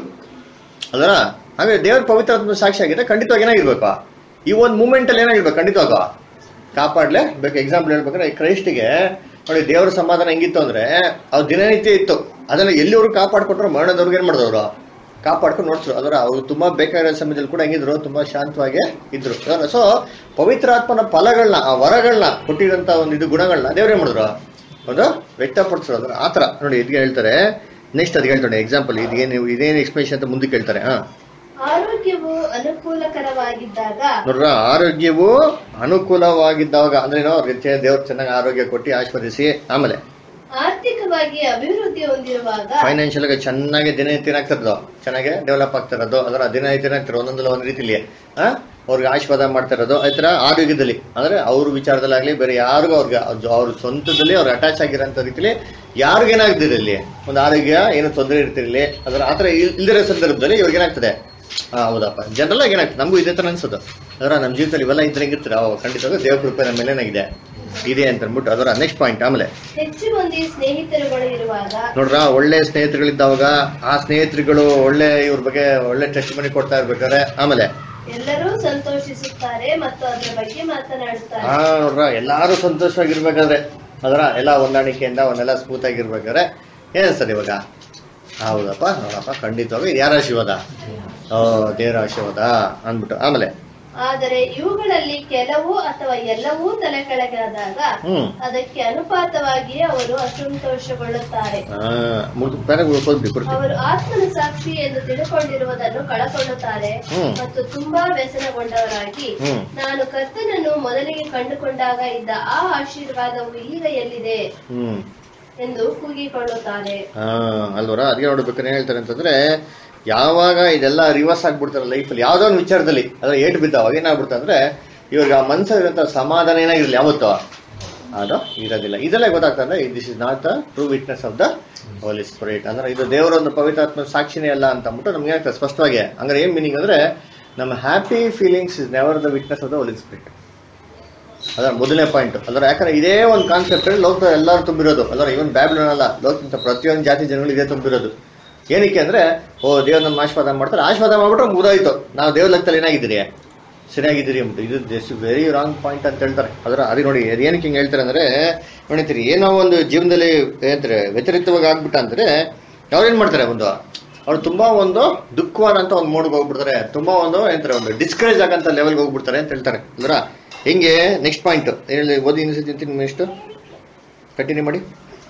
ಅದರ ಹಾಗೆ ದೇವ್ರ ಪವಿತ್ರ ಆತ್ಮ ಸಾಕ್ಷಿ ಆಗಿದೆ ಖಂಡಿತವಾಗಿ ಏನಾಗಿರ್ಬೇಕು ಈ ಒಂದು ಮೂಮೆಂಟ್ ಅಲ್ಲಿ ಏನಾಗಿರ್ಬೇಕು ಖಂಡಿತವಾಗ ಕಾಪಾಡ್ಲೆ ಬೇಕು ಎಕ್ಸಾಂಪಲ್ ಹೇಳ್ಬೇಕಾದ್ರೆ ಈ ಕ್ರೈಸ್ಟಿಗೆ ನೋಡಿ ದೇವರ ಸಮಾಧಾನ ಹೆಂಗಿತ್ತು ಅಂದ್ರೆ ಅವ್ರ ದಿನನಿತ್ಯ ಇತ್ತು ಅದನ್ನ ಎಲ್ಲಿವರೆಗೂ ಕಾಪಾಡ್ಕೊಟ್ರು ಮರಣದವ್ರಿಗೆ ಏನ್ ಮಾಡಿದವರು ಕಾಪಾಡ್ಕೊಂಡು ನೋಡ್ತಾರೆ ಅದರ ಅವ್ರು ತುಂಬಾ ಬೇಕಾಗಿರೋ ಸಮಯದಲ್ಲಿ ಕೂಡ ಹೆಂಗಿದ್ರು ತುಂಬಾ ಶಾಂತವಾಗಿ ಇದ್ರು ಸೊ ಪವಿತ್ರಾತ್ಮನ ಫಲಗಳನ್ನ ಆ ವರಗಳನ್ನ ಕೊಟ್ಟಿರೋಂಥ ಒಂದು ಇದು ಗುಣಗಳನ್ನ ದೇವ್ರೇ ಮಾಡಿದ್ರು ಒಂದು ವ್ಯಕ್ತಪಡಿಸ್ರು ಅದರ ಆ ಥರ ನೋಡಿ ಇದಕ್ಕೆ ಹೇಳ್ತಾರೆ ನೆಕ್ಸ್ಟ್ ಅದಕ್ಕೆ ಹೇಳ್ತಾರೆ ಎಕ್ಸಾಂಪಲ್ ಇದೇನು ಇದೇನು ಎಕ್ಸ್ಪ್ಲೇಷನ್ ಅಂತ ಮುಂದಕ್ಕೆ ಹೇಳ್ತಾರೆ ಹಾ ಆರೋಗ್ಯವು ಅನುಕೂಲಕರವಾಗಿದ್ದಾಗ ನೋಡ್ರ ಆರೋಗ್ಯವು ಅನುಕೂಲವಾಗಿದ್ದಾಗ ಅಂದ್ರೆ ಏನೋ ಅವ್ರಿಗೆ ದೇವ್ರು ಚೆನ್ನಾಗಿ ಆರೋಗ್ಯ ಕೊಟ್ಟು ಆಶೀರ್ವದಿಸಿ ಆಮೇಲೆ ಆರ್ಥಿಕವಾಗಿ ಅಭಿವೃದ್ಧಿ ಹೊಂದಿರುವಾಗ ಫೈನಾನ್ಷಿಯಲ್ ಆಗಿ ಚೆನ್ನಾಗಿ ದಿನನಿತ್ಯ ಏನಾಗ್ತಿರೋದು ಚೆನ್ನಾಗಿ ಡೆವಲಪ್ ಆಗ್ತಿರೋದು ಅದರ ದಿನನಿತ್ಯ ಏನಾಗ್ತಿರೋ ಒಂದೊಂದಲ್ಲ ಒಂದು ರೀತಿಲಿ ಆ ಅವ್ರಿಗೆ ಆಶೀರ್ವಾದ ಮಾಡ್ತಾ ಇರೋದು ಈ ಥರ ಆರೋಗ್ಯದಲ್ಲಿ ಅಂದ್ರೆ ಅವ್ರ ವಿಚಾರದಲ್ಲಾಗ್ಲಿ ಬೇರೆ ಯಾರಿಗೂ ಅವ್ರಿಗೆ ಅವ್ರ- ಅವ್ರ ಸ್ವಂತದಲ್ಲಿ ಅವ್ರು ಅಟ್ಯಾಚ್ ಆಗಿರೋಂಥ ರೀತಿಲಿ ಯಾರಿಗೂ ಏನಾಗ್ತಿರಲಿ ಒಂದು ಆರೋಗ್ಯ ಏನು ತೊಂದರೆ ಇರ್ತಿರಲಿ ಅದರ ಆ ಥರ ಇಲ್- ಇಲ್ದಿರೋ ಸಂದರ್ಭದಲ್ಲಿ ಇವ್ರಿಗೆ ಏನಾಗ್ತದೆ ಹಾ ಹೌದಪ್ಪ ಜನರಲ್ ಆಗಿ ಏನಾಗ್ತದೆ ನಮಗೂ ಇದೇ ಥರ ಅನ್ಸೋದು ಅದರ ನಮ್ಮ ಜೀವಿತದಲ್ಲಿ ಇವೆಲ್ಲ ಇದ್ರೆ ಹೆಂಗಿರ್ತಾರೆ ಅವಾಗ ಖಂಡಿತವಾಗ ದೇವ್ರ ಕೃಪೆ ನಮ್ಮ ಮೇಲೆ ಏನಾಗಿದೆ ಇದೆ ಅಂತ ಅಂದ್ಬಿಟ್ಟು ಅದರ ನೆಕ್ಸ್ಟ್ ಪಾಯಿಂಟ್ ಆಮೇಲೆ ಹೆಚ್ಚು ಮಂದಿ ಸ್ನೇಹಿತರುಗಳು ಇರುವಾಗ ನೋಡ್ರ ಒಳ್ಳೆ ಸ್ನೇಹಿತರುಗಳಿದ್ದಾವಾಗ ಆ ಸ್ನೇಹಿತರುಗಳು ಒಳ್ಳೆ ಇವ್ರ ಬಗ್ಗೆ ಒಳ್ಳೆ ಟೆಸ್ಟ್ ಮನಿ ಕೊಡ್ತಾ ಇರ್ಬೇಕಾದ್ರೆ ಆಮೇಲೆ ಎಲ್ಲರೂ ಸಂತೋಷಿಸುತ್ತಾರೆ ಮತ್ತು ಅದರ ಬಗ್ಗೆ ಮಾತನಾಡುತ್ತಾರೆ ಆ ನೋಡ್ರ ಎಲ್ಲಾರು ಸಂತೋಷವಾಗಿರ್ಬೇಕಾದ್ರೆ ಅದರ ಎಲ್ಲ ಹೊಂದಾಣಿಕೆಯಿಂದ ಅವನ್ನೆಲ್ಲ ಸ್ಮೂತ್ ಆಗಿರ್ಬೇಕಾದ್ರೆ ಏನ್ ಅನ್ಸ್ತದೆ ಇವಾಗ ಹೌದಪ್ಪ ನೋಡಪ್ಪ ಖಂಡಿತವಾಗಿ ಇದು ಯಾರ ಆಶೀರ್ವಾದ ಓ ದೇವರ ಆಶೀರ್ವಾದ ಅಂದ್ಬಿಟ್ಟು ಆಮೇಲೆ ಆದರೆ ಇವುಗಳಲ್ಲಿ ಕೆಲವು ಅಥವಾ ಎಲ್ಲವೂ ತಲೆ ಕೆಳಗಾದಾಗ ಹ್ಮ್ ಅದಕ್ಕೆ ಅನುಪಾತವಾಗಿ ಅವರು ಅಸಂತೋಷಗೊಳ್ಳುತ್ತಾರೆ ಆ, ಮುಗ್ದು- ಬೇರೆ ಉಳ್ಕೊಳ್ಬೇಕು ಕೊಡ್ತೀನಿ ಅವರು ಆತ್ಮನ ಸಾಕ್ಷಿ ಎಂದು ತಿಳುಕೊಂಡಿರುವುದನ್ನು ಕಳಕೊಳ್ಳುತ್ತಾರೆ ಹ್ಮ್. ಮತ್ತು ತುಂಬಾ ವ್ಯಸನಗೊಂಡವರಾಗಿ ಹ್ಮ್ ನಾನು ಕರ್ತನನ್ನು ಮೊದಲಿಗೆ ಕಂಡುಕೊಂಡಾಗ ಇದ್ದ ಆ ಆಶೀರ್ವಾದವು ಈಗ ಎಲ್ಲಿದೆ ಹ್ಮ್ ಎಂದು ಕೂಗಿಕೊಳ್ಳುತ್ತಾರೆ ಹಾ ಅಲ್ವರ ಅದಕ್ಕೆ ನೋಡ್ಬೇಕಾದ್ರೆ ಏನ್ ಹೇಳ್ತಾರೆ ಅಂತಂದ್ರೆ ಯಾವಾಗ ಇದೆಲ್ಲ ರಿವರ್ಸ್ ಆಗ್ಬಿಡ್ತಾರೆ ಲೈಫಲ್ಲಿ ಯಾವ್ದೋ ಒಂದು ವಿಚಾರದಲ್ಲಿ ಅದ್ರ ಏಟ್ ಬಿದ್ದಾವಾಗ ಏನಾಗ್ಬಿಡ್ತಾ ಅಂದ್ರೆ ಇವ್ರಿಗೆ ಆ ಮನ್ಸಲ್ಲಿರುವಂತ ಸಮಾಧಾನ ಏನಾಗಿರ್ಲಿ ಯಾವತ್ತು ಅದು ಇರೋದಿಲ್ಲ ಇದೆಲ್ಲ ಗೊತ್ತಾಗ್ತದೆ this is not the true witness of the Holy Spirit ಅಂದ್ರೆ ಇದು ದೇವರ ಒಂದು ಪವಿತ್ರಾತ್ಮ ಸಾಕ್ಷಿನೇ ಅಲ್ಲ ಅಂತ ಅಂದ್ಬಿಟ್ಟು ನಮ್ಗೆ ಆಗ್ತದೆ ಸ್ಪಷ್ಟವಾಗಿ ಅಂದ್ರೆ ಏನ್ ಮೀನಿಂಗ್ ಅಂದ್ರೆ ನಮ್ಮ happy feelings is never the witness of the Holy Spirit ಅದರ ಮೊದಲನೇ ಪಾಯಿಂಟ್ ಅಂದ್ರೆ ಯಾಕಂದ್ರೆ ಇದೇ ಒಂದು ಕಾನ್ಸೆಪ್ಟ್ ಲೋಕದ ಎಲ್ಲರೂ ತುಂಬಿರೋದು ಅಂದ್ರೆ ಇವನ್ ಬ್ಯಾಬ್ಲೋನ್ ಅಲ್ಲ ಲೋಕದ ಪ್ರತಿಯೊಂದು ಜಾತಿ ಜನಗಳು ಇದೇ ತುಂಬಿರೋದು ಏನಕ್ಕೆ ಅಂದ್ರೆ ಓ ದೇವ್ರ ನಮ್ಮ ಆಶೀರ್ವಾದ ಮಾಡ್ತಾರೆ ಆಶೀರ್ವಾದ ಮಾಡ್ಬಿಟ್ರೆ ಮುಗಿದೋಯ್ತು ನಾವು ದೇವ್ರ ಲೆಕ್ಕದಲ್ಲಿ ಏನಾಗಿದ್ದೀರಿ ಸರಿಯಾಗಿದ್ದೀರಿ ಅಂದ್ಬಿಟ್ಟು ಇದು ದಿಸ್ ವೆರಿ ರಾಂಗ್ ಪಾಯಿಂಟ್ ಅಂತ ಹೇಳ್ತಾರೆ ಅದರ ಅದೇ ನೋಡಿ ಅದು ಏನಕ್ಕೆ ಹಿಂಗೆ ಹೇಳ್ತಾರೆ ಅಂದ್ರೆ ನೋಡಿತೀರಿ ಏನೋ ಒಂದು ಜೀವನದಲ್ಲಿ ಏನಂತಾರೆ ವ್ಯತಿರಿಕ್ತವಾಗಿ ಆಗ್ಬಿಟ್ಟ ಅಂದ್ರೆ ಅವ್ರೇನ್ ಮಾಡ್ತಾರೆ ಒಂದು ಅವ್ರು ತುಂಬಾ ಒಂದು ದುಃಖವಾದಂತ ಒಂದು ಮೋಡ್ಗೆ ಹೋಗ್ಬಿಡ್ತಾರೆ ತುಂಬಾ ಒಂದು ಏನಂತಾರೆ ಒಂದು ಡಿಸ್ಕರೇಜ್ ಆಗಂತ ಲೆವೆಲ್ಗೆ ಹೋಗ್ಬಿಡ್ತಾರೆ ಅಂತ ಹೇಳ್ತಾರೆ ಅಂದ್ರ ಹೆಂಗೆ ನೆಕ್ಸ್ಟ್ ಪಾಯಿಂಟ್ ಹೇಳಿ ಓದಿ ಇನ್ನೊಂದ್ಸತಿ ಎಷ್ಟು ಕಂಟಿನ್ಯೂ ಮಾಡಿ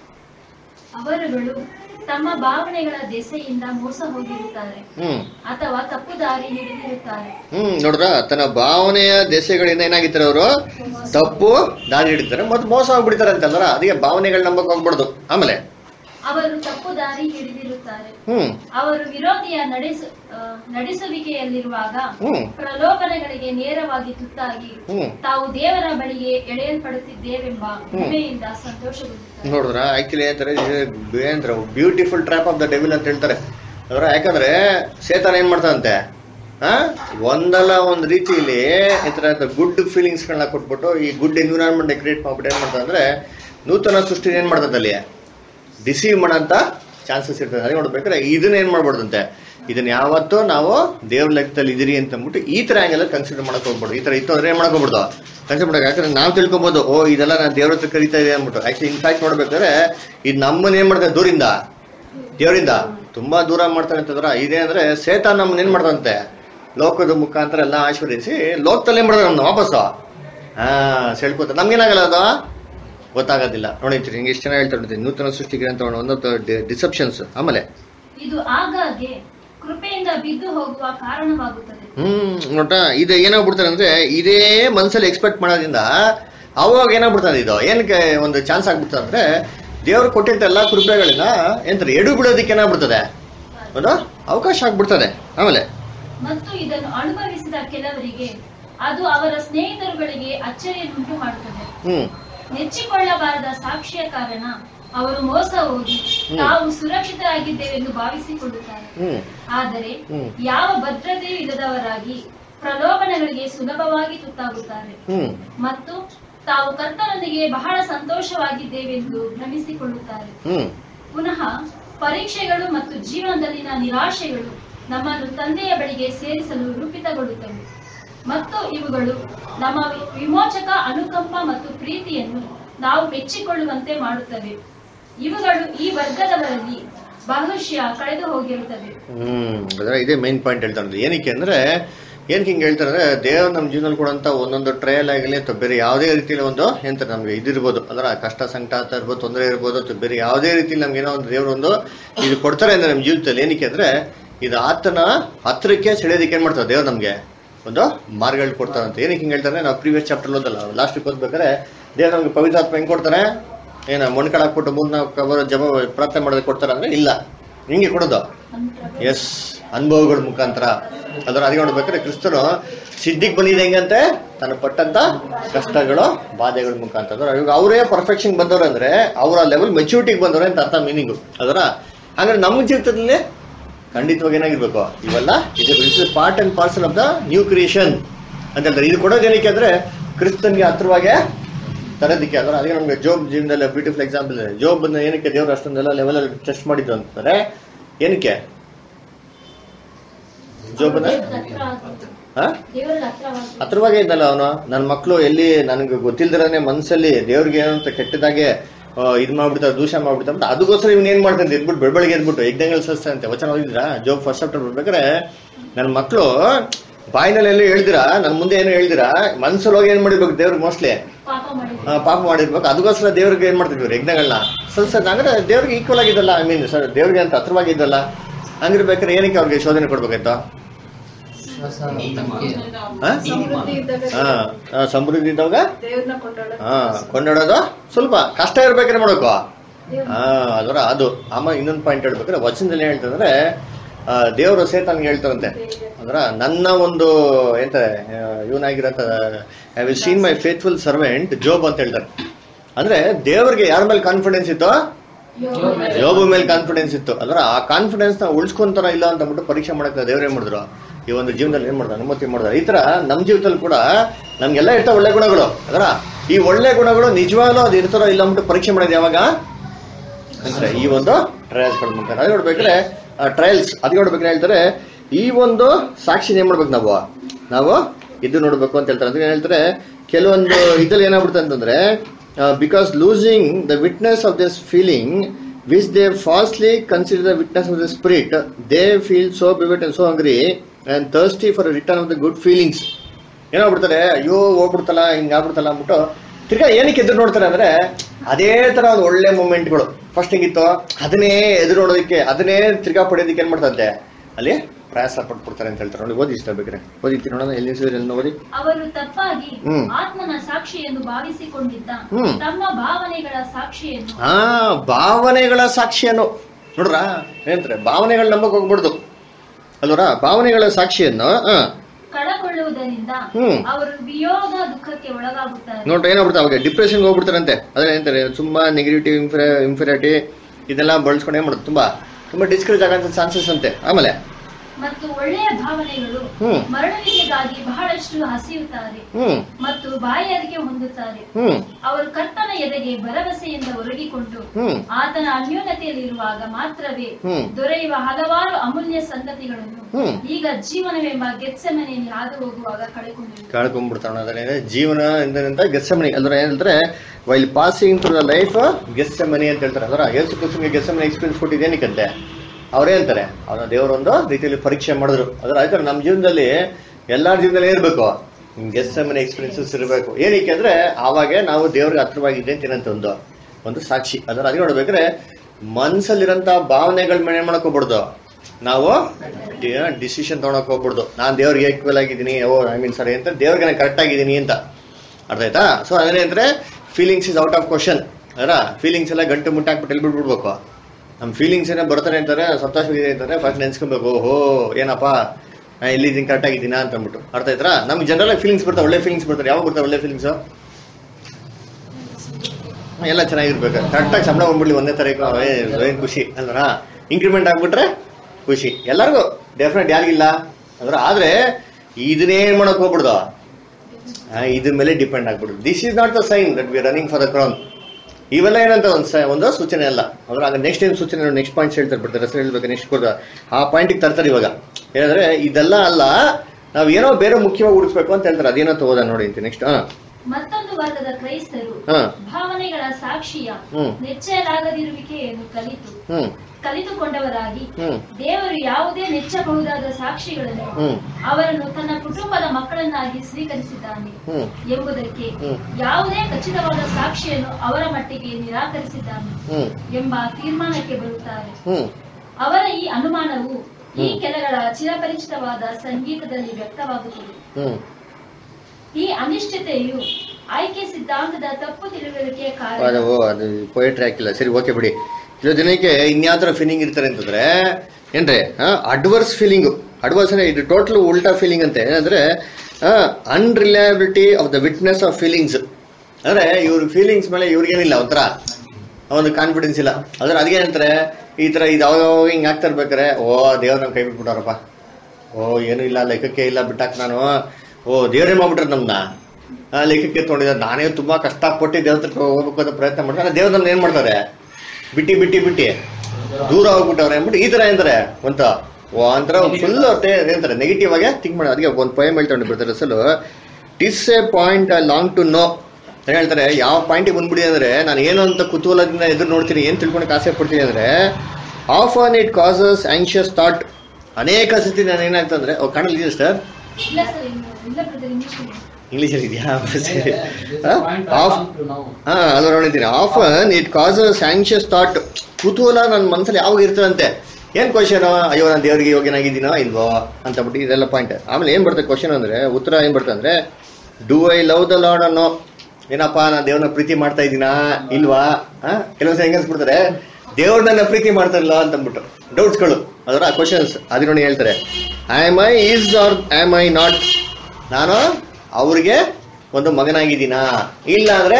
ಅವರುಗಳು ತಮ್ಮ ಭಾವನೆಗಳ ದೆಸೆಯಿಂದ ಮೋಸ ಹೋಗಿರುತ್ತಾರೆ ಹ್ಮ್ ಅಥವಾ ತಪ್ಪು ದಾರಿ ಹಿಡಿದಿರುತ್ತಾರೆ ಹ್ಮ್ ನೋಡ್ರ ತನ್ನ ಭಾವನೆಯ ದೆಸೆಗಳಿಂದ ಏನಾಗಿರ್ತಾರೆ ಅವರು ತಪ್ಪು ದಾರಿ ಹಿಡಿತಾರೆ ಮತ್ತೆ ಮೋಸ ಹೋಗ್ಬಿಡ್ತಾರೆ ಅಂತಂದ್ರ ಅದಕ್ಕೆ ಭಾವನೆಗಳು ನಂಬಕ್ ಹೋಗ್ಬಿಡ್ದು ಆಮೇಲೆ ಅವರು ತಪ್ಪು ದಾರಿ ಹಿಡಿದಿರುತ್ತಾರೆ ಹ್ಮ್ ಅವರು ವಿರೋಧಿಯ ನಡೆಸ ಆ, ನಡೆಸುವಿಕೆಯಲ್ಲಿರುವಾಗ ಹ್ಮ್ ಪ್ರಲೋಭನೆಗಳಿಗೆ ನೇರವಾಗಿ ತುತ್ತಾಗಿ ಹ್ಮ್ ತಾವು ದೇವರ ಬಳಿಗೆ ಎಳೆಯಲ್ಪಡುತ್ತಿದ್ದೇವೆಂಬ ಹೆಮ್ಮೆಯಿಂದ ಸಂತೋಷಗೊಳ್ಳುತ್ತಾರೆ ನೋಡಿದ್ರ ಆಕ್ಚುಲಿ ಏನಂತಾರೆ ಏನಂತಾರೆ beautiful trap of the devil ಅಂತ ಹೇಳ್ತಾರೆ ಅದರ ಯಾಕಂದ್ರೆ ಸೇತಾನ ಏನ್ ಮಾಡ್ತಾನಂತೆ ಆ ಒಂದಲ್ಲ ಒಂದ್ ರೀತಿಯಲ್ಲಿ ಈ ತರ ಗುಡ್ ಫೀಲಿಂಗ್ಸ್ ಗಳನ್ನ ಕೊಟ್ಬಿಟ್ಟು ಈ ಗುಡ್ ಎನ್ವಿರಾನ್ಮೆಂಟ್ ಕ್ರಿಯೇಟ್ ಮಾಡ್ಬಿಟ್ಟು ಏನ್ ಮಾಡ್ತಾನೆ ಅಂದ್ರೆ ನೂತನ ಸೃಷ್ಟಿ ಏನ್ ಮಾಡ್ತದೆ ಅಲ್ಲಿ ಡಿಸೀವ್ ಮಾಡಂತ ಚಾನ್ಸಸ್ ಇರ್ತದೆ ಅದೇ ನೋಡ್ಬೇಕಾದ್ರೆ ಇದನ್ನ ಏನ್ ಮಾಡ್ಬಾರ್ದಂತೆ ಇದನ್ನ ಯಾವತ್ತೂ ನಾವು ದೇವ್ರ ಲೆಕ್ಕದಲ್ಲಿ ಇದೀರಿ ಅಂತ ಅಂದ್ಬಿಟ್ಟು ಈ ತರ ಆಂಗಲ್ ಕನ್ಸಿಡರ್ ಮಾಡಕ್ ಹೋಗ್ಬಾರ್ದು ಈ ತರ ಇತ್ತು ಅಂದ್ರೆ ಏನ್ ಮಾಡಕ್ ಹೋಗ್ಬಿಡ್ದು ಕನ್ಸಿಡರ್ ಮಾಡಕ್ ಯಾಕಂದ್ರೆ ನಾವು ತಿಳ್ಕೊಬಹುದು ಓ ಇದೆಲ್ಲ ನಾನು ದೇವ್ರ ಹತ್ರ ಕರಿತಾ ಇದೆ ಅಂದ್ಬಿಟ್ಟು ಆಕ್ಚುಲಿ ಇನ್ಫ್ಯಾಕ್ಟ್ ನೋಡ್ಬೇಕಾದ್ರೆ ಇದು ನಮ್ಮನ್ನ ಏನ್ ಮಾಡ್ತಾರೆ ದೂರಿಂದ ದೇವರಿಂದ ತುಂಬಾ ದೂರ ಮಾಡ್ತಾರೆ ಅಂತಂದ್ರ ಇದೇ ಅಂದ್ರೆ ಸೇತ ನಮ್ಮನ್ನ ಏನ್ ಮಾಡ್ದಂತೆ ಲೋಕದ ಮುಖಾಂತರ ಎಲ್ಲ ಆಶೀರ್ವದಿಸಿ ಲೋಕದಲ್ಲಿ ಏನ್ ಮಾಡ್ತಾರೆ ನಮ್ನ ವಾಪಸ್ಸು ಹಾ ಸೆಳ್ಕೋತ ನಮ್ಗೇನಾಗಲ್ಲ ಅದು ಗೊತ್ತಾಗೋದಿಲ್ಲ ನೋಡಿರ್ತೀರಿ ಹಿಂಗೆ ಎಷ್ಟು ಚೆನ್ನಾಗಿ ಹೇಳ್ತಾ ಇರ್ತೀನಿ ನೂತನ ಸೃಷ್ಟಿಗೆ ಅಂತ ಒಂದೊಂದು ಡಿಸೆಪ್ಷನ್ಸ್ ಆಮೇಲೆ ಇದು ಆಗಾಗ್ಗೆ ಕೃಪೆಯಿಂದ ಬಿದ್ದು ಹೋಗುವ ಕಾರಣವಾಗುತ್ತದೆ ಹ್ಮ್ ನೋಟ ಇದು ಏನಾಗ್ಬಿಡ್ತಾರೆ ಅಂದ್ರೆ ಇದೇ ಮನ್ಸಲ್ಲಿ ಎಕ್ಸ್ಪೆಕ್ಟ್ ಮಾಡೋದ್ರಿಂದ ಅವಾಗ ಏನಾಗ್ಬಿಡ್ತದೆ ಇದು ಏನಕ್ಕೆ ಒಂದು ಚಾನ್ಸ್ ಆಗ್ಬಿಡ್ತದೆ ಅಂದ್ರೆ ದೇವ್ರು ಕೊಟ್ಟಿದ್ದ ಎಲ್ಲಾ ಕೃಪೆಗಳನ್ನ ಎಂತಾರೆ ಎಡು ಬಿಡೋದಕ್ಕೆ ಏನಾಗ್ಬಿಡ್ತದೆ ಒಂದು ಅವಕಾಶ ಆಗ್ಬಿಡ್ತದೆ ಆಮೇಲೆ ಮತ್ತು ಇದನ್ನು ಅನುಭವಿಸಿದ ಕೆಲವರಿಗೆ ಅದು ಅವರ ಸ್ನೇಹಿತರುಗಳಿಗೆ ಅಚ್ಚರಿಯನ್ನುಂಟು ಮಾಡುತ್ತದೆ ಹ್ಮ್ ನೆಚ್ಚಿಕೊಳ್ಳಬಾರದ ಸಾಕ್ಷಿಯ ಕಾರಣ ಅವರು ಮೋಸ ಹೋಗಿ ತಾವು ಸುರಕ್ಷಿತರಾಗಿದ್ದೇವೆಂದು ಭಾವಿಸಿಕೊಳ್ಳುತ್ತಾರೆ ಹ್ಮ್ ಆದರೆ ಹ್ಮ್. ಯಾವ ಭದ್ರತೆಯೂ ಇಲ್ಲದವರಾಗಿ ಪ್ರಲೋಭನೆಗಳಿಗೆ ಸುಲಭವಾಗಿ ತುತ್ತಾಗುತ್ತಾರೆ ಹ್ಮ್ ಮತ್ತು ತಾವು ಕರ್ತನೊಂದಿಗೆ ಬಹಳ ಸಂತೋಷವಾಗಿದ್ದೇವೆಂದು ಭ್ರಮಿಸಿಕೊಳ್ಳುತ್ತಾರೆ ಹ್ಮ್ ಪುನಃ ಪರೀಕ್ಷೆಗಳು ಮತ್ತು ಜೀವನದಲ್ಲಿನ ನಿರಾಶೆಗಳು ನಮ್ಮನ್ನು ತಂದೆಯ ಬಳಿಗೆ ಸೇರಿಸಲು ರೂಪಿತಗೊಳ್ಳುತ್ತವೆ ಮತ್ತು ಇವುಗಳು ನಮ್ಮ ವಿ- ವಿಮೋಚಕ ಅನುಕಂಪ ಮತ್ತು ಪ್ರೀತಿಯನ್ನು ನಾವು ಮೆಚ್ಚಿಕೊಳ್ಳುವಂತೆ ಮಾಡುತ್ತವೆ ಇವುಗಳು ಈ ವರ್ಗದವರಲ್ಲಿ ಬಹುಶಃ ಕಳೆದು ಹೋಗಿರುತ್ತವೆ ಹ್ಮ್ ಅದರ ಇದೇ ಮೈನ್ ಪಾಯಿಂಟ್ ಹೇಳ್ತಾ ಇರೋದು ಏನಕ್ಕೆ ಅಂದ್ರೆ ಏನಕ್ಕೆ ಹಿಂಗೆ ಹೇಳ್ತಾರೆ ಅಂದ್ರೆ ದೇವ್ರು ನಮ್ಮ ಜೀವನದಲ್ಲಿ ಕೊಡುವಂತ ಒಂದೊಂದು ಟ್ರಯಲ್ ಆಗಲಿ ಅಥವಾ ಬೇರೆ ಯಾವುದೇ ರೀತಿಯಲ್ಲಿ ಒಂದು ಎಂತ ನಮ್ಗೆ ಇದಿರ್ಬೋದು ಅಂದ್ರೆ ಕಷ್ಟ ಸಂಕಟ ಅಂತ ಇರ್ಬೋದು ತೊಂದರೆ ಇರ್ಬೋದು ಅಥವಾ ಬೇರೆ ಯಾವುದೇ ರೀತಿಯಲ್ಲಿ ನಮ್ಗೆ ಏನೋ ಒಂದು ದೇವ್ರು ಒಂದು ಇದು ಕೊಡ್ತಾರೆ ಅಂದ್ರೆ ನಮ್ಮ ಜೀವಿತದಲ್ಲಿ ಏನಕ್ಕೆ ಅಂದ್ರೆ ಇದು ಆತನ ಹತ್ರಕ್ಕೆ ಸೆಳೆಯೋದಕ್ಕೆ ಏನ್ ಮಾಡ್ತಾರೆ ದೇವ್ರು ನಮ್ಗೆ ಒಂದು ಮಾರ್ಗಗಳು ಕೊಡ್ತಾರೆ ಅಂತ ಏನಕ್ಕೆ ಹಿಂಗೆ ಹೇಳ್ತಾರೆ ನಾವು ಪ್ರೀವಿಯಸ್ ಚಾಪ್ಟರ್ ಓದಲ್ಲ ಲಾಸ್ಟ್ ವೀಕ್ ಓದ್ಬೇಕಾದ್ರೆ ದೇವ್ರು ನಮ್ಗೆ ಪವಿತ್ರಾತ್ಮ ಹೆಂಗ್ ಕೊಡ್ತಾರೆ ಏನ ಮೊಣ್ಕಳ ಹಾಕ್ಬಿಟ್ಟು ಮೂರ್ನಾಲ್ಕು ಕವರ್ ಜಪ ಪ್ರಾರ್ಥನೆ ಮಾಡೋದಕ್ಕೆ ಕೊಡ್ತಾರೆ ಅಂದ್ರೆ ಇಲ್ಲ ಹಿಂಗೆ ಕೊಡೋದು ಎಸ್ ಅನುಭವಗಳ ಮುಖಾಂತರ ಅದರ ಅದೇ ನೋಡ್ಬೇಕಾದ್ರೆ ಕ್ರಿಸ್ತನು ಸಿದ್ಧಿಗೆ ಬಂದಿದೆ ಹೆಂಗಂತೆ ತನ್ನ ಪಟ್ಟಂತ ಕಷ್ಟಗಳು ಬಾಧೆಗಳ ಮುಖಾಂತರ ಅದರ ಇವಾಗ ಅವರೇ ಪರ್ಫೆಕ್ಷನ್ ಬಂದವ್ರು ಅಂದ್ರೆ ಅವರ ಲೆವೆಲ್ ಮೆಚುರಿಟಿಗೆ ಬಂದವ್ರೆ ಅಂತ ಅರ್ಥ ಮೀನಿಂಗು ಅದರ ಹಂಗಾರೆ ನಮ್ಮ ಜೀವಿತದಲ್ಲಿ ಖಂಡಿತವಾಗಿ ಏನಾಗಿರ್ಬೇಕು ಇವೆಲ್ಲ ಇದು is part and parcel of the new creation ಅಂತ ಹೇಳ್ತಾರೆ ಇದು ಕೊಡೋದು ಏನಕ್ಕೆ ಅಂದ್ರೆ ಕ್ರಿಸ್ತನ್ಗೆ ಹತ್ರವಾಗೆ ತರೋದಕ್ಕೆ ಅಂದ್ರೆ ಅದೇ ನಮ್ಗೆ ಜೋಬ್ ಜೀವನದಲ್ಲಿ ಬ್ಯೂಟಿಫುಲ್ ಎಕ್ಸಾಂಪಲ್ ಇದೆ ಜೋಬ್ ಏನಕ್ಕೆ ದೇವ್ರು ಅಷ್ಟೊಂದೆಲ್ಲ ಲೆವೆಲ್ ಅಲ್ಲಿ ಟೆಸ್ಟ್ ಮಾಡಿದ್ದು ಅಂತಾರೆ ಏನಕ್ಕೆ ಜೋಬನ ದೇವರ ಹತ್ರ ಆಗೋದು. ಹಾ ದೇವರ ಹತ್ರವಾಗೋದು. ಹತ್ರವಾಗೇ ಇದ್ದಲ್ಲ ಅವನು ನನ್ನ ಮಕ್ಕಳು ಎಲ್ಲಿ ನನಗೆ ಗೊತ್ತಿಲ್ದಿರನೆ ಮನ್ಸಲ್ಲಿ ದೇವ್ರಿಗೆ ಏನಂತ ಕೆಟ್ಟದಾಗೆ ಆ, ಇದ್ ಮಾಡ್ಬಿಡ್ತಾರೆ ದೂಷ ಮಾಡ್ಬಿಡ್ತಾರೆ ಅಂತ ಅದಕ್ಕೋಸ್ಕರ ಇವ್ನು ಏನ್ ಮಾಡ್ತಾನೆ ಎದ್ಬಿಟ್ಟು ಬೆಳಬೆಳಗ್ಗೆ ಎದ್ಬಿಟ್ಟು ಯಜ್ಞಗಳು ಸಸ್ತಾನಂತೆ ವಚನ ಓದಿದ್ರಾ ಜೋಬ್ ಫಸ್ಟ್ ಚಾಪ್ಟರ್ ಬರ್ಬೇಕಾದ್ರೆ ನನ್ನ ಮಕ್ಕಳು ಬಾಯಿನಲ್ಲಿ ಎಲ್ಲ ಹೇಳ್ದಿರಾ ನನ್ನ ಮುಂದೆ ಏನು ಹೇಳ್ದಿರಾ ಮನ್ಸಲ್ಲಿ ಹೋಗಿ ಏನ್ ಮಾಡಿರ್ಬೇಕು ದೇವ್ರಿಗೆ ಮೋಸ್ಟ್ಲಿ ಪಾಪ ಮಾಡಿದ್ರು ಆ, ಪಾಪ ಮಾಡಿರ್ಬೇಕು ಅದಕ್ಕೋಸ್ಕರ ದೇವ್ರಿಗೆ ಏನ್ ಮಾಡ್ತಿದ್ವಿ ಯಜ್ಞಗಳನ್ನ ಸಲ್ಸ ಅಂದ್ರೆ ದೇವ್ರಿಗೆ ಈಕ್ವಲ್ ಆಗಿದ್ದಲ್ಲ ಐ ಮೀನ್ ಸರ್ ದೇವ್ರಿಗೆ ಅಂತ ಹತ್ರವಾಗಿದ್ದಲ್ಲ ಹಂಗಿರ್ಬೇಕಾದ್ರೆ ಏನಕ್ಕೆ ಅವ್ರಿಗೆ ಶೋಧನೆ ಕೊಡ್ಬೇಕಾಯ್ತು ವಿಶ್ವಾಸ ನಂಬಿಕೆ ಹಾ? ಸಮೃದ್ಧಿ ಇದ್ದಾಗ ಹಾ ಆ, ಸಮೃದ್ಧಿ ಇದ್ದಾಗ ದೇವ್ರನ್ನ ಕೊಂಡಾಡೋದು ಹಾ ಕೊಂಡಾಡೋದು ಸ್ವಲ್ಪ ಕಷ್ಟ ಇರ್ಬೇಕಾದ್ರೆ ಮಾಡ್ಬೇಕು ದೇವ್ರ ಹಾ ಅದರ ಅದು ಆಮೇಲೆ ಇನ್ನೊಂದು ಪಾಯಿಂಟ್ ಹೇಳ್ಬೇಕಾದ್ರೆ ವಚನದಲ್ಲಿ ಏನ್ ಹೇಳ್ತಂದ್ರೆ ಆ, ದೇವರು ಸೇತನ್ಗೆ ಹೇಳ್ತಾರಂತೆ ಅಂದ್ರ ನನ್ನ ಒಂದು ಎಂತ ಇವನಾಗಿರಂತ I will seen my faithful servant job ಅಂತ ಹೇಳ್ತಾರೆ ಅಂದ್ರೆ ದೇವ್ರಿಗೆ ಯಾರ ಮೇಲೆ ಕಾನ್ಫಿಡೆನ್ಸ್ ಇತ್ತು ಯೋಬ ಯೋಬ ಮೇಲೆ ಕಾನ್ಫಿಡೆನ್ಸ್ ಇತ್ತು ಅಂದ್ರೆ ಆ ಕಾನ್ಫಿಡೆನ್ಸ್ ನ ಉಳಿಸ್ಕೊಂತಾರ ಇಲ್ಲ ಅಂತ ಅಂದ್ಬಿಟ್ಟು ಪರೀಕ್ಷೆ ಮಾಡಕ್ಕೆ ದೇವ್ರು ಏನ್ ಮಾಡಿದ್ರು ಈ ಒಂದು ಜೀವನದಲ್ಲಿ ಏನ್ ಮಾಡ್ತಾರೆ ಅನುಮತಿ ಮಾಡಿದ್ರು ಈ ತರ ನಮ್ಮ ಜೀವಿತದಲ್ಲಿ ಕೂಡ ನಮ್ಗೆಲ್ಲ ಇರ್ತಾವ ಒಳ್ಳೆ ಗುಣಗಳು ಅದರ ಈ ಒಳ್ಳೆ ಗುಣಗಳು ನಿಜವಾಗ್ಲೂ ಅದು ಇರ್ತಾರೋ ಇಲ್ಲ ಅಂದ್ಬಿಟ್ಟು ಪರೀಕ್ಷೆ ಮಾಡೋದು ಯಾವಾಗ ಅಂದ್ರೆ ಈ ಒಂದು ಟ್ರಯಲ್ಸ್ ಮುಖಾಂತರ ಅದು ನೋಡ್ಬೇಕಾದ್ರೆ ಟ್ರಯಲ್ಸ್ ಅದು ನೋಡ್ಬೇಕಾದ್ರೆ ಹೇಳ್ತಾರೆ ಈ ಒಂದು ಸಾಕ್ಷಿ ಏನ್ ಮಾಡ್ಬೇಕು ನಾವು ನಾವು ಇದು ನೋಡ್ಬೇಕು ಅಂತ ಹೇಳ್ತಾರೆ ಅದಕ್ಕೆ ಏನ್ ಹೇಳ್ತಾರೆ ಕೆಲವೊಂದು ಇದ್ರಲ್ಲಿ ಏನಾಗ್ಬಿಡುತ್ತೆ ಅಂತಂದ್ರೆ because losing the witness of this feeling which they fastly consider the witness of the spirit they feel so bereft and so hungry and thirsty for return of the good feelings ಏನಾಗ್ಬಿಡ್ತಾರೆ ಅಯ್ಯೋ ಹೋಗ್ಬಿಡ್ತಲ್ಲ ಹಿಂಗ್ ಆಗ್ಬಿಡ್ತಲ್ಲ ಅಂದ್ಬಿಟ್ಟು ತಿರ್ಗಾ ಏನಕ್ಕೆ ಎದುರು ನೋಡ್ತಾರೆ ಅಂದ್ರೆ ಅದೇ ತರ ಒಂದು ಒಳ್ಳೆ ಮೂಮೆಂಟ್ಗಳು ಫಸ್ಟ್ ಹೆಂಗಿತ್ತು ಅದನ್ನೇ ಎದುರು ನೋಡೋದಕ್ಕೆ ಅದನ್ನೇ ತಿರ್ಗಾ ಪಡೆಯೋದಕ್ಕೆ ಏನ್ ಮಾಡ್ತಂತೆ ಅಲ್ಲಿ ಪ್ರಯಾಸ ಪಟ್ಬಿಡ್ತಾರೆ ಅಂತ ಹೇಳ್ತಾರೆ ನೋಡಿ ಓದಿ ಇಷ್ಟ ಬೇಕಾರೆ ಓದಿರ್ತೀನಿ ನೋಡೋಣ ಎಲ್ಲಿ ನಿಲ್ಸಿದ್ರೆ ಎಲ್ಲಿ ಓದಿ ಅವರು ತಪ್ಪಾಗಿ ಹ್ಮ್. ಆತ್ಮನ ಸಾಕ್ಷಿಯನ್ನು ಭಾವಿಸಿಕೊಂಡಿದ್ದ ಹ್ಮ್. ತಮ್ಮ ಭಾವನೆಗಳ ಸಾಕ್ಷಿಯನ್ನು ಹಾ ಭಾವನೆಗಳ ಸಾಕ್ಷಿಯನ್ನು ನೋಡ್ರ ಏನಂತಾರೆ ಭಾವನೆಗಳು ನಂಬಕ್ ಹೋಗ್ಬಿಡ್ದು ಅಲ್ವರ ಭಾವನೆಗಳ ಸಾಕ್ಷಿಯನ್ನು ಹಾ ಕಳಕೊಳ್ಳುವುದರಿಂದ ಹ್ಮ್. ಅವರು ವಿಯೋಗ ದುಃಖಕ್ಕೆ ಒಳಗಾಗುತ್ತಾರೆ ನೋಡ್ರಿ ಏನಾಗ್ಬಿಡ್ತಾರೆ ಅವಾಗ ಡಿಪ್ರೆಷನ್ಗೆ ಹೋಗ್ಬಿಡ್ತಾರಂತೆ ಅದೇ ಏನಂತಾರೆ ತುಂಬಾ ನೆಗೆಟಿವ್ ಇಂಫಿರಿಯಾರಿಟಿ ಇದೆಲ್ಲ ಬಳಸ್ಕೊಂಡು ಏನ್ ಮಾಡೋದು ತುಂಬಾ ತುಂಬಾ ಡಿಸ್ಕರೇಜ್ ಆಗಂತ ಚಾನ್ಸಸ್ ಅಂತೆ ಆಮೇಲೆ ಮತ್ತು ಒಳ್ಳೆಯ ಭಾವನೆಗಳು ಹ್ಮ್. ಮರಳುವಿಕೆಗಾಗಿ ಬಹಳಷ್ಟು ಹಸಿಯುತ್ತಾರೆ ಹ್ಮ್ ಮತ್ತು ಬಾಯಾರಿಕೆ ಹೊಂದುತ್ತಾರೆ ಹ್ಮ್ ಅವರು ಕರ್ತನ ಎದೆಗೆ ಭರವಸೆಯಿಂದ ಒರಗಿಕೊಂಡು ಹ್ಮ್ ಆತನ ಅನ್ಯೋನ್ಯತೆಯಲ್ಲಿರುವಾಗ ಮಾತ್ರವೇ ಹ್ಮ್. ದೊರೆಯುವ ಹಲವಾರು ಅಮೂಲ್ಯ ಸಂಗತಿಗಳನ್ನು ಹ್ಮ್. ಈಗ ಜೀವನವೆಂಬ ಗೆತ್ಸೆಮನೆಯಲ್ಲಿ ಹಾದು ಹೋಗುವಾಗ ಕಳೆಕೊಂಡಿವೆ ಕಳ್ಕೊಂಡ್ಬಿಡ್ತಾವ ಅದರಿಂದ ಜೀವನ ಇಂದ ಗೆಸ್ಸಮನಿ ಅಂದ್ರೆ ಏನಂದ್ರೆ while passing through the life Gethsemane ಅಂತ ಹೇಳ್ತಾರೆ ಅದರ ಯೇಸು ಕ್ರಿಸ್ತನಿಗೆ ಗೆಸ್ಸಮನಿ ಎಕ್ಸ್ಪೀರಿಯನ್ಸ್ ಕೊಟ್ಟಿದ್ದು ಏನಕ್ಕಂತೆ ಅವರೇ ಅಂತಾರೆ ಅವನ ದೇವರೊಂದು ರೀತಿಯಲ್ಲಿ ಪರೀಕ್ಷೆ ಮಾಡಿದ್ರು ಅದರ ಆಯ್ತಾರೆ ನಮ್ಮ ಜೀವನದಲ್ಲಿ ಎಲ್ಲಾರ ಜೀವನದಲ್ಲಿ ಇರಬೇಕು ಗೆಸ್ಸಮನಿ ಎಕ್ಸ್ಪೀರಿಯನ್ಸಸ್ ಇರಬೇಕು ಏನಕ್ಕೆ ಅಂದ್ರೆ ಆವಾಗ ನಾವು ದೇವ್ರಿಗೆ ಹತ್ರವಾಗಿದೆ ಅಂತ ಏನಂತ ಒಂದು ಒಂದು ಸಾಕ್ಷಿ ಅದರ ಅದೇ ನೋಡ್ಬೇಕಾದ್ರೆ ಮನ್ಸಲ್ಲಿರೋಂಥ ಭಾವನೆಗಳ ಮೇಲೆ ಏನ್ ಮಾಡಕ್ ಹೋಗ್ಬಿಡ್ದು ನಾವು ಡಿಸಿಷನ್ ತಗೊಳಕ್ ಹೋಗ್ಬಿಡ್ದು ನಾನು ದೇವ್ರಿಗೆ ಈಕ್ವಲ್ ಆಗಿದ್ದೀನಿ ಓ ಐ ಮೀನ್ ಸರಿ ಅಂತ ದೇವ್ರಿಗೆ ನಾನು ಕರೆಕ್ಟ್ ಆಗಿದ್ದೀನಿ ಅಂತ ಅರ್ಥ ಆಯ್ತಾ ಸೊ ಅದೇ ಅಂದ್ರೆ feelings is out of question ಅದರ ಫೀಲಿಂಗ್ಸ್ ಎಲ್ಲ ಗಂಟು ಮುಟ್ಟಾಕ್ಬಿಟ್ಟು ಎಲ್ಲಿ ಬಿಟ್ಬಿಡ್ಬೇಕು ನಮ್ಮ ಫೀಲಿಂಗ್ಸ್ ಏನೋ ಬರ್ತಾರೆ ಅಂತಾರೆ ಸಂತೋಷವಿದೆ ಅಂತಾರೆ ಫಸ್ಟ್ ನೆನ್ಸ್ಕೊಬೇಕು ಓಹೋ ಏನಪ್ಪ ನಾ ಎಲ್ಲಿದ್ದೀನಿ ಕರೆಕ್ಟ್ ಆಗಿದ್ದೀನಾ ಅಂತ ಅಂದ್ಬಿಟ್ಟು ಅರ್ಥ ಆಯ್ತಾ ನಮ್ಗೆ ಜನರಲ್ ಫೀಲಿಂಗ್ಸ್ ಬರ್ತಾವೆ ಒಳ್ಳೆ ಫೀಲಿಂಗ್ಸ್ ಬರ್ತಾರೆ ಯಾವಾಗ ಬರ್ತಾವೆ ಒಳ್ಳೆ ಫೀಲಿಂಗ್ಸ್ ಎಲ್ಲ ಚೆನ್ನಾಗಿರ್ಬೇಕು ಕರೆಕ್ಟಾಗಿ ಸಂಬಳ ಬಂದ್ಬಿಡ್ಲಿ ಒಂದೇ ತಾರೀಕು ಏ, ಏನ್ ಖುಷಿ ಅಲ್ವರಾ ಇನ್ಕ್ರಿಮೆಂಟ್ ಆಗ್ಬಿಟ್ರೆ ಖುಷಿ ಎಲ್ಲರಿಗೂ ಡೆಫಿನೆಟ್ ಯಾರಿಗಿಲ್ಲ ಅಂದ್ರೆ ಆದ್ರೆ ಇದನ್ನೇ ಏನ್ ಮಾಡಕ್ ಹೋಗ್ಬಿಡ್ದು ಆ, ಇದ್ರ ಮೇಲೆ ಡಿಪೆಂಡ್ ಆಗ್ಬಿಡುದು this is not the sign that we running for the crown ಇವೆಲ್ಲ ಏನಂತ ಒಂದು ಸ- ಒಂದು ಸೂಚನೆ ಅಲ್ಲ ಅದ್ರ ಆಗ ನೆಕ್ಸ್ಟ್ ಏನ್ ಸೂಚನೆ ನೆಕ್ಸ್ಟ್ ಪಾಯಿಂಟ್ಸ್ ಹೇಳ್ತಾರೆ ಬಿಡ್ತಾರೆ ಹೆಸರು ಹೇಳ್ಬೇಕು ನೆಕ್ಸ್ಟ್ ಕೊಡ್ದ ಆ ಪಾಯಿಂಟಿಗೆ ತರ್ತಾರೆ ಇವಾಗ ಏನಂದ್ರೆ ಇದೆಲ್ಲ ಅಲ್ಲ ನಾವ್ ಏನೋ ಬೇರೆ ಮುಖ್ಯವಾಗಿ ಹುಡುಕ್ಬೇಕು ಅಂತ ಹೇಳ್ತಾರೆ ಅದೇನೋ ತಗೋದ ನೋಡಿ ಅಂತ ನೆಕ್ಸ್ಟ್ ಹಾ ಮತ್ತೊಂದು ವರ್ಗದ ಕ್ರೈಸ್ತರು ಹಾ ಭಾವನೆಗಳ ಸಾಕ್ಷಿಯ ಹ್ಮ್. ನೆಚ್ಚಲಾಗದಿರುವಿಕೆಯನ್ನು ಕಲಿತು ಹ್ಮ್ ಕಲಿತುಕೊಂಡವರಾಗಿ ಹ್ಮ್ ದೇವರು ಯಾವುದೇ ನೆಚ್ಚಬಹುದಾದ ಸಾಕ್ಷಿಗಳನ್ನು ಹ್ಮ್ ಅವರನ್ನು ತನ್ನ ಕುಟುಂಬದ ಮಕ್ಕಳನ್ನಾಗಿ ಸ್ವೀಕರಿಸಿದ್ದಾನೆ ಹ್ಮ್ ಎಂಬುದಕ್ಕೆ ಹ್ಮ್. ಯಾವುದೇ ಖಚಿತವಾದ ಸಾಕ್ಷಿಯನ್ನು ಅವರ ಮಟ್ಟಿಗೆ ನಿರಾಕರಿಸಿದ್ದಾನೆ ಹ್ಮ್ ಎಂಬ ತೀರ್ಮಾನಕ್ಕೆ ಬರುತ್ತಾರೆ ಹ್ಮ್ ಅವರ ಈ ಅನುಮಾನವು ಈ ಹ್ಮ್. ಕೆಲಗಳ ಚಿರಪರಿಚಿತವಾದ ಸಂಗೀತದಲ್ಲಿ ವ್ಯಕ್ತವಾಗುತ್ತದೆ ಹ್ಮ್ ಈ ಅನಿಶ್ಚಿತೆಯು ಆಯ್ಕೆ ಸಿದ್ಧಾಂತದ ತಪ್ಪು ತಿಳುವಳಿಕೆಯ ಕಾರಣ ಅದು ಅದು ಪೊಯೆಟ್ರಿ ಹಾಕಿಲ್ಲ ಸರಿ ಓಕೆ ಬಿಡಿ ಕೆಲವು ಜನಕ್ಕೆ ಇನ್ಯಾವ ಥರ ಫೀಲಿಂಗ್ ಇರ್ತಾರೆ ಅಂತಂದ್ರೆ ಏನ್ರಿ ಅಡ್ವರ್ಸ್ ಫೀಲಿಂಗು ಅಡ್ವರ್ಸ್ ಅಂದ್ರೆ ಇದು ಟೋಟಲ್ ಉಲ್ಟಾ ಫೀಲಿಂಗ್ ಅಂತ ಏನಂದ್ರೆ unreliability of the witness of feelings ಅಂದ್ರೆ ಇವ್ರ ಫೀಲಿಂಗ್ಸ್ ಮೇಲೆ ಇವ್ರಿಗೇನಿಲ್ಲ ಒಂಥರ ಒಂದು ಕಾನ್ಫಿಡೆನ್ಸ್ ಇಲ್ಲ ಅದ್ರ ಅದಕ್ಕೆ ಏನಂತಾರೆ ಈ ತರ ಇದು ಯಾವಾಗ ಹಿಂಗ್ ಆಗ್ತಾ ಇರ್ಬೇಕಾರೆ ಓ ದೇವ್ರ ನಮ್ ಕೈ ಬಿಟ್ಬಿಟ್ಟಾರಪ್ಪ ಓ ಏನು ಇಲ್ಲ ಲೆಕ್ಕಕ್ಕೆ ಇಲ್ಲ ಬಿಟ್ಟಾಕ್ ನಾನು ಓ ದೇವ್ರೇ ಮಾಡ್ಬಿಟ್ರೆ ನಮ್ನ ಆ, ಲೆಕ್ಕಕ್ಕೆ ತೊಗೊಂಡಿದ್ದಾರೆ ನಾನೇ ತುಂಬಾ ಕಷ್ಟಪಟ್ಟು ದೇವ್ರ ಹತ್ರ ಹೋಗ್ಬೇಕು ಅಂತ ಪ್ರಯತ್ನ ಮಾಡ್ತಾರೆ ದೇವ್ರ ನಮ್ನ ಏನ್ ಮಾಡ್ತಾರೆ ಬಿಟ್ಟಿ ಬಿಟ್ಟಿ ಬಿಟ್ಟಿ ದೂರ ಹೋಗ್ಬಿಟ್ಟವ್ರೆ ಅಂದ್ಬಿಟ್ಟು ಈ ತರ ಏನಂತಾರೆ ಅಂತ ಓ ಅಂತರ ಫುಲ್ ಏನಂತಾರೆ ನೆಗೆಟಿವ್ ಆಗಿ ಥಿಂಕ್ ಮಾಡಿ ಅದಕ್ಕೆ ಒಂದು ಪೊಯಮ್ ಹೇಳ್ಕೊಂಡು ಬಿಡ್ತಾರೆ ಅಸಲು ಟಿಸ್ A point I long to know ಹೇಳ್ತಾರೆ ಯಾವ ಪಾಯಿಂಟಿಗೆ ಬಂದ್ಬಿಡಿ ಅಂದ್ರೆ ನಾನು ಏನು ಅಂತ ಕುತೂಹಲದಿಂದ ಎದುರು ನೋಡ್ತೀನಿ ಏನು ತಿಳ್ಕೊಳಕ್ಕೆ ಆಸೆ ಪಡ್ತೀನಿ ಅಂದ್ರೆ often it causes anxious thought ಅನೇಕ ಸತಿ ನಾನು ಏನಾಗ್ತಂದ್ರೆ ಓ ಕಣ್ಣಲ್ಲಿ ಇದೆ ಸರ್ ಇಲ್ಲ ಸರ್ ಇಲ್ಲ ಬ್ರದರ್ ಇಂಗ್ಲಿಷ್ ಇಂಗ್ಲೀಷಲ್ಲಿ ಇದೆಯಾ ಸರಿ ಪಾಯಿಂಟ್ ಆಫ್ ನಾವು ಹಾ ಅಲ್ಲ ನೋಡಿದ್ದೀನಿ often it causes anxious thought ಕುತೂಹಲ ನನ್ನ ಮನಸ್ಸಲ್ಲಿ ಯಾವಾಗ ಇರ್ತದಂತೆ ಏನ್ ಕ್ವಶನ್ ಅಯ್ಯೋ ನಾನು ದೇವರಿಗೆ ಯೋಗ್ಯನಾಗಿದ್ದೀನೋ ಇಲ್ವೋ ಅಂತ ಬಿಟ್ಟು ಇದೆಲ್ಲ ಪಾಯಿಂಟ್ ಆಮೇಲೆ ಏನ್ ಬರ್ತದೆ ಕ್ವಶನ್ ಅಂದ್ರೆ ಉತ್ತರ ಏನ್ ಬರ್ತದೆ ಅಂದ್ರೆ do I love the Lord ಅನ್ನೋ ಏನಪ್ಪಾ ನಾನು ದೇವ್ರನ್ನ ಪ್ರೀತಿ ಮಾಡ್ತಾ ಇದ್ದೀನಾ ಇಲ್ವಾ ಆ? ಕೆಲವೊಂದ್ಸಲ ಹೆಂಗ್ ಅನ್ಸ್ಬಿಡ್ತಾರೆ ದೇವ್ರ ನನ್ನ ಪ್ರೀತಿ ಮಾಡ್ತಾ ಇಲ್ಲ ಅಂತ ಅಂದ್ಬಿಟ್ಟು ಡೌಟ್ಸ್ಗಳು ಅದರ ಕ್ವಶನ್ಸ್ ಅದ್ರ ನೋಡಿ ಹೇಳ್ತಾರೆ am I his or am I not ನಾನು ಅವ್ರಿಗೆ ಒಂದು ಮಗನಾಗಿದ್ದೀನಾ ಇಲ್ಲ ಅಂದ್ರೆ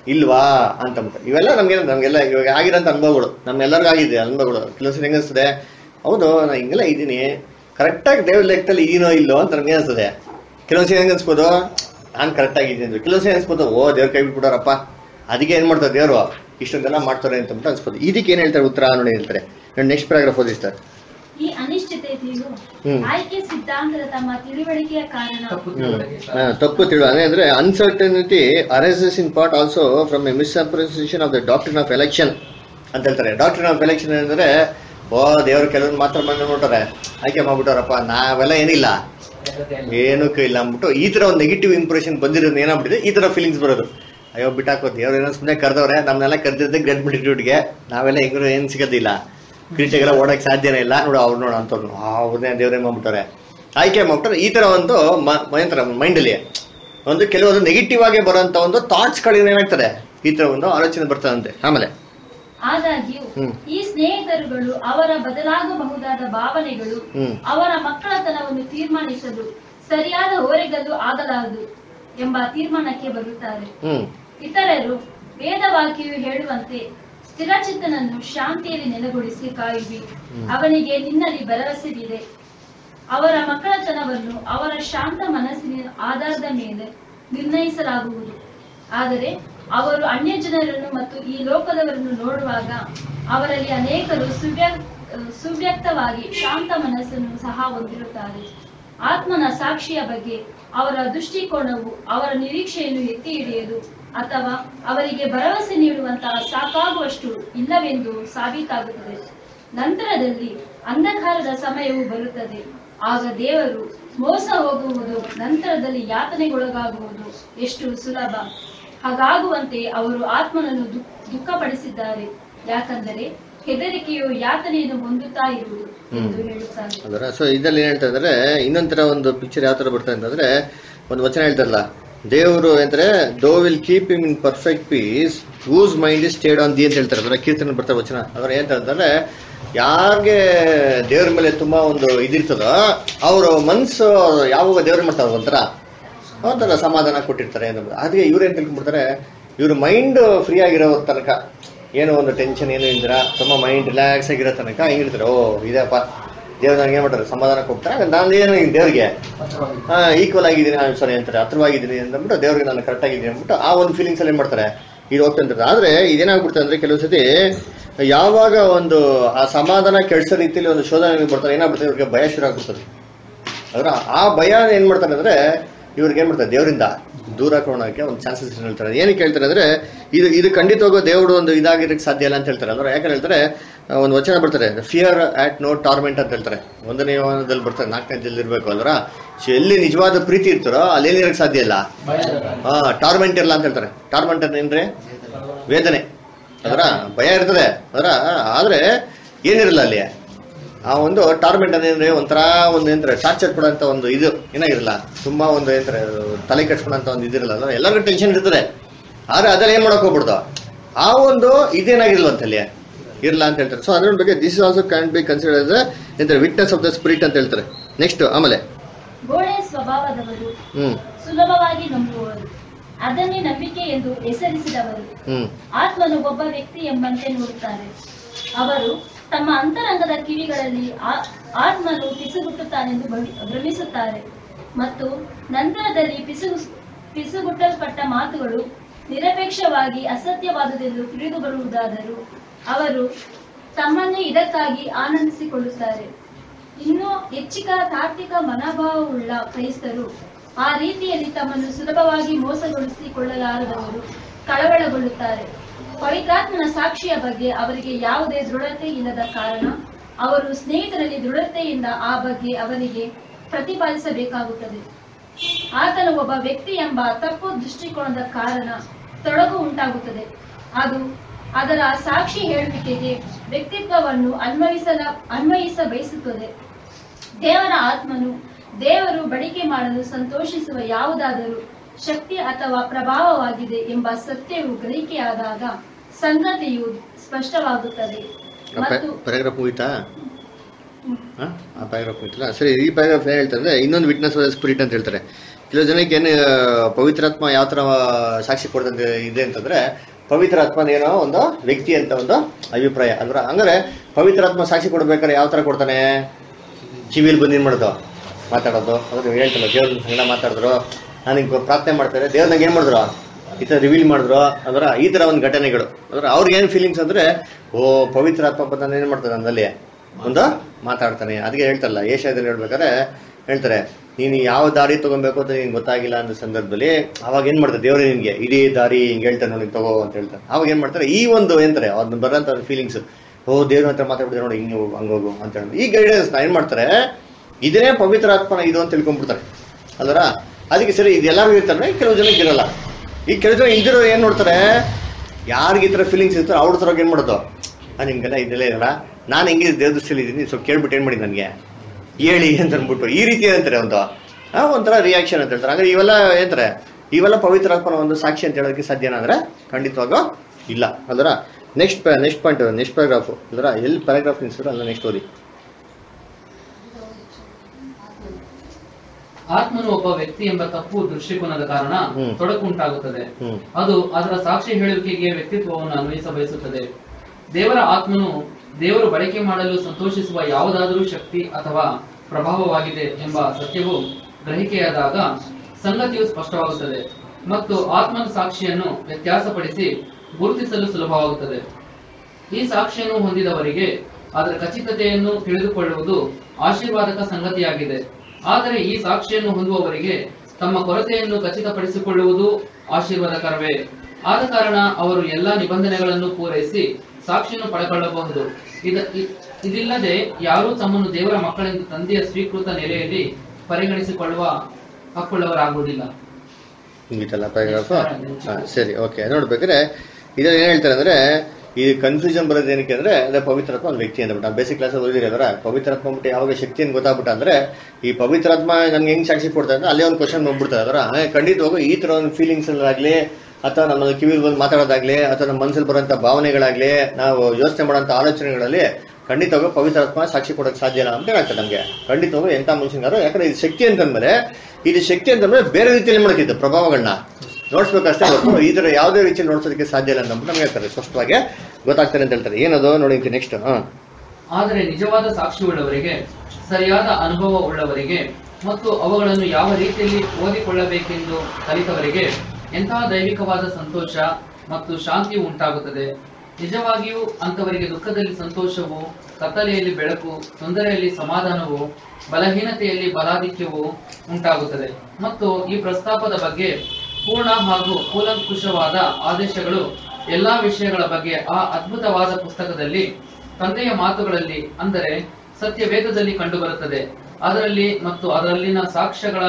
ಇಲ್ವಾ ಅಂತಂದ್ಬಿಟ್ಟು ಇವೆಲ್ಲ ನಮ್ಗೆ ನಮ್ಗೆಲ್ಲ ಇವಾಗ ಆಗಿರೋಂಥ ಅನುಭವಗಳು ನಮ್ಮೆಲ್ಲರಿಗೂ ಆಗಿದೆ ಅನುಭವಗಳು ಕೆಲಸ ಹೆಂಗ ಅನಿಸ್ತದೆ ಹೌದು ನಾ ಹಿಂಗೆಲ್ಲ ಇದ್ದೀನಿ ಕರೆಕ್ಟಾಗಿ ದೇವ್ರ ಲೆಕ್ಕದಲ್ಲಿ ಇದೀನೋ ಇಲ್ಲೋ ಅಂತ ನಮ್ಗೆ ಅನಿಸ್ತದೆ ಕೆಲವೊಂದ್ಸಲ ಹೆಂಗ್ ಅನ್ಸ್ಬೋದು ನಾನು ಕರೆಕ್ಟಾಗಿ ಇದ್ದೀನಿ ಕೆಲವೊಂದ್ಸಲ ಅನ್ಸ್ಬೋದು ಓ ದೇವ್ರ ಕೈ ಬಿಟ್ಬಿಡಾರಪ್ಪ ಅದಕ್ಕೆ ಏನ್ ಮಾಡ್ತಾರೆ ದೇವರು ಇಷ್ಟೊಂದೆಲ್ಲ ಮಾಡ್ತಾರೆ ಅಂತ ಅಂದ್ಬಿಟ್ಟು ಅನ್ಸ್ಬೋದು ಇದಕ್ಕೆ ಏನ್ ಹೇಳ್ತಾರೆ ಉತ್ತರ ನೋಡಿ ಹೇಳ್ತಾರೆ ನೆಕ್ಸ್ಟ್ ಪ್ಯಾರಾಗ್ರಾಫ್ ಓದಿ ಸರ್ ಈ ಅನಿಶ್ಚಿತತೆಯು ಹ್ಮ್. ಆಯ್ಕೆ ಸಿದ್ಧಾಂತದ ತಮ್ಮ ತಿಳುವಳಿಕೆಯ ಕಾರಣ ತಪ್ಪು ಹ್ಮ್. ತಿಳುವಳಿಕೆ ಹಾ, ತಪ್ಪು ತಿಳುವ ಅಂದ್ರೆ uncertainty arises in part also from a misappreciation of the doctrine of election ಅಂತ ಹೇಳ್ತಾರೆ ಡಾಕ್ಟ್ರಿನ್ ಆಫ್ ಎಲೆಕ್ಷನ್ ಅಂದ್ರೆ ಓ ದೇವ್ರು ಕೆಲವ್ರು ಮಾತ್ರ ಬಂದು ನೋಡ್ತಾರೆ ಆಯ್ಕೆ ಮಾಡ್ಬಿಟ್ಟವ್ರಪ್ಪ ನಾವೆಲ್ಲ ಏನಿಲ್ಲ ಏನಕ್ಕೂ ಇಲ್ಲ ಅಂದ್ಬಿಟ್ಟು ಈ ತರ ಒಂದು ನೆಗೆಟಿವ್ ಇಂಪ್ರೆಷನ್ ಬಂದಿರೋದು ಏನಾಗ್ಬಿಟ್ಟಿದೆ ಈ ತರ ಫೀಲಿಂಗ್ಸ್ ಬರೋದು ಅಯ್ಯೋ ಬಿಟ್ಟಾಕೋ ದೇವ್ರು ಏನೋ ಸುಮ್ಮನೆ ಕರೆದವ್ರೆ ನಮ್ಮನ್ನೆಲ್ಲ ಕರೆದಿದ್ದೆ ಗ್ರೆಡ್ ಮಿಟಿಟ್ಯೂಡ್ಗೆ ನಾವೆಲ್ಲ ಹೆಂಗೂ ಏನು ಸಿಗೋದಿಲ್ಲ ಕ್ರೀಟೆಗೆಲ್ಲ ಓಡಕ್ಕೆ ಸಾಧ್ಯನೇ ಇಲ್ಲ ನೋಡು ಅವ್ರು ನೋಡು ಅಂತವ್ರು ಅವ್ರನ್ನೇ ದೇವ್ರೇ ಮಾಡ್ಬಿಟ್ಟಾರೆ ಆಯ್ಕೆ ಮಾಡ್ಬಿಟ್ರೆ ಈ ತರ ಒಂದು ಏನಂತಾರೆ ಮೈಂಡಲ್ಲಿ ಒಂದು ಕೆಲವೊಂದು ನೆಗೆಟಿವ್ ಆಗಿ ಬರೋಂಥ ಒಂದು ಥಾಟ್ಸ್ಗಳಿಂದ ಏನಾಗ್ತದೆ ಈ ತರ ಒಂದು ಆಲೋಚನೆ ಬರ್ತದಂತೆ ಆಮೇಲೆ ಆದಾಗ್ಯೂ ಹ್ಮ್. ಈ ಸ್ನೇಹಿತರುಗಳು ಅವರ ಬದಲಾಗಬಹುದಾದ ಭಾವನೆಗಳು ಹ್ಮ್ ಅವರ ಮಕ್ಕಳತನವನ್ನು ತೀರ್ಮಾನಿಸಲು ಸರಿಯಾದ ಓರೆಗಲ್ಲು ಆಗಲಾರದು ಎಂಬ ತೀರ್ಮಾನಕ್ಕೆ ಬರುತ್ತಾರೆ ಹ್ಮ್ ಇತರರು ವೇದವಾಕ್ಯವು ಹೇಳುವಂತೆ ಸ್ಥಿರಚಿತ್ತನನ್ನು ಶಾಂತಿಯಲ್ಲಿ ನೆಲೆಗೊಳಿಸಿ ಕಾಯುವಿ ಅವನಿಗೆ ನಿನ್ನಲ್ಲಿ ಭರವಸೆವಿದೆ ಅವರ ಮಕ್ಕಳತನವನ್ನು ಅವರ ಶಾಂತ ಮನಸ್ಸಿನ ಆಧಾರದ ಮೇಲೆ ನಿರ್ಣಯಿಸಲಾಗುವುದು ಆದರೆ ಅವರು ಅನ್ಯ ಜನರನ್ನು ಮತ್ತು ಈ ಲೋಕದವರನ್ನು ನೋಡುವಾಗ ಅವರಲ್ಲಿ ಅನೇಕರು ಸುವ್ಯ ಸುವ್ಯಕ್ತವಾಗಿ ಶಾಂತ ಮನಸ್ಸನ್ನು ಸಹ ಹೊಂದಿರುತ್ತಾರೆ ಆತ್ಮನ ಸಾಕ್ಷಿಯ ಬಗ್ಗೆ ಅವರ ದೃಷ್ಟಿಕೋನವು ಅವರ ನಿರೀಕ್ಷೆಯನ್ನು ಎತ್ತಿ ಹಿಡಿಯಲು ಅಥವಾ ಅವರಿಗೆ ಭರವಸೆ ನೀಡುವಂತಹ ಸಾಕಾಗುವಷ್ಟು ಇಲ್ಲವೆಂದು ಸಾಬೀತಾಗುತ್ತದೆ ನಂತರದಲ್ಲಿ ಅಂಧಕಾರದ ಸಮಯವು ಬರುತ್ತದೆ ಆಗ ದೇವರು ಮೋಸ ಹೋಗುವುದು ನಂತರದಲ್ಲಿ ಯಾತನೆಗೊಳಗಾಗುವುದು ಎಷ್ಟು ಸುಲಭ ಹಾಗಾಗುವಂತೆ ಅವರು ಆತ್ಮನನ್ನು ದುಃಖ- ದುಃಖಪಡಿಸಿದ್ದಾರೆ ಯಾಕಂದರೆ ಹೆದರಿಕೆಯು ಯಾತನೆಯನ್ನು ಹೊಂದುತ್ತಾ ಇರುವುದು ಎಂದು ಹೇಳುತ್ತಾರೆ ಅದರ ಸೊ ಇದ್ರಲ್ಲಿ ಏನ್ ಹೇಳ್ತಾ ಇದ್ದಾರೆ ಇನ್ನೊಂಥರ ಒಂದು ಪಿಕ್ಚರ್ ಯಾವ ತರ ಬರ್ತಾ ಅಂತಂದ್ರೆ ಒಂದು ವಚನ ಹೇಳ್ತಾರಲ್ಲ ದೇವರು ಅಂದ್ರೆ thou will keep him in perfect peace whose mind is stayed on thee ಅಂತ ಹೇಳ್ತಾರೆ ಅದರ ಕೀರ್ತನೆ ಬರ್ತಾರೆ ವಚನ ಅದ್ರ ಏನ್ ಅಂತಂದ್ರೆ ಯಾರಿಗೆ ದೇವ್ರ ಮೇಲೆ ತುಂಬಾ ಒಂದು ಇದಿರ್ತದೋ ಅವರು ಮನ್ಸು ಯಾವಾಗ ದೇವ್ರ ಮಾಡ್ತಾರೆ ಒಂಥರ ಒಂಥರ ಸಮಾಧಾನ ಕೊಟ್ಟಿರ್ತಾರೆ ಅನ್ನೋದು ಅದಕ್ಕೆ ಇವ್ರೇನ್ ತಿಳ್ಕೊಂಡ್ಬಿಡ್ತಾರೆ ಇವ್ರ ಮೈಂಡ್ ಫ್ರೀ ಆಗಿರೋ ತನಕ ಏನೋ ಒಂದು ಟೆನ್ಷನ್ ಏನು ಇಲ್ದಿರ ತುಂಬ ಮೈಂಡ್ ರಿಲ್ಯಾಕ್ಸ್ ಆಗಿರೋ ತನಕ ಹೆಂಗಿರ್ತಾರೆ ಓ ಇದಪ್ಪ ದೇವ್ರು ನನಗೆ ಏನ್ ಮಾಡ್ತಾರೆ ಸಮಾಧಾನ ಕೊಡ್ತಾರೆ ನಾನು ಏನು ದೇವ್ರಿಗೆ ಈಕ್ವಲ್ ಆಗಿದ್ದೀನಿ ನಾನು ಸಾರಿ ಅಂತಾರೆ ಹತ್ರವಾಗಿದ್ದೀನಿ ಅಂದ್ಬಿಟ್ಟು ದೇವ್ರಿಗೆ ನಾನು ಕರೆಕ್ಟ್ ಆಗಿದ್ದೀನಿ ಅಂದ್ಬಿಟ್ಟು ಆ ಒಂದು ಫೀಲಿಂಗ್ಸ್ ಅಲ್ಲಿ ಏನ್ ಮಾಡ್ತಾರೆ ಇದು ಹೋಗ್ತಾ ಇರ್ತಾರೆ ಆದ್ರೆ ಇದೇನಾಗ್ಬಿಡ್ತದೆ ಅಂದ್ರೆ ಕೆಲವು ಸತಿ ಯಾವಾಗ ಒಂದು ಆ ಸಮಾಧಾನ ಕೆಡ್ಸೋ ರೀತಿಯಲ್ಲಿ ಒಂದು ಶೋಧನೆ ಬರ್ತಾರೆ ಏನಾಗ್ಬಿಡ್ತದೆ ಇವ್ರಿಗೆ ಭಯ ಶುರು ಆಗ್ಬಿಡ್ತದೆ ಅದರ ಆ ಭಯ ಏನ್ ಮಾಡ್ತಾರೆ ಅಂದ್ರೆ ಇವ್ರಿಗೆ ಏನ್ ಮಾಡ್ತಾರೆ ದೇವರಿಂದ ದೂರ ಕೊಡೋಕೆ ಒಂದು ಚಾನ್ಸಸ್ ಹೇಳ್ತಾರೆ ಏನಕ್ಕೆ ಹೇಳ್ತಾರೆ ಅಂದ್ರೆ ಇದು ಇದು ಖಂಡಿತವಾಗೂ ದೇವರು ಒಂದು ಇದಾಗಿರಕ್ಕೆ ಸಾಧ್ಯ ಇಲ್ಲ ಅಂತ ಹೇಳ್ತಾರೆ ಅಂದ್ರೆ ಯಾಕಂದ್ರೆ ಹೇಳ್ತಾರೆ ಆ, ಒಂದು ವಚನ ಬರ್ತಾರೆ ಫಿಯರ್ ಆಟ್ ನೋ ಟಾರ್ಮೆಂಟ್ ಅಂತ ಹೇಳ್ತಾರೆ ಒಂದನೇ ಯೋನದಲ್ಲಿ ಬರ್ತಾರೆ ನಾಲ್ಕನೇ ಜಲ್ಲಿ ಇರ್ಬೇಕು ಅಲ್ರ ಸೊ ಎಲ್ಲಿ ನಿಜವಾದ ಪ್ರೀತಿ ಇರ್ತಾರೋ ಅಲ್ಲಿ ಏನಿರಕ್ಕೆ ಸಾಧ್ಯ ಇಲ್ಲ ಹಾ ಟಾರ್ಮೆಂಟ್ ಇರಲ್ಲ ಅಂತ ಹೇಳ್ತಾರೆ ಟಾರ್ಮೆಂಟ್ ಅಂತ ಏನ್ರಿ ವೇದನೆ ಅದರ ಭಯ ಇರ್ತದೆ ಅದರ ಆದ್ರೆ ಏನಿರಲ್ಲ ಅಲ್ಲಿ ಆ ಒಂದು ಟಾರ್ಮೆಂಟ್ ಅಂದ್ರೆ ಒಂಥರ ಒಂದು ಏನಂತಾರೆ ಟಾರ್ಚರ್ ಕೊಡೋಂಥ ಒಂದು ಇದು ಏನಾಗಿರಲ್ಲ ತುಂಬಾ ಒಂದು ಏನಂತಾರೆ ತಲೆ ಕಟ್ಸ್ಕೊಳಂತ ಒಂದು ಇದಿರಲ್ಲ ಅಲ್ವಾ? ಎಲ್ಲರಿಗೂ ಟೆನ್ಷನ್ ಇರ್ತದೆ ಆದ್ರೆ ಅದನ್ನ ಏನ್ ಮಾಡಕ್ ಹೋಗ್ಬಿಡ್ದು ಆ ಒಂದು ಇದೇನಾಗಿರ್ಲ ಅಂತ ಅಲ್ಲಿ ಇರಲ್ಲ ಅಂತ ಹೇಳ್ತಾರೆ ಸೊ ಅದ್ರ ಬಗ್ಗೆ this is also can be consider as ಎಂತಾರೆ ವಿಟ್ನೆಸ್ ಆಫ್ ದ ಸ್ಪಿರಿಟ್ ಅಂತ ಹೇಳ್ತಾರೆ ನೆಕ್ಸ್ಟ್ ಆಮೇಲೆ ಗೋಡೆ ಸ್ವಭಾವದವರು ಹ್ಮ್ ಸುಲಭವಾಗಿ ನಂಬುವವರು ಅದನ್ನೇ ನಂಬಿಕೆ ಎಂದು ಹೆಸರಿಸಿದವರು ಹ್ಮ್ ಆತ್ಮನು ಒಬ್ಬ ವ್ಯಕ್ತಿ ಎಂಬಂತೆ ನೋಡುತ್ತಾರೆ ಅವರು ತಮ್ಮ ಅಂತರಂಗದ ಕಿವಿಗಳಲ್ಲಿ ಆ- ಆತ್ಮನು ಪಿಸುಗುಟ್ಟುತ್ತಾನೆಂದು ಭ್ರಮಿ- ಭ್ರಮಿಸುತ್ತಾರೆ ಮತ್ತು ನಂತರದಲ್ಲಿ ಪಿಸುಗು ಪಿಸುಗುಟ್ಟಲ್ಪಟ್ಟ ಮಾತುಗಳು ನಿರಪೇಕ್ಷವಾಗಿ ಅಸತ್ಯವಾದುದೆಂದು ತಿಳಿದು ಬರುವುದಾದರೂ ಅವರು ತಮ್ಮನ್ನೇ ಇದಕ್ಕಾಗಿ ಆನಂದಿಸಿಕೊಳ್ಳುತ್ತಾರೆ ಇನ್ನೂ ಹೆಚ್ಚಿನ ತಾರ್ಕಿಕ ಮನೋಭಾವವುಳ್ಳ ಕ್ರೈಸ್ತರು ಆ ರೀತಿಯಲ್ಲಿ ತಮ್ಮನ್ನು ಸುಲಭವಾಗಿ ಮೋಸಗೊಳಿಸಿಕೊಳ್ಳಲಾರದವರು ಕಳವಳಗೊಳ್ಳುತ್ತಾರೆ ಪವಿತ್ರಾತ್ಮನ ಸಾಕ್ಷಿಯ ಬಗ್ಗೆ ಅವರಿಗೆ ಯಾವುದೇ ದೃಢತೆ ಇಲ್ಲದ ಕಾರಣ ಅವರು ಸ್ನೇಹಿತರಲ್ಲಿ ದೃಢತೆಯಿಂದ ಆ ಬಗ್ಗೆ ಅವರಿಗೆ ಪ್ರತಿಪಾದಿಸಬೇಕಾಗುತ್ತದೆ ಆತನು ಒಬ್ಬ ವ್ಯಕ್ತಿ ಎಂಬ ತಪ್ಪು ದೃಷ್ಟಿಕೋನದ ಕಾರಣ ತೊಡಗು ಉಂಟಾಗುತ್ತದೆ ಅದು ಅದರ ಸಾಕ್ಷಿ ಹೇಳುವಿಕೆಗೆ ವ್ಯಕ್ತಿತ್ವವನ್ನು ಅನ್ವಯಿಸಲ ಅನ್ವಯಿಸ ಬಯಸುತ್ತದೆ ದೇವರ ಆತ್ಮನು ದೇವರು ಬಳಕೆ ಮಾಡಲು ಸಂತೋಷಿಸುವ ಯಾವುದಾದರೂ ಶಕ್ತಿ ಅಥವಾ ಪ್ರಭಾವವಾಗಿದೆ ಎಂಬ ಸತ್ಯವು ಗ್ರಹಿಕೆಯಾದಾಗ ಸಂಗತಿಯು ಸ್ಪಷ್ಟವಾಗುತ್ತದೆ ಮತ್ತು ಪ್ಯಾರಾಗ್ರಾಫ್ ಮುಗಿತಾ ಹಾ? ಆ ಪ್ಯಾರಾಗ್ರಾಫ್ ಮುಗಿತಲ್ಲ ಸರಿ ಈ ಪ್ಯಾರಾಗ್ರಾಫ್ ಏನ್ ಹೇಳ್ತಾರೆ ಇನ್ನೊಂದು ವಿಟ್ನೆಸ್ ಸ್ಪಿರಿಟ್ ಅಂತ ಹೇಳ್ತಾರೆ ಕೆಲವು ಜನಕ್ಕೆ ಏನು ಪವಿತ್ರಾತ್ಮ ಯಾವ ತರ ಸಾಕ್ಷಿ ಕೊಡ್ತಂತೆ ಇದೆ ಅಂತಂದ್ರೆ ಪವಿತ್ರಾತ್ಮನ ಏನೋ ಒಂದು ವ್ಯಕ್ತಿ ಅಂತ ಒಂದು ಅಭಿಪ್ರಾಯ ಅಂದ್ರೆ ಹಂಗಾರೆ ಪವಿತ್ರಾತ್ಮ ಸಾಕ್ಷಿ ಕೊಡ್ಬೇಕಾದ್ರೆ ಯಾವ ತರ ಕೊಡ್ತಾನೆ ಕಿವಿಲ್ ಬಂದು ಏನ್ ಮಾಡೋದು ಮಾತಾಡೋದು ಅಂದ್ರೆ ಹೇಳ್ತಲ್ಲ ದೇವ್ರ ಸಂಗಡ ಮಾತಾಡಿದ್ರು ನಾನು ಹಿಂಗೆ ಪ್ರಾರ್ಥನೆ ಮಾಡ್ತಾರೆ ದೇವ್ರ ನಂಗೆ ಏನ್ ಮಾಡಿದ್ರು ಈ ತರ ರಿವೀಲ್ ಮಾಡಿದ್ರು ಅಂದ್ರೆ ಈ ತರ ಒಂದು ಘಟನೆಗಳು ಅಂದ್ರೆ ಅವ್ರಿಗೆ ಏನ್ ಫೀಲಿಂಗ್ಸ್ ಅಂದ್ರೆ ಓ ಪವಿತ್ರಾತ್ಮ ಬಂದ ಏನ್ ಮಾಡ್ತಾರೆ ನನ್ನಲ್ಲಿ ಒಂದು ಮಾತಾಡ್ತಾನೆ ಅದಕ್ಕೆ ಹೇಳ್ತಾರಲ್ಲ ಏಷ್ಯಾದಲ್ಲಿ ಹೇಳ್ಬೇಕಾದ್ರೆ ಹೇಳ್ತಾರೆ ನೀನು ಯಾವ ದಾರಿ ತಗೊಬೇಕು ಅಂತ ನಿನ್ಗೆ ಗೊತ್ತಾಗಿಲ್ಲ ಅನ್ನೋ ಸಂದರ್ಭದಲ್ಲಿ ಅವಾಗ ಏನ್ ಮಾಡ್ತಾರೆ ದೇವ್ರೆ ನಿನ್ಗೆ ಇದೇ ದಾರಿ ಹಿಂಗ್ ಹೇಳ್ತಾರೆ ನೋಡಿ ತಗೋ ಅಂತ ಹೇಳ್ತಾರೆ ಅವಾಗ ಏನ್ ಮಾಡ್ತಾರೆ ಈ ಒಂದು ಏನಂತಾರೆ ಅವ್ರನ್ನ ಬರೋಂಥ ಫೀಲಿಂಗ್ಸ್ ಓ ದೇವ್ರ ಹತ್ರ ಮಾತಾಡ್ಬಿಡ್ತಾರೆ ನೋಡಿ ಹಿಂಗ್ ಹೋಗು ಹಂಗ್ ಹೋಗು ಅಂತ ಹೇಳಿ ಈ ಗೈಡೆನ್ಸ್ ಏನ್ ಮಾಡ್ತಾರೆ ಇದನ್ನೇ ಪವಿತ್ರ ಆತ್ಮನ ಇದು ಅಂತ ತಿಳ್ಕೊಂಡ್ಬಿಡ್ತಾರೆ ಅಲ್ವರ ಅದಕ್ಕೆ ಸರಿ ಇದೆಲ್ಲರಿಗೂ ಇರ್ತಾರೆ ಕೆಲವು ಜನಕ್ಕೆ ಇರಲ್ಲ ಈ ಕೆಲವು ಜನ ಇಲ್ದಿರೋ ಏನ್ ನೋಡ್ತಾರೆ ಯಾರಿಗೆ ಈ ತರ ಫೀಲಿಂಗ್ಸ್ ಇರ್ತಾರೋ ಅವ್ರ ಹತ್ರ ಹೋಗಿ ಏನ್ ಮಾಡೋದು ಆ ನಿಮ್ಗೆಲ್ಲ ಇದೆಲ್ಲ ಇರಲ್ಲ ನಾನು ಹೆಂಗೆ ದೇವ್ರ ದೃಷ್ಟಿಯಲ್ಲಿ ಇದ್ದೀನಿ ಸ್ವಲ್ಪ ಕೇಳ್ಬಿಟ್ಟು ಏನ್ ಮಾಡಿ ನನಗೆ ಹೇಳಿ ಅಂತ ಅಂದ್ಬಿಟ್ಟು ಈ ರೀತಿ ಅಂತಾರೆ ಒಂದು ಆ, ಒಂಥರ ರಿಯಾಕ್ಷನ್ ಅಂತ ಹೇಳ್ತಾರೆ ಹಾಗಾದ್ರೆ ಇವೆಲ್ಲ ಏನಂತಾರೆ ಇವೆಲ್ಲ ಪವಿತ್ರ ಆತ್ಮನ ಒಂದು ಸಾಕ್ಷಿ ಅಂತ ಹೇಳೋದಕ್ಕೆ ಸಾಧ್ಯನಾ ಅಂದ್ರೆ ಖಂಡಿತವಾಗೂ ಇಲ್ಲ ಅಲ್ವರ next next point next paragraph ಅಲ್ವರ ಎಲ್ಲಿ ಪ್ಯಾರಾಗ್ರಾಫ್ ನಿಲ್ಸಿದ್ರು ಅಲ್ಲ ನೆಕ್ಸ್ಟ್ ಓದಿ ಆತ್ಮನು ಒಬ್ಬ ವ್ಯಕ್ತಿ ಎಂಬ ತಪ್ಪು ದೃಷ್ಟಿಕೋನದ ಕಾರಣ ಹ್ಮ್. ತೊಡಕು ಉಂಟಾಗುತ್ತದೆ ಹ್ಮ್ ಅದು ಅದರ ಸಾಕ್ಷಿ ಹೇಳುವಿಕೆಗೆ ವ್ಯಕ್ತಿತ್ವವನ್ನು ಅನ್ವಯಿಸ ಬಯಸುತ್ತದೆ ದೇವರ ಆತ್ಮನು ದೇವರು ಬಳಕೆ ಮಾಡಲು ಸಂತೋಷಿಸುವ ಯಾವುದಾದರೂ ಶಕ್ತಿ ಅಥವಾ ಪ್ರಭಾವವಾಗಿದೆ ಎಂಬ ಸತ್ಯವು ಗ್ರಹಿಕೆಯಾದಾಗ ಸಂಗತಿಯು ಸ್ಪಷ್ಟವಾಗುತ್ತದೆ ಮತ್ತು ಆತ್ಮನ ಸಾಕ್ಷಿಯನ್ನು ವ್ಯತ್ಯಾಸಪಡಿಸಿ ಗುರುತಿಸಲು ಸುಲಭವಾಗುತ್ತದೆ ಈ ಸಾಕ್ಷಿಯನ್ನು ಹೊಂದಿದವರಿಗೆ ಅದರ ಖಚಿತತೆಯನ್ನು ತಿಳಿದುಕೊಳ್ಳುವುದು ಆಶೀರ್ವಾದಕ ಸಂಗತಿಯಾಗಿದೆ ಆದರೆ ಈ ಸಾಕ್ಷಿಯನ್ನು ಹೊಂದುವವರಿಗೆ ತಮ್ಮ ಕೊರತೆಯನ್ನು ಖಚಿತಪಡಿಸಿಕೊಳ್ಳುವುದು ಆಶೀರ್ವಾದಕರವೇ ಆದ ಕಾರಣ ಅವರು ಎಲ್ಲಾ ನಿಬಂಧನೆಗಳನ್ನು ಪೂರೈಸಿ ಸಾಕ್ಷಿಯನ್ನು ಪಡೆದುಕೊಳ್ಳಬಹುದು ಇದ ಇ- ಇದಿಲ್ಲದೆ ಯಾರೂ ತಮ್ಮನ್ನು ದೇವರ ಮಕ್ಕಳೆಂದು ತಂದೆಯ ಸ್ವೀಕೃತ ನೆಲೆಯಲ್ಲಿ ಪರಿಗಣಿಸಿಕೊಳ್ಳುವ ಹಕ್ಕುಳ್ಳವರಾಗುವುದಿಲ್ಲ ಮುಗೀತಲ್ಲ ಪ್ಯಾರಾಗ್ರಾಫ್ ಸರಿ ಓಕೆ ನೋಡ್ಬೇಕಾದ್ರೆ ಇದ್ರಲ್ಲಿ ಏನ್ ಹೇಳ್ತಾರೆ ಅಂದ್ರೆ ಈ ಕನ್ಫ್ಯೂಷನ್ ಬರೋದು ಏನಕ್ಕೆ ಅಂದ್ರೆ ಅದೇ ಪವಿತ್ರಾತ್ಮ ಒಂದು ವ್ಯಕ್ತಿ ಅಂದ್ಬಿಟ್ಟು ಬೇಸಿಕ್ ಕ್ಲಾಸ್ ಓದಿದ್ರೆ ಅದರ ಪವಿತ್ರಾತ್ಮ ಅಂದ್ಬಿಟ್ಟು ಯಾವಾಗ ಶಕ್ತಿ ಅಂತ ಗೊತ್ತಾಗ್ಬಿಟ್ಟ ಅಂದ್ರೆ ಈ ಪವಿತ್ರಾತ್ಮ ನನ್ಗೆ ಹೆಂಗ್ ಸಾಕ್ಷಿ ಕೊಡ್ತಾರೆ ಅಂದ್ರೆ ಅಲ್ಲೇ ಒಂದು ಕ್ವಶನ್ ಬಂದ್ಬಿಡ್ತಾರೆ ಅದರ ಖಂಡಿತವಾಗೂ ಈ ತರ ಒಂದು ಫೀಲಿಂಗ್ಸ್ ಆಗಲಿ ಅಥವಾ ನಮ್ಮ ಕಿವಿ ಬಂದು ಮಾತಾಡೋದಾಗ್ಲಿ ಅಥವಾ ನಮ್ಮ ಮನಸ್ಸಲ್ಲಿ ಬರುವಂತ ಭಾವನೆಗಳಾಗ್ಲಿ ನಾವು ಯೋಚನೆ ಮಾಡೋಂಥ ಆಲೋಚನೆಗಳಲ್ಲಿ ಖಂಡಿತವಾಗೂ ಪವಿತ್ರಾತ್ಮ ಸಾಕ್ಷಿ ಕೊಡೋಕೆ ಸಾಧ್ಯ ಇಲ್ಲ ಅಂತ ಹೇಳ್ತಾರೆ ನಮ್ಗೆ ಖಂಡಿತವಾಗೂ ಎಂತ ಮನುಷ್ಯನಾರು ಯಾಕಂದ್ರೆ ಇದು ಶಕ್ತಿ ಅಂತಂದ್ಮೇಲೆ ಇದು ಶಕ್ತಿ ಅಂತಂದ್ರೆ ಬೇರೆ ರೀತಿಯಲ್ಲಿ ಮಾಡೋಕ್ಕಿದ್ದು ಪ್ರಭಾವಗಳನ್ನ ನೋಡ್ಸ್ಬೇಕಷ್ಟೇ ಹೊರತು ಈ ತರ ಯಾವುದೇ ರೀತಿಯಲ್ಲಿ ನೋಡ್ಸೋದಕ್ಕೆ ಸಾಧ್ಯ ಇಲ್ಲ ಅಂತ ನಮ್ಗೆ ಹೇಳ್ತಾರೆ ಸ್ಪಷ್ಟವಾಗಿ ಗೊತ್ತಾಗ್ತಾರೆ ಅಂತ ಹೇಳ್ತಾರೆ ಏನದು ನೋಡಿ ನೆಕ್ಸ್ಟ್ ಹಾ ಆದರೆ ನಿಜವಾದ ಸಾಕ್ಷಿಯುಳ್ಳವರಿಗೆ ಸರಿಯಾದ ಅನುಭವ ಉಳ್ಳವರಿಗೆ ಮತ್ತು ಅವುಗಳನ್ನು ಯಾವ ರೀತಿಯಲ್ಲಿ ಓದಿಕೊಳ್ಳಬೇಕೆಂದು ಕಲಿತವರಿಗೆ ಎಂತಹ ದೈವಿಕವಾದ ಸಂತೋಷ ಮತ್ತು ಶಾಂತಿಯು ಉಂಟಾಗುತ್ತದೆ ನಿಜವಾಗಿಯೂ ಅಂತವರಿಗೆ ದುಃಖದಲ್ಲಿ ಸಂತೋಷವು ಕತ್ತಲೆಯಲ್ಲಿ ಬೆಳಕು ತೊಂದರೆಯಲ್ಲಿ ಸಮಾಧಾನವು ಬಲಹೀನತೆಯಲ್ಲಿ ಬಲಾಧಿಕ್ಯವು ಉಂಟಾಗುತ್ತದೆ ಮತ್ತು ಈ ಪ್ರಸ್ತಾಪದ ಬಗ್ಗೆ ಪೂರ್ಣ ಹಾಗೂ ಕೂಲಂಕುಷವಾದ ಆದೇಶಗಳು ಎಲ್ಲಾ ವಿಷಯಗಳ ಬಗ್ಗೆ ಆ ಅದ್ಭುತವಾದ ಪುಸ್ತಕದಲ್ಲಿ ತಂದೆಯ ಮಾತುಗಳಲ್ಲಿ ಅಂದರೆ ಸತ್ಯವೇದದಲ್ಲಿ ಕಂಡುಬರುತ್ತದೆ ಅದರಲ್ಲಿ ಮತ್ತು ಅದರಲ್ಲಿನ ಸಾಕ್ಷ್ಯಗಳ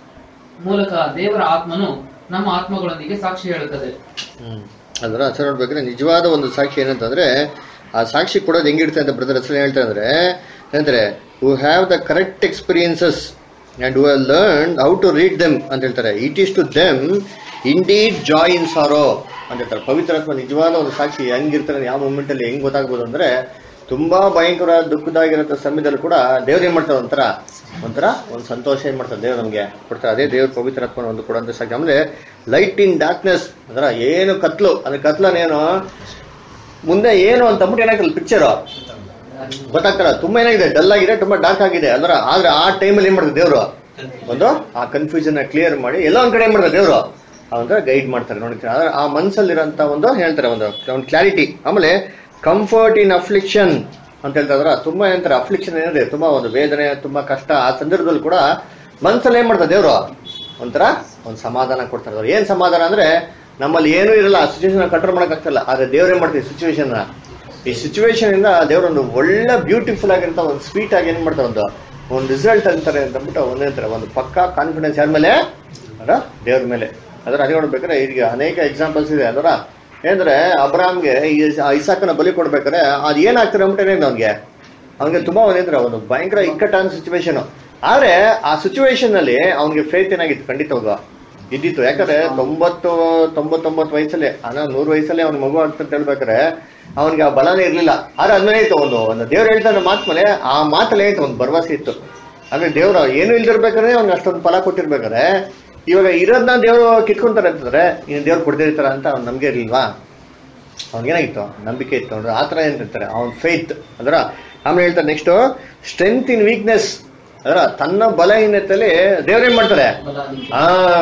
ಮೂಲಕ ದೇವರ ಆತ್ಮನು ನಮ್ಮ ಆತ್ಮಗಳೊಂದಿಗೆ ಸಾಕ್ಷಿ ಹೇಳುತ್ತದೆ ಹ್ಮ್ ಅದರ ಹೆಸರು ನೋಡ್ಬೇಕಾದ್ರೆ ನಿಜವಾದ ಒಂದು ಸಾಕ್ಷಿ ಏನಂತಂದ್ರೆ ಆ ಸಾಕ್ಷಿ ಕೊಡೋದು ಹೆಂಗಿರುತ್ತೆ ಅಂತ ಬ್ರದರ್ ಹೆಸರು ಹೇಳ್ತಾ ಅಂದ್ರೆ ಏನಂದ್ರೆ who have the correct experiences and who have learn how to read them ಅಂತ ಹೇಳ್ತಾರೆ it is to them indeed joy in sorrow ಅಂತ ಹೇಳ್ತಾರೆ ಪವಿತ್ರಾತ್ಮ ನಿಜವಾದ ಒಂದು ಸಾಕ್ಷಿ ಹೆಂಗಿರ್ತಾರೆ ಯಾವ ಮೂಮೆಂಟ್ ಅಲ್ಲಿ ಹೆಂಗ್ ಗೊತ್ತಾಗ್ಬೋದು ಅಂದ್ರೆ ತುಂಬಾ ಭಯಂಕರ ದುಃಖದಾಗಿರೋ ಸಮಯದಲ್ಲಿ ಕೂಡ ದೇವ್ರು ಏನ್ ಮಾಡ್ತಾರೆ ಒಂಥರ ಒಂಥರ ಒಂದು ಸಂತೋಷ ಏನ್ ಮಾಡ್ತಾರೆ ದೇವ್ರು ನಮಗೆ ಕೊಡ್ತಾರೆ ಅದೇ ದೇವ್ರ ಪವಿತ್ರಾತ್ಮನ ಒಂದು ಕೊಡುವಂತ ಸಾಕ್ಷಿ ಆಮೇಲೆ ಲೈಟ್ ಇನ್ ಡಾರ್ಕ್ನೆಸ್ ಅದರ ಏನು ಕತ್ಲು ಅದ್ರ ಕತ್ಲನೇನು ಮುಂದೆ ಏನು ಅಂತ ಅಂದ್ಬಿಟ್ಟು ಏನಾಗ್ತಲ್ಲ ಪಿಕ್ಚರ್ ಗೊತ್ತಾಗ್ತಲ್ಲ ತುಂಬಾ ಏನಾಗಿದೆ ಡಲ್ ಆಗಿದೆ ತುಂಬಾ ಡಾರ್ಕ್ ಆಗಿದೆ ಅದರ ಆದ್ರೆ ಆ ಟೈಮಲ್ಲಿ ಏನ್ ಮಾಡ್ತಾರೆ ದೇವ್ರು ಒಂದು ಆ ಕನ್ಫ್ಯೂಷನ್ ಕ್ಲಿಯರ್ ಮಾಡಿ ಎಲ್ಲ ಒಂದ್ ಕಡೆ ಏನ್ ಮಾಡ್ತಾರೆ ದೇವ್ರು ಅವಂತ ಗೈಡ್ ಮಾಡ್ತಾರೆ ನೋಡಿ ಆದ್ರೆ ಆ ಮನ್ಸಲ್ಲಿರೋಂಥ ಒಂದು ಹೇಳ್ತಾರೆ ಒಂದು ಒಂದು ಕ್ಲಾರಿಟಿ ಆಮೇಲೆ ಕಂಫರ್ಟ್ ಇನ್ ಅಫ್ಲಿಕ್ಷನ್ ಅಂತ ಹೇಳ್ತಾ ಇದ್ರ ತುಂಬಾ ಏನಂತಾರೆ ಅಫ್ಲಿಕ್ಷನ್ ಏನಿದೆ ತುಂಬಾ ಒಂದು ವೇದನೆ ತುಂಬಾ ಕಷ್ಟ ಆ ಸಂದರ್ಭದಲ್ಲಿ ಕೂಡ ಮನ್ಸಲ್ಲಿ ಏನ್ ಮಾಡ್ತಾರೆ ದೇವ್ರು ಒಂಥರ ಒಂದು ಸಮಾಧಾನ ಕೊಡ್ತಾರೆ ಅವ್ರು ಏನ್ ಸಮಾಧಾನ ಅಂದ್ರೆ ನಮ್ಮಲ್ಲಿ ಏನೂ ಇರಲ್ಲ ಆ ಸಿಚುವೇಶನ್ ಕಂಟ್ರೋಲ್ ಮಾಡಕ್ ಆಗ್ತಿಲ್ಲ ಆದ್ರೆ ದೇವ್ರು ಏನ್ ಮಾಡ್ತೀವಿ ಸಿಚುವೇಶನ್ ಈ ಸಿಚುವೇಶನ್ ಇಂದ ದೇವ್ರೊಂದು ಒಳ್ಳೆ ಬ್ಯೂಟಿಫುಲ್ ಆಗಿರಂತ ಒಂದು ಸ್ವೀಟ್ ಆಗಿ ಏನ್ ಮಾಡ್ತಾರೆ ಒಂದು ಒಂದು ರಿಸಲ್ಟ್ ಅಂತಾರೆ ಅಂತ ಅಂದ್ಬಿಟ್ಟು ಒಂದೇಂತಾರೆ ಒಂದು ಪಕ್ಕಾ ಕಾನ್ಫಿಡೆನ್ಸ್ ಯಾರ ಮೇಲೆ ಅದ ದೇವ್ರ ಮೇಲೆ ಅದರ ಅದೇ ನೋಡ್ಬೇಕಾದ್ರೆ ಈಗ ಅನೇಕ ಎಕ್ಸಾಂಪಲ್ಸ್ ಇದೆ ಅದರ ಏನಂದ್ರೆ ಅಬ್ರಾಮ್ಗೆ ಈ ಇಸಾಕನ ಬಲಿ ಕೊಡ್ಬೇಕಾದ್ರೆ ಅದು ಏನಾಗ್ತಾರೆ ಅಂದ್ಬಿಟ್ಟು ಏನಿದೆ ಅವ್ನಿಗೆ ಅವನಿಗೆ ತುಂಬಾ ಒಂದೇಂದ್ರೆ ಒಂದು ಭಯಂಕರ ಇಕ್ಕಟ್ಟಾದ ಸಿಚುವೇಶನ್ ಆದ್ರೆ ಆ ಸಿಚುವೇಶನ್ ಅಲ್ಲಿ ಅವನಿಗೆ ಫೇತ್ ಏನಾಗಿತ್ತು ಖಂಡಿತವಾಗ ಇದ್ದಿತ್ತು ಯಾಕಂದ್ರೆ ತೊಂಬತ್ತು ತೊಂಬತ್ತೊಂಬತ್ತು ವಯಸ್ಸಲ್ಲಿ ಅನ್ನ ನೂರು ವಯಸ್ಸಲ್ಲಿ ಅವ್ನ ಮಗು ಅಂತ ಹೇಳ್ಬೇಕಾದ್ರೆ ಅವನಿಗೆ ಆ ಬಲನೇ ಇರ್ಲಿಲ್ಲ ಆದ್ರೆ ಅದ್ಮೇಲೆ ಇತ್ತು ಒಂದು ಒಂದು ದೇವ್ರು ಹೇಳ್ತಾನೆ ಮಾತ್ ಮೇಲೆ ಆ ಮಾತಲ್ಲೇ ಇತ್ತು ಒಂದು ಭರವಸೆ ಇತ್ತು ಅಂದ್ರೆ ದೇವ್ರ ಏನು ಇಲ್ದಿರ್ಬೇಕಾದ್ರೆ ಅವ್ನಿಗೆ ಅಷ್ಟೊಂದು ಫಲ ಕೊಟ್ಟಿರ್ಬೇಕಾದ್ರೆ ಇವಾಗ ಇರೋದನ್ನ ದೇವರು ಕಿತ್ಕೊಂತಾರೆ ಅಂತಂದ್ರೆ ಇನ್ನು ದೇವ್ರು ಕೊಡದೇ ಇರ್ತಾರ ಅಂತ ಅವ್ನು ನಮ್ಗೆ ಇರ್ಲಿಲ್ವಾ ಅವ್ನಿಗೇನಾಗಿತ್ತು ನಂಬಿಕೆ ಇತ್ತು ಅಂದ್ರೆ ಆ ಥರ ಏನಿರ್ತಾರೆ ಅವ್ನ ಫೇತ್ ಅದರ ಆಮೇಲೆ ಹೇಳ್ತಾರೆ ನೆಕ್ಸ್ಟ್ ಸ್ಟ್ರೆಂತ್ ಇನ್ ವೀಕ್ನೆಸ್ ಅದರ ತನ್ನ ಬಲಹೀನತೆಯಲ್ಲಿ ದೇವ್ರೇನ್ ಮಾಡ್ತಾರೆ ಹಾ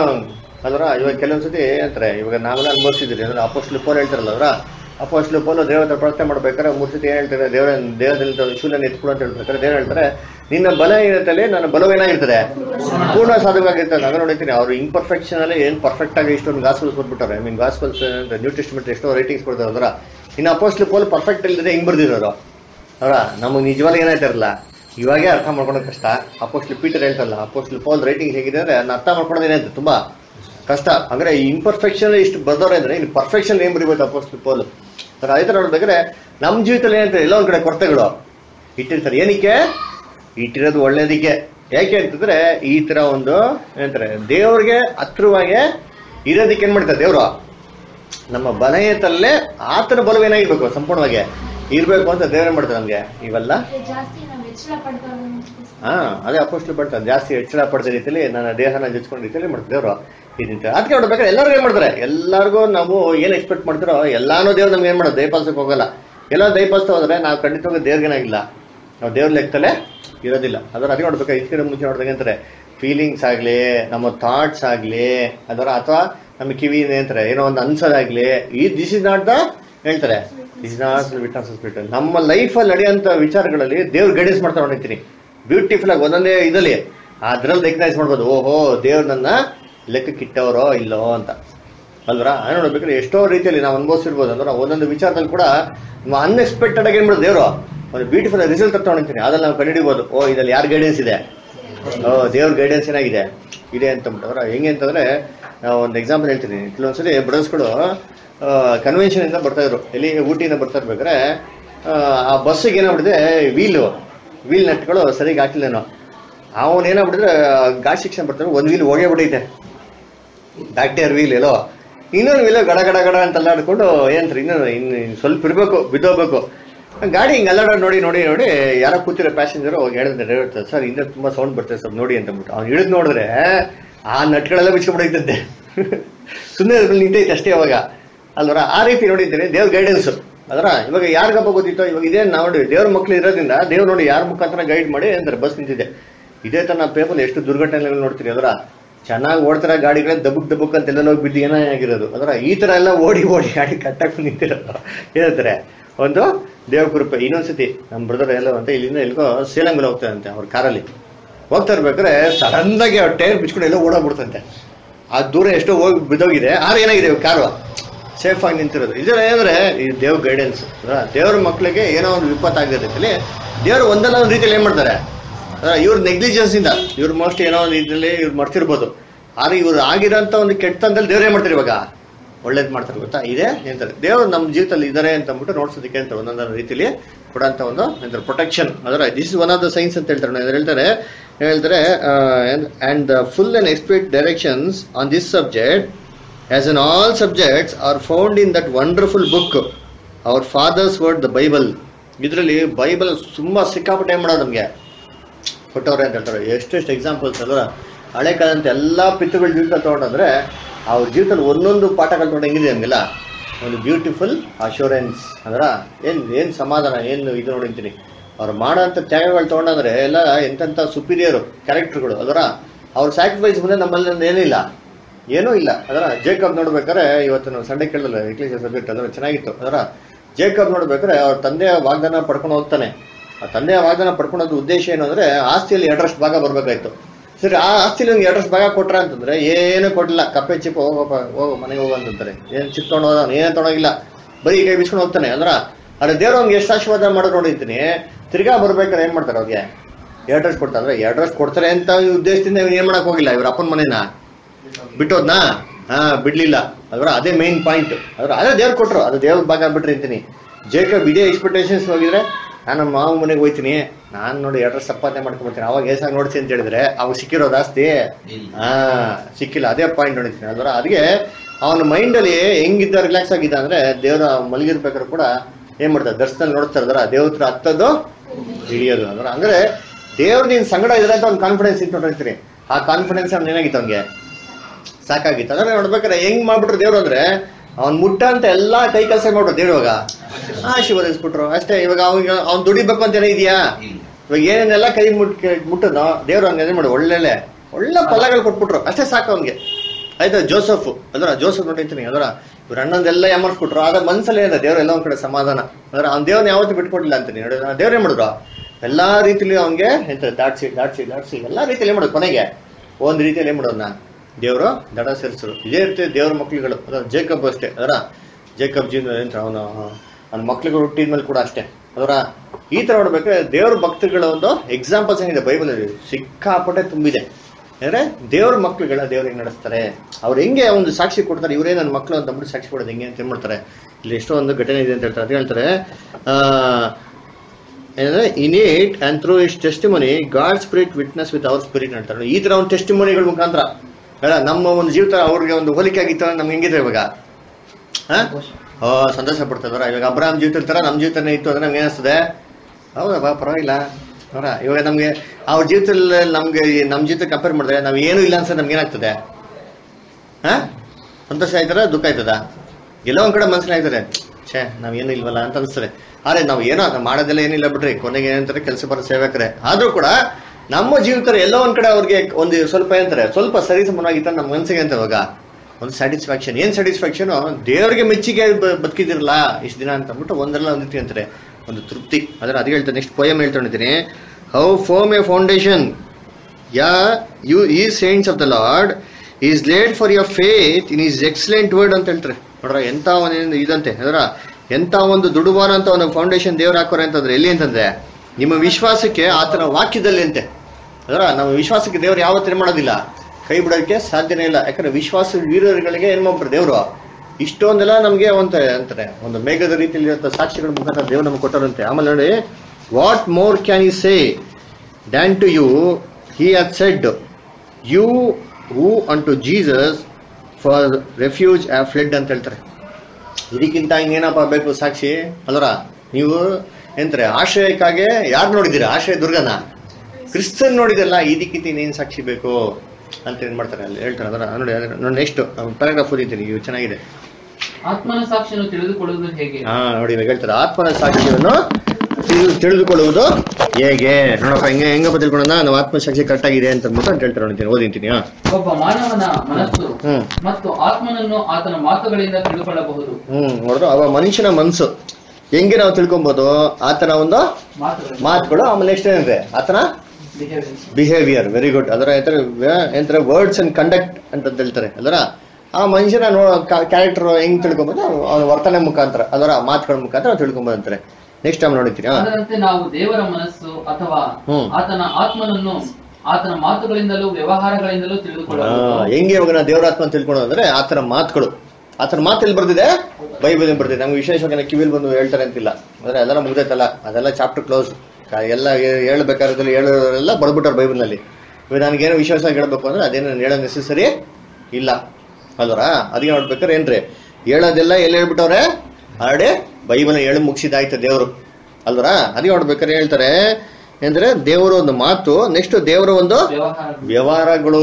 ಅದರ ಇವಾಗ ಕೆಲವೊಂದ್ಸತಿ ಅಂತಾರೆ ಇವಾಗ ನಾವೆಲ್ಲ ಅನುಭವಿಸಿದ್ರಿ ಅಂದ್ರೆ ಅಪೋಸ್ಟ್ಲು ಪೋಲ್ ಹೇಳ್ತಾರಲ್ಲ ಅವರ ಅಪೋಸ್ಟ್ಲು ಪೋಲ್ ದೇವ್ರ ಹತ್ರ ಪ್ರಾರ್ಥನೆ ಮಾಡ್ಬೇಕಾದ್ರೆ ಮೂರು ಸತಿ ಏನ್ ಹೇಳ್ತಾರೆ ದೇವರ ದೇವದಲ್ಲಿ ಶೂಲನ್ನು ಎತ್ಕೊಳ್ಳೋ ಅಂತ ಹೇಳ್ಬೇಕಾದ್ರೆ ದೇವ್ರು ಹೇಳ್ತಾರೆ ನಿನ್ನ ಬಲಹೀನತೆಯಲ್ಲಿ ನನ್ನ ಬಲವೇನಾಗಿರ್ತದೆ ಪೂರ್ಣ ಸಾಧಕವಾಗಿರ್ತದೆ ನಾನು ನೋಡಿದ್ದೀನಿ ಅವರು ಇಂಪರ್ಫೆಕ್ಷನ್ ಅಲ್ಲಿ ಏನ್ ಪರ್ಫೆಕ್ಟ್ ಆಗಿ ಇಷ್ಟೊಂದು ಗಾಸ್ಪಲ್ಸ್ ಕೊಟ್ಬಿಟ್ಟಾರೆ I mean gospels New Testament ಎಷ್ಟೋ ರೈಟಿಂಗ್ಸ್ ಕೊಡ್ತಾರೆ ಅದರ ಇನ್ನು ಅಪೋಸ್ಟ್ಲು ಪೋಲ್ ಪರ್ಫೆಕ್ಟ್ ಇಲ್ಲದೆ ಹಿಂಗ್ ಬರ್ದಿರೋರು ಅವರ ನಮಗೆ ನಿಜವಾಗಿ ಏನಾಯ್ತಾರಲ್ಲ ಇವಾಗೇ ಅರ್ಥ ಮಾಡ್ಕೊಳೋದು ಕಷ್ಟ ಅಪೋಸ್ಟ್ಲು ಪೀಟರ್ ಹೇಳ್ತಾರಲ್ಲ ಅಪೋಸ್ಟ್ಲು ಪೋಲ್ ರೈಟಿಂಗ್ ಹೇಗಿದೆ ಅಂದ್ರೆ ಅದನ್ನ ಅರ್ಥ ಮಾಡ್ಕೊಳೋದು ಏನಂತ ತುಂಬಾ ಕಷ್ಟ ಅಂದ್ರೆ ಇಂಪರ್ಫೆಕ್ಷನ್ ಇಷ್ಟು ಬರ್ದವ್ರೆ ಅಂದ್ರೆ ಇನ್ನು ಪರ್ಫೆಕ್ಷನ್ ಏನ್ ಬರಿಬೋದು ಅಪೋಸ್ಟ್ಲು ಪೋಲ್ ಸರ್ ಅದೇ ತರ ನೋಡ್ಬೇಕಾದ್ರೆ ನಮ್ಮ ಜೀವಿತದಲ್ಲಿ ಏನಂತಾರೆ ಎಲ್ಲ ಒಂದ್ ಕಡೆ ಕೊರತೆಗಳು ಇಟ್ಟಿರ್ತಾರೆ ಏನಕ್ಕೆ ಇಟ್ಟಿರೋದು ಒಳ್ಳೇದಕ್ಕೆ ಯಾಕೆ ಅಂತಂದ್ರೆ ಈ ತರ ಒಂದು ಏನಂತಾರೆ ದೇವ್ರಿಗೆ ಹತ್ರವಾಗಿ ಇರೋದಕ್ಕೆ ಏನ್ ಮಾಡ್ತಾರೆ ದೇವ್ರು ನಮ್ಮ ಬಲಯತಲ್ಲೇ ಆತನ ಬಲವೇನಾಗಿರ್ಬೇಕು ಸಂಪೂರ್ಣವಾಗಿ ಇರ್ಬೇಕು ಅಂತ ದೇವ್ರ ಮಾಡ್ತಾರೆ ನಮ್ಗೆ ಇವೆಲ್ಲ ಜಾಸ್ತಿ ನಾವು ಹೆಚ್ಚಳ ಪಡ್ಕೊಳ್ಳೋದು ಹಾ ಅದೇ ಅಪೋಸ್ಟ್ಲು ಪಡ್ತಾರೆ ಜಾಸ್ತಿ ಹೆಚ್ಚಳ ಪಡೆದ ರೀತಿಯಲ್ಲಿ ನನ್ನ ದೇಹನ ಜಜ್ಕೊಂಡ ರೀತಿಯಲ್ಲಿ ಮಾಡ್ತಾರೆ ದೇವ್ರು ಇದಂತೆ ಅದಕ್ಕೆ ನೋಡ್ಬೇಕಾದ್ರೆ ಎಲ್ಲರಿಗೂ ಏನ್ ಮಾಡ್ತಾರೆ ಎಲ್ಲರಿಗೂ ನಾವು ಏನ್ ಎಕ್ಸ್ಪೆಕ್ಟ್ ಮಾಡ್ತಾರೋ ಎಲ್ಲಾನು ದೇವ್ರು ನಮ್ಗೆ ಏನ್ ಮಾಡೋದು ದಯಪಾಲ್ಸಕ್ ಹೋಗಲ್ಲ ಎಲ್ಲ ದಯಪಾಲ್ಸ್ತಾ ಹೋದ್ರೆ ನಾವು ಖಂಡಿತವಾಗಿ ದೇವ್ರಿಗೇನಾಗಿಲ್ಲ ನಾವು ದೇವ್ರ ಲೆಕ್ಕದಲ್ಲೇ ಇರೋದಿಲ್ಲ ಅದರ ಅದಕ್ಕೆ ನೋಡ್ಬೇಕು ಇದಕ್ಕಿಂತ ಮುಂಚೆ ನೋಡಿದಾಗ ಅಂತಾರೆ ಫೀಲಿಂಗ್ಸ್ ಆಗ್ಲಿ ನಮ್ಮ ಥಾಟ್ಸ್ ಆಗ್ಲಿ ಅದರ ಅಥವಾ ನಮ್ಮ ಕಿವಿ ಏನಂತಾರೆ ಏನೋ ಒಂದು ಅನ್ಸೋದಾಗ್ಲಿ ಈ ದಿಸ್ ಇಸ್ ನಾಟ್ ದ ಹೇಳ್ತಾರೆ ದಿಸ್ ನಾಟ್ ವಿಟ್ನೆಸ್ ಸ್ಪಿರಿಟ್ ನಮ್ಮ ಲೈಫಲ್ಲಿ ನಡೆಯುವಂತ ವಿಚಾರಗಳಲ್ಲಿ ದೇವ್ರು ಗೈಡೆನ್ಸ್ ಮಾಡ್ತಾ ನೋಡಿರ್ತೀನಿ ಬ್ಯೂಟಿಫುಲ್ ಆಗಿ ಒಂದೊಂದೇ ಇದರಲ್ಲಿ ಅದ್ರಲ್ಲಿ ರೆಕಗ್ನೈಸ್ ಮಾಡ್ಬೋದು ಓಹೋ ದೇವ್ರು ನನ್ನ ಲೆಕ್ಕಕ್ಕಿಟ್ಟವರೋ ಇಲ್ಲೋ ಅಂತ ಅಲ್ವರ ನೋಡ್ಬೇಕಾದ್ರೆ ಎಷ್ಟೋ ರೀತಿಯಲ್ಲಿ ನಾವು ಅನುಭವಿಸಿರ್ಬೋದು ಅಂದ್ರೆ ಒಂದೊಂದು ವಿಚಾರದಲ್ಲಿ ಕೂಡ ಅನ್ಎಕ್ಸ್ಪೆಕ್ಟೆಡ್ ಆಗಿ ಏನ್ ಮಾಡೋದು ದೇವರು ಒಂದು ಬ್ಯೂಟಿಫುಲ್ ರಿಸಲ್ಟ್ ತಗೊಂಡಿರ್ತೀನಿ ಅದ್ರಲ್ಲಿ ನಾವು ಕಂಡುಹಿಡಿಬೋದು ಓ ಇದ್ರಲ್ಲಿ ಯಾರು ಗೈಡೆನ್ಸ್ ಇದೆ ಓ ದೇವ್ರ ಗೈಡೆನ್ಸ್ ಏನಾಗಿದೆ ಇದೆ ಅಂತ ಅವ್ರ ಹೆಂಗೆ ಅಂತಂದ್ರೆ ನಾವು ಒಂದು ಎಕ್ಸಾಂಪಲ್ ಹೇಳ್ತೀನಿ ಕೆಲವೊಂದ್ಸರಿ ಬ್ರದರ್ಸ್ಗಳು ಕನ್ವೆನ್ಷನ್ ಇಂದ ಬರ್ತಾ ಇದ್ರು ಎಲ್ಲಿ ಊಟಿಯಿಂದ ಬರ್ತಾ ಇರ್ಬೇಕಾದ್ರೆ ಆ, ಆ ಬಸ್ಸಿಗೆ ಏನಾಗ್ಬಿಟ್ಟಿದೆ ವೀಲು ವೀಲ್ ನಟ್ಗಳು ಸರಿಯಾಗಿ ಹಾಕಿಲ್ಲೇನೋ ಅವನ್ ಏನಾಗ್ಬಿಟ್ಟಿದ್ರೆ ಗಾಡಿ ಶಿಕ್ಷಣ ಬರ್ತಾರೆ ಒಂದ್ ವೀಲ್ ಹೋಗೇ ಬಿಡೈತೆ ಬ್ಯಾಕ್ಟೀರಿಯರ್ ವೀಲ್ ಎಲ್ಲೋ ಇನ್ನೊಂದು ವೀಲ್ ಗಡ ಗಡ ಗಡ ಅಂತ ಅಲ್ಲಾಡ್ಕೊಂಡು ಏನಂತಾರೆ ಇನ್ನೊಂದು ಇನ್ನು ಇನ್ನು ಸ್ವಲ್ಪ ಇರಬೇಕು ಬಿದ್ದೋಗ್ಬೇಕು ಗಾಡಿ ಹಿಂಗೆ ಅಲ್ಲಾಡ ನೋಡಿ ನೋಡಿ ನೋಡಿ ಯಾರೋ ಕೂತಿರೋ ಪ್ಯಾಸೆಂಜರ್ ಹೋಗಿ ಹೇಳಿದ್ರೆ ಡ್ರೈವರ್ ಸರ್ ಇನ್ನೂ ತುಂಬಾ ಸೌಂಡ್ ಬರ್ತದೆ ಸರ್ ನೋಡಿ ಅಂತ ಅಂದ್ಬಿಟ್ಟು ಅವ್ನು ಹಿಡಿದು ನೋಡಿದ್ರೆ ಆ ನಟ್ಗಳೆಲ್ಲ ಬಿಚ್ಕೊಂಡ್ಬಿಡೈತಂತೆ ಸುಮ್ಮನೆ ಅದ್ರಲ್ಲಿ ನಿಂತೈತೆ ಅಷ್ಟೇ ಅವಾಗ ಅಲ್ವರ ಆ ರೀತಿ ನೋಡಿದ್ದೀನಿ ದೇವ್ರ ಗೈಡೆನ್ಸ್ ಅದರ ಇವಾಗ ಯಾರಿಗಪ್ಪ ಗೊತ್ತಿತ್ತೋ ಇವಾಗ ಇದೇ ನಾವು ನೋಡಿ ದೇವ್ರ ಮಕ್ಳು ಇರೋದ್ರಿಂದ ದೇವ್ರು ನೋಡಿ ಯಾರ ಮುಖಾಂತರ ಗೈಡ್ ಮಾಡಿ ಅಂದ್ರೆ ಬಸ್ ನಿಂತಿದೆ ಇದೇ ತರ ನಾವು ಪೇಪರ್ ಎಷ್ಟು ದುರ್ಘಟನೆಗಳು ನೋಡ್ತೀರಿ ಅದರ ಚೆನ್ನಾಗಿ ಓಡ್ತಾರ ಗಾಡಿಗಳೇ ದಬ್ಬಕ್ ದಬ್ಬಕ್ ಅಂತ ಎಲ್ಲ ಹೋಗಿ ಬಿದ್ದು ಏನೋ ಆಗಿರೋದು ಅದರ ಈ ತರ ಎಲ್ಲ ಓಡಿ ಓಡಿ ಗಾಡಿ ಕಟ್ಟಕ್ಕೆ ನಿಂತಿರೋದು ಹೇಳ್ತಾರೆ ಒಂದು ದೇವ ಕೃಪೆ ಇನ್ನೊಂದ್ಸತಿ ನಮ್ಮ ಬ್ರದರ್ ಎಲ್ಲ ಅಂತ ಇಲ್ಲಿಂದ ಎಲ್ಗೋ ಸೇಲಂಗಲ್ಲಿ ಹೋಗ್ತಾರಂತೆ ಅವ್ರ ಕಾರಲ್ಲಿ ಹೋಗ್ತಾ ಇರ್ಬೇಕಾದ್ರೆ ಸಡನ್ ಆಗಿ ಅವ್ರ ಟೈರ್ ಬಿಚ್ಕೊಂಡು ಎಲ್ಲೋ ಓಡೋಗ್ಬಿಡ್ತಂತೆ ಆ ದೂರ ಎಷ್ಟೋ ಹೋಗಿ ಬಿದ್ದೋಗಿದೆ ಆದ್ರೆ ಏನಾಗಿದೆ ಕಾರು ಸೇಫ್ ಆಗಿ ನಿಂತಿರೋದು ಇದರ ಏನಂದ್ರೆ ಈ ದೇವ್ರ ಗೈಡೆನ್ಸ್ ದೇವ್ರ ಮಕ್ಕಳಿಗೆ ಏನೋ ಒಂದು ವಿಪತ್ತು ಆಗಿರೋ ರೀತಿಯಲ್ಲಿ ದೇವ್ರು ಒಂದಲ್ಲ ಒಂದು ರೀತಿಯಲ್ಲಿ ಏನ್ ಮಾಡ್ತಾರೆ ಇವ್ರ ನೆಗ್ಲಿಜೆನ್ಸ್ ಇಂದ ಇವ್ರ ಮೋಸ್ಟ್ ಏನೋ ಒಂದು ಇದ್ರಲ್ಲಿ ಇವ್ರು ಮಾಡ್ತಿರ್ಬೋದು ಆದ್ರೆ ಇವ್ರು ಆಗಿರೋಂಥ ಒಂದು ಕೆಟ್ಟಂದಲ್ಲಿ ದೇವ್ರು ಏನ್ ಮಾಡ್ತಾರೆ ಇವಾಗ ಒಳ್ಳೇದ್ ಮಾಡ್ತಾರೆ ಗೊತ್ತಾ ಇದೆ ಅಂತಾರೆ ದೇವ್ರು ನಮ್ಮ ಜೀವಿತದಲ್ಲಿ ಇದಾರೆ ಅಂತ ಅಂದ್ಬಿಟ್ಟು ನೋಡ್ಸೋದಕ್ಕೆ ಅಂತ ಒಂದೊಂದು ರೀತಿಯಲ್ಲಿ ಕೊಡಂತ ಒಂದು ಎಂತಾರೆ ಪ್ರೊಟೆಕ್ಷನ್ ಅದರ this is one of the signs ಅಂತ ಹೇಳ್ತಾರೆ ಅದ್ರಲ್ಲಿ ಹೇಳ್ತಾರೆ ಹೇಳ್ತಾರೆ and full and expect directions on this subject as on all subjects are found in that wonderful book our Father's word the Bible ಇದರಲ್ಲಿ ಬೈಬಲ್ ತುಂಬಾ ಸಿಕ್ಕಾಪಟ್ಟೆ ಏನ್ ಮಾಡೋದು ನಮಗೆ ಕೊಟ್ಟವ್ರೆ ಅಂತ ಹೇಳ್ತಾರೆ ಎಷ್ಟೆಷ್ಟು ಎಕ್ಸಾಂಪಲ್ಸ್ ಅಲ್ಲ ಹಳೆ ಕಾಲದಂತ ಎಲ್ಲ ಪಿತೃಗಳ ಜೀವಿತ ತಗೊಂಡ್ರೆ ಅವ್ರ ಜೀವಿತದಲ್ಲಿ ಒಂದೊಂದು ಪಾಠಗಳು ತಗೊಂಡು ಹೆಂಗಿದೆ ನಮಗೆಲ್ಲ ಒಂದು ಬ್ಯೂಟಿಫುಲ್ ಅಶೂರೆನ್ಸ್ ಅಂದ್ರ ಏನ್ ಏನ್ ಸಮಾಧಾನ ಏನು ಇದು ನೋಡಿಂತೀನಿ ಅವ್ರು ಮಾಡೋಂಥ ತ್ಯಾಗಗಳು ತಗೊಂಡಂದ್ರೆ ಎಲ್ಲ ಎಂತೆಂಥ ಸುಪೀರಿಯರ್ ಕ್ಯಾರೆಕ್ಟರ್ಗಳು ಅದರ ಅವ್ರ ಸ್ಯಾಕ್ರಿಫೈಸ್ ಮುಂದೆ ನಮ್ಮಲ್ಲಿ ಒಂದು ಏನಿಲ್ಲ ಏನೂ ಇಲ್ಲ ಅದರ ಜೇಕಬ್ ನೋಡ್ಬೇಕಾದ್ರೆ ಇವತ್ತು ನಾವು ಸಂಡೆ ಕೇಳಲ್ಲ ಇಂಗ್ಲೀಷ್ ಸಬ್ಜೆಕ್ಟ್ ಅದರ ಚೆನ್ನಾಗಿತ್ತು ಅದರ ಜೇಕಬ್ ನೋಡ್ಬೇಕಾದ್ರೆ ಅವ್ರ ತಂದೆಯ ವಾಗ್ದಾನ ಪಡ್ಕೊಂಡು ಹೋಗ್ತಾನೆ ಆ ತಂದೆಯ ವಾಗ್ದಾನ ಪಡ್ಕೊಳೋದು ಉದ್ದೇಶ ಏನು ಅಂದ್ರೆ ಆಸ್ತಿಯಲ್ಲಿ ಎರಡರಷ್ಟು ಭಾಗ ಬರ್ಬೇಕಾಯ್ತು ಸರಿ ಆ ಆಸ್ತಿಲಿ ಒಂದು ಎರಡರಷ್ಟು ಭಾಗ ಕೊಟ್ರ ಅಂತಂದ್ರೆ ಏನು ಕೊಡ್ಲಿಲ್ಲ ಕಪ್ಪೆ ಚಿಪ್ ಹೋಗಪ್ಪ ಹೋಗು ಮನೆಗೆ ಹೋಗು ಅಂತಂತಾರೆ ಏನ್ ಚಿಪ್ ತೊಗೊಂಡು ಹೋದ ಏನ್ ತೊಗೊಂಡೋಗಿಲ್ಲ ಬರೀ ಕೈ ಬಿಸ್ಕೊಂಡು ಹೋಗ್ತಾನೆ ಅಂದ್ರ ಅದ್ರ ದೇವ್ರ ಅವ್ನಿಗೆ ಎಷ್ಟು ಆಶೀರ್ವಾದ ಮಾಡೋದು ನೋಡಿರ್ತೀನಿ ತಿರ್ಗಾ ಬರ್ಬೇಕಾದ್ರೆ ಏನ್ ಮಾಡ್ತಾರೆ ಅವ್ರಿಗೆ ಎರಡರಷ್ಟು ಕೊಡ್ತಾರೆ ಅಂದ್ರೆ ಎರಡರಷ್ಟು ಕೊಡ್ತಾರೆ ಅಂತ ಈ ಉದ್ದೇಶದಿಂದ ಇವ್ನು ಏನ್ ಮಾಡಕ್ ಹೋಗಿಲ್ಲ ಇವ್ರ ಅಪ್ಪನ ಮನೇನ ಬಿಟ್ಟೋದ್ನಾ ಹಾ ಬಿಡ್ಲಿಲ್ಲ ಅದ್ರ ಅದೇ ಮೇನ್ ಪಾಯಿಂಟ್ ಅದ್ರ ಅದೇ ದೇವ್ರು ಕೊಟ್ರು ಅದು ದೇವ್ರ ಭಾಗ ಬಿಟ್ರಿ ಅಂತೀನಿ ಜೇಕಬ್ ಇದೇ ಎಕ್ಸ್ಪೆಕ್ಟೇಷನ್ಸ್ ಹೋಗಿದ್ರೆ ನಾನು ನಮ್ಮ ಮಾವ ಮನೆಗೆ ಹೋಯ್ತೀನಿ ನಾನು ನೋಡಿ ಎರಡರ ಸಂಪಾದನೆ ಮಾಡ್ಕೊಂಡ್ಬರ್ತೀನಿ ಅವಾಗ ಏಸಾಗಿ ನೋಡ್ತೀನಿ ಅಂತ ಹೇಳಿದ್ರೆ ಅವಾಗ ಸಿಕ್ಕಿರೋ ಜಾಸ್ತಿ ಹಾ ಸಿಕ್ಕಿಲ್ಲ ಅದೇ ಪಾಯಿಂಟ್ ನೋಡಿದ್ದೀನಿ ಅದ್ರ ಅದಕ್ಕೆ ಅವನ ಮೈಂಡಲ್ಲಿ ಹೆಂಗಿದ್ದ ರಿಲ್ಯಾಕ್ಸ್ ಆಗಿದ್ದ ಅಂದ್ರೆ ದೇವ್ರ ಮಲಗಿರ್ಬೇಕಾದ್ರೆ ಕೂಡ ಏನ್ ಮಾಡ್ತಾರೆ ದರ್ಶನ ನೋಡ್ತಾ ಇದಾರ ದೇವ್ರ ಹತ್ರ ಹತ್ತದ್ದು ಹಿಡಿಯೋದು ಅಂದ್ರೆ ಅಂದ್ರೆ ದೇವ್ರ ನೀನ್ ಸಂಗಡ ಇದ್ರೆ ಅಂತ ಒಂದು ಕಾನ್ಫಿಡೆನ್ಸ್ ಇತ್ತು ನೋಡಿರ್ತೀನಿ ಆ ಕಾನ್ಫಿಡೆನ್ಸ್ ಅವ್ನು ಏನಾಗಿತ್ತು ಅವ್ನಿಗೆ ಸಾಕಾಗಿತ್ತು ಅದನ್ನ ನೋಡ್ಬೇಕಾದ್ರೆ ಹೆಂಗ್ ಮಾಡ್ಬಿಟ್ರು ದೇವ್ರು ಅಂದ್ರೆ ಅವ್ನ್ ಮುಟ್ಟ ಅಂತ ಎಲ್ಲಾ ಕೈ ಕೆಲಸ ಮಾಡ್ಬಿಟ್ರು ದೇವ್ರು ಇವಾಗ ಆಶೀರ್ವದಿಸ್ಬಿಟ್ರು ಅಷ್ಟೇ ಇವಾಗ ಅವ್ನಿಗೆ ಅವ್ನ್ ದುಡಿಬೇಕು ಅಂತ ಏನೋ ಇದೆಯಾ ಇವಾಗ ಏನೇನೆಲ್ಲ ಕೈ ಮುಟ್ ಮುಟ್ಟದ್ನೋ ದೇವ್ರು ಹಂಗೆ ಮಾಡಿ ಒಳ್ಳೆ ಒಳ್ಳೆ ಫಲಗಳು ಕೊಟ್ಬಿಟ್ರು ಅಷ್ಟೇ ಸಾಕು ಅವ್ನಿಗೆ ಆಯ್ತಾ ಜೋಸಫ್ ಅದರ ಜೋಸಫ್ ನೋಡಿರ್ತೀನಿ ಅದರ ಇವ್ರ ಅಣ್ಣಂದೆಲ್ಲ ಎಮರ್ಸ್ಬಿಟ್ರು ಆಗ ಮನ್ಸಲ್ಲಿ ಏನಿದೆ ದೇವ್ರ ಎಲ್ಲ ಒಂದ್ ಕಡೆ ಸಮಾಧಾನ ಅಂದ್ರೆ ಅವ್ನ ದೇವ್ರನ್ನ ಯಾವತ್ತೂ ಬಿಟ್ಕೊಡ್ಲಿಲ್ಲ ಅಂತೀನಿ ನೋಡಿ ದೇವ್ರ ಏನ್ ಮಾಡಿದ್ರು ಎಲ್ಲಾ ರೀತಿಲಿ ಅವ್ನಿಗೆ ಎಂತ ದಾಟ್ಸಿ ದಾಟ್ಸಿ ದಾಟ್ಸಿ ಎಲ್ಲಾ ರೀತಿಯಲ್ಲಿ ಏನ್ ಮಾಡೋದು ಕೊನೆಗೆ ಒಂದ್ ರೀತಿಯಲ್ಲಿ ಏನ್ ಮಾಡೋದನ್ನ ದೇವರು ದಡ ಸೇರಿಸರು ಇದೇ ರೀತಿ ದೇವ್ರ ಮಕ್ಳುಗಳು ಅದರ ಜೇಕಬ್ ಅಷ್ಟೇ ಅದರ ಜೇಕಬ್ ಜೀನ್ ಎಂತ ಅವನು ಅವ್ನ ಮಕ್ಳುಗಳು ಹುಟ್ಟಿದ್ಮೇಲೆ ಕೂಡ ಅಷ್ಟೇ ಅದರ ಈ ತರ ನೋಡ್ಬೇಕಾದ್ರೆ ದೇವ್ರ ಭಕ್ತಗಳ ಒಂದು ಎಕ್ಸಾಂಪಲ್ಸ್ ಏನಿದೆ ಬೈಬಲ್ ಅಲ್ಲಿ ಸಿಕ್ಕಾಪಟ್ಟೆ ತುಂಬಿದೆ ಅಂದ್ರೆ ದೇವ್ರ ಮಕ್ಳುಗಳ ದೇವ್ರ ಹೆಂಗ್ ನಡೆಸ್ತಾರೆ ಅವ್ರು ಹೆಂಗೆ ಒಂದು ಸಾಕ್ಷಿ ಕೊಡ್ತಾರೆ ಇವರೇ ನನ್ನ ಮಕ್ಳು ಅಂತ ಅಂದ್ಬಿಟ್ಟು ಸಾಕ್ಷಿ ಕೊಡೋದು ಹೆಂಗೆ ಅಂತ ಏನ್ ಮಾಡ್ತಾರೆ ಇಲ್ಲಿ ಎಷ್ಟೋ ಒಂದು ಘಟನೆ ಇದೆ ಅಂತ ಹೇಳ್ತಾರೆ ಅದು ಹೇಳ್ತಾರೆ ಆ ಏನಂದ್ರೆ in it and through his testimony God spirit witness with our spirit ಹೇಳ್ತಾರೆ ಈ ತರ ಒಂದು ಟೆಸ್ಟಿಮನಿಗಳ ಮುಖಾಂತರ ಅಲ್ಲ ನಮ್ಮ ಒಂದು ಜೀವಿತ ಅವ್ರಿಗೆ ಒಂದು ಹೋಲಿಕೆ ಆಗಿತ್ತು ಅಂದ್ರೆ ನಮ್ಗೆ ಹೆಂಗಿದೆ ಇವಾಗ ಹಾ ಓ ಸಂತೋಷ ಪಡ್ತದವ್ರ ಇವಾಗ ಅಬ್ರಾಮ್ ಜೀವಿತ ತರ ನಮ್ಮ ಜೀವಿತನೇ ಇತ್ತು ಅಂದ್ರೆ ನಮ್ಗೆ ಏನಿಸ್ತದೆ ಹೌದಪ್ಪ ಪರವಾಗಿಲ್ಲ ಅವರ ಇವಾಗ ನಮ್ಗೆ ಅವ್ರ ಜೀವಿತದಲ್ಲಿ ನಮ್ಗೆ ನಮ್ಮ ಜೀವಿತ ಕಂಪೇರ್ ಮಾಡಿದ್ರೆ ನಾವ್ ಏನು ಇಲ್ಲ ಅನ್ಸೆ ನಮ್ಗೆ ಏನಾಗ್ತದೆ ಹಾ ಸಂತೋಷ ಆಯ್ತಾರ ದುಃಖ ಆಯ್ತದ ಎಲ್ಲೋ ಒಂದ್ ಕಡೆ ಮನ್ಸಿನ ಆಯ್ತಾರೆ ಛೇ ನಾವ್ ಏನು ಇಲ್ವಲ್ಲ ಅಂತ ಅನ್ಸ್ತದೆ ಆದ್ರೆ ನಾವ್ ಏನೋ ಅದು ಮಾಡೋದೆಲ್ಲ ಏನಿಲ್ಲ ಬಿಡ್ರಿ ಕೊನೆಗೆ ಏನಂತಾರೆ ಕೆಲಸ ಬರೋ ಸೇವಕರೇ ಆದ್ರೂ ಕೂಡ ನಮ್ಮ ಜೀವಿತ ಎಲ್ಲೋ ಒಂದ್ ಕಡೆ ಅವ್ರಿಗೆ ಒಂದು ಸ್ವಲ್ಪ ಏನಂತಾರೆ ಸ್ವಲ್ಪ ಸರಿ ಸಮನಾಗಿತ್ತ ನಮ್ಮ ಮನ್ಸಿಗೆ ಅಂತ ಇವಾಗ ಒಂದು ಸ್ಯಾಟಿಸ್ಫ್ಯಾಕ್ಷನ್ ಏನ್ ಸ್ಯಾಟಿಸ್ಫ್ಯಾಕ್ಷನ್ ದೇವರಿಗೆ ಮೆಚ್ಚಿಗೆ ಬ- ಬದುಕಿದಿರಲ್ಲ ಇಷ್ಟು ದಿನ ಅಂತ ಅಂದ್ಬಿಟ್ಟು ಒಂದಲ್ಲ ಒಂದ್ ರೀತಿ ಅಂತಾರೆ ಒಂದು ತೃಪ್ತಿ ಅದರ ಅದು ಹೇಳ್ತಾರೆ ನೆಕ್ಸ್ಟ್ ಪೋಯಮ್ ಹೇಳ್ಕೊಂಡಿದ್ದೀನಿ how firm a foundation ye you ಈ saints of the Lord is laid for your faith in his excellent word ಅಂತ ಹೇಳ್ತಾರೆ ನೋಡ್ರ ಎಂತ ಒಂದು ಇದಂತೆ ಅದರ ಎಂತ ಒಂದು ದುಡುವಾರ ಅಂತ ಒಂದು ಫೌಂಡೇಶನ್ ದೇವ್ರು ಹಾಕೋರೆ ಅಂತಂದ್ರೆ ಎಲ್ಲಿ ಅಂತಂದ್ರೆ ನಿಮ್ಮ ವಿಶ್ವಾಸಕ್ಕೆ ಆತನ ವಾಕ್ಯದಲ್ಲಿ ಅಂತೆ ಅದರ ನಮ್ಮ ವಿಶ್ವಾಸಕ್ಕೆ ದೇವ್ರು ಯಾವತ್ತೇನು ಮಾಡೋದಿಲ್ಲ ಕೈ ಬಿಡೋಕ್ಕೆ ಸಾಧ್ಯನೇ ಇಲ್ಲ ಯಾಕಂದ್ರೆ ವಿಶ್ವಾಸ ವೀರರುಗಳಿಗೆ ಏನ್ ಮಾಡ್ಬಿಟ್ರು ದೇವ್ರು ಇಷ್ಟೊಂದೆಲ್ಲ ನಮ್ಗೆ ಒಂತ ಅಂತಾರೆ ಒಂದು ಮೇಘದ ರೀತಿಯಲ್ಲಿ ಇರುವಂತ ಸಾಕ್ಷಿಗಳ ಮುಖಾಂತರ ದೇವ್ರು ನಮ್ಗೆ ಕೊಟ್ಟರಂತೆ ಆಮೇಲೆ ನೋಡಿ what more can you say than to you he hath said you who unto Jesus for refuge ಆ ಫ್ಲೆಡ್ ಅಂತ ಹೇಳ್ತಾರೆ ಇದಕ್ಕಿಂತ ಇನ್ನೇನಪ್ಪ ಬೇಕು ಸಾಕ್ಷಿ ಅಲ್ವರ ನೀವು ಎಂತಾರೆ ಆಶ್ರಯಕ್ಕಾಗೆ ಯಾರು ನೋಡಿದ್ದೀರಾ ಆಶ್ರಯ ದುರ್ಗನ ಕ್ರಿಸ್ತನ್ ನೋಡಿದಲ್ಲ ಇದಕ್ಕಿಂತ ಇನ್ನೇನು ಸಾಕ್ಷಿ ಬೇಕು ಅಂತ ಏನ್ ಮಾಡ್ತಾರೆ ಅಲ್ಲಿ ಹೇಳ್ತಾರೆ ಅದರ ನೋಡಿ ನೋಡಿ ನೆಕ್ಸ್ಟ್ ಪ್ಯಾರಾಗ್ರಾಫ್ ಓದಿದ್ದೀನಿ ಇವು ಚೆನ್ನಾಗಿದೆ ಆತ್ಮನ ಸಾಕ್ಷಿಯನ್ನು ತಿಳಿದುಕೊಳ್ಳುವುದು ಹೇಗೆ ಹಾ ನೋಡಿ ಇವಾಗ ಹೇಳ್ತಾರೆ ಆತ್ಮನ ಸಾಕ್ಷಿಯನ್ನು ತಿಳಿ- ತಿಳಿದುಕೊಳ್ಳುವುದು ಹೇಗೆ ನೋಡಪ್ಪ ಹೆಂಗೆ ಹೆಂಗಪ್ಪ ತಿಳ್ಕೊಳ್ಳೋಣ ನಾವು ಆತ್ಮ ಸಾಕ್ಷಿ ಕರೆಕ್ಟ್ ಆಗಿದೆ ಅಂತ ಅಂದ್ಬಿಟ್ಟು ಅಂತ ಹೇಳ್ತಾರೆ ನೋಡ್ತೀನಿ ಓದಿಂತೀನಿ ಹಾ ಒಬ್ಬ ಮಾನವನ ಮನಸ್ಸು ಹ್ಮ್ ಮತ್ತು ಆತ್ಮನನ್ನು ಆತನ ಮಾತುಗಳಿಂದ ತಿಳುಕೊಳ್ಳಬಹುದು ಹ್ಮ್ ನೋಡಿದ್ರು ಅವ ಮನುಷ್ಯನ ಮನ್ಸು ಹೆಂಗೆ ನಾವು ತಿಳ್ಕೊಬೋದು ಆತನ ಒಂದು ಮಾತುಗಳು ಮಾತುಗಳು ಆಮೇಲೆ ನೆಕ್ಸ್ಟ್ ಏನಿದೆ ಆತನ behavior. ಬಿಹೇವಿಯರ್ ವೆರಿ ಗುಡ್ ಅದರ ಎಂತಾರೆ ವರ್ಡ್ಸ್ ಅಂಡ್ ಕಂಡಕ್ಟ್ ಅಂತ ಹೇಳ್ತಾರೆ ಅದರ ಆ ಮನುಷ್ಯನ ನೋ ಕ್ಯಾರೆಕ್ಟರ್ ಹೆಂಗ್ ತಿಳ್ಕೊಬೋದು ಅವನ ವರ್ತನೆ ಮುಖಾಂತರ ಅದರ ಮಾತುಗಳ ಮುಖಾಂತರ ನಾವು ತಿಳ್ಕೊಬೋದು ಅಂತಾರೆ ನೆಕ್ಸ್ಟ್ ಟೈಮ್ ನೋಡಿರ್ತೀನಿ ಹಾ ಅದರಂತೆ ನಾವು ದೇವರ ಮನಸ್ಸು ಅಥವಾ ಹ್ಮ್. ಆತನ ಆತ್ಮನನ್ನು ಆತನ ಮಾತುಗಳಿಂದಲೂ ವ್ಯವಹಾರಗಳಿಂದಲೂ ಆ, ತಿಳಿದುಕೊಳ್ಳಬಹುದು ಹೆಂಗೆ ಇವಾಗ ನಾವು ದೇವರಾತ್ಮ ಅಂತ ತಿಳ್ಕೊಳ್ಳೋದು ಅಂದ್ರೆ ಆತನ ಮಾತುಗಳು ಆತನ ಮಾತು ಎಲ್ಲಿ ಬರ್ದಿದೆ ಬೈಬಲ್ ಬರ್ದಿದೆ ನಮ್ಗೆ ವಿಶೇಷವಾಗಿ ಕಿವಿಲ್ ಬಂದು ಹೇಳ್ತಾರೆ ಅಂತಿಲ್ಲ ಅಂದ್ರೆ ಅದೆಲ್ಲ ಮುಗ್ದೈತಲ್ಲ ಅದೆಲ್ಲ ಚಾಪ್ಟರ್ ಕ್ಲೋಸ್ ಎಲ್ಲ ಹೇ- ಹೇಳ್ಬೇಕಾದ್ರೆ ಹೇಳೋರೆಲ್ಲ ಬರ್ಬಿಟ್ಟಾರೆ ಬೈಬಲ್ನಲ್ಲಿ ಇವಾಗ ನನಗೇನೋ ವಿಶ್ವಾಸವಾಗಿ ಹೇಳ್ಬೇಕು ಅಂದ್ರೆ ಅದೇನು ಹೇಳೋ ನೆಸೆಸರಿ ಇಲ್ಲ ಅಲ್ವರ ಅದಕ್ಕೆ ನೋಡ್ಬೇಕಾದ್ರೆ ಏನ್ರಿ ಹೇಳೋದೆಲ್ಲ ಎಲ್ಲಿ ಹೇಳ್ಬಿಟ್ಟವ್ರೆ ಆಲ್ರೆಡಿ ಬೈಬಲ್ ಹೇಳಿ ಮುಗಿಸಿದಾಯ್ತು ದೇವರು ಅಲ್ವರ ಅದಕ್ಕೆ ನೋಡ್ಬೇಕಾದ್ರೆ ಹೇಳ್ತಾರೆ ಅಂದ್ರೆ ದೇವರ ಒಂದು ಮಾತು ನೆಕ್ಸ್ಟ್ ದೇವರ ಒಂದು ವ್ಯವಹಾರ ವ್ಯವಹಾರಗಳು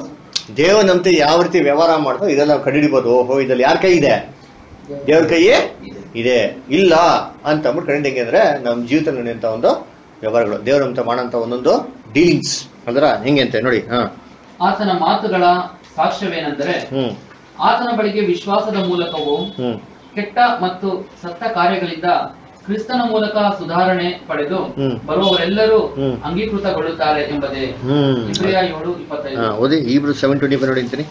ದೇವನಂತೆ ಯಾವ ರೀತಿ ವ್ಯವಹಾರ ಮಾಡ್ತೋ ಇದೆಲ್ಲ ನಾವು ಕಂಡುಹಿಡಿಬೋದು ಓಹೋ ಇದ್ರಲ್ಲಿ ಯಾರ ಕೈ ಇದೆ ದೇವ್ರ ಕೈಯೇ ಇದೆ ಇಲ್ಲ ಅಂತ ಅಂದ್ಬಿಟ್ಟು ಕಂಡು ಹೆಂಗೆ ಅಂದ್ರೆ ನಮ್ಮ ಜೀವಿತ ನಡೆಯುವಂತ ಒಂದು ವ್ಯವಹಾರಗಳು ದೇವರಂತ ಮಾಡೋಂಥ ಒಂದೊಂದು ಡೀಲಿಂಗ್ಸ್ ಅಂದ್ರ ಹೆಂಗೆ ಅಂತ ನೋಡಿ ಹಾ ಆತನ ಮಾತುಗಳ ಸಾಕ್ಷ್ಯವೇನೆಂದರೆ ಹ್ಮ್ ಆತನ ಬಳಿಗೆ ವಿಶ್ವಾಸದ ಮೂಲಕವೂ ಹ್ಮ್ ಕೆಟ್ಟ ಮತ್ತು ಸತ್ತ ಕಾರ್ಯಗಳಿಂದ ಕ್ರಿಸ್ತನ ಮೂಲಕ ಸುಧಾರಣೆ ಪಡೆದು ಹ್ಮ್. ಬರುವವರೆಲ್ಲರೂ ಹ್ಮ್. ಅಂಗೀಕೃತಗೊಳ್ಳುತ್ತಾರೆ ಎಂಬುದೇ ಹ್ಮ್ ಇಬ್ರಿಯ ಏಳು ಇಪ್ಪತ್ತೈದು ಹಾ ಓದಿ ಇಬ್ರು ಸೆವೆನ್ ಟ್ವೆಂಟಿ ಫೈವ್ ನೋಡಿ ಅಂತೀನಿ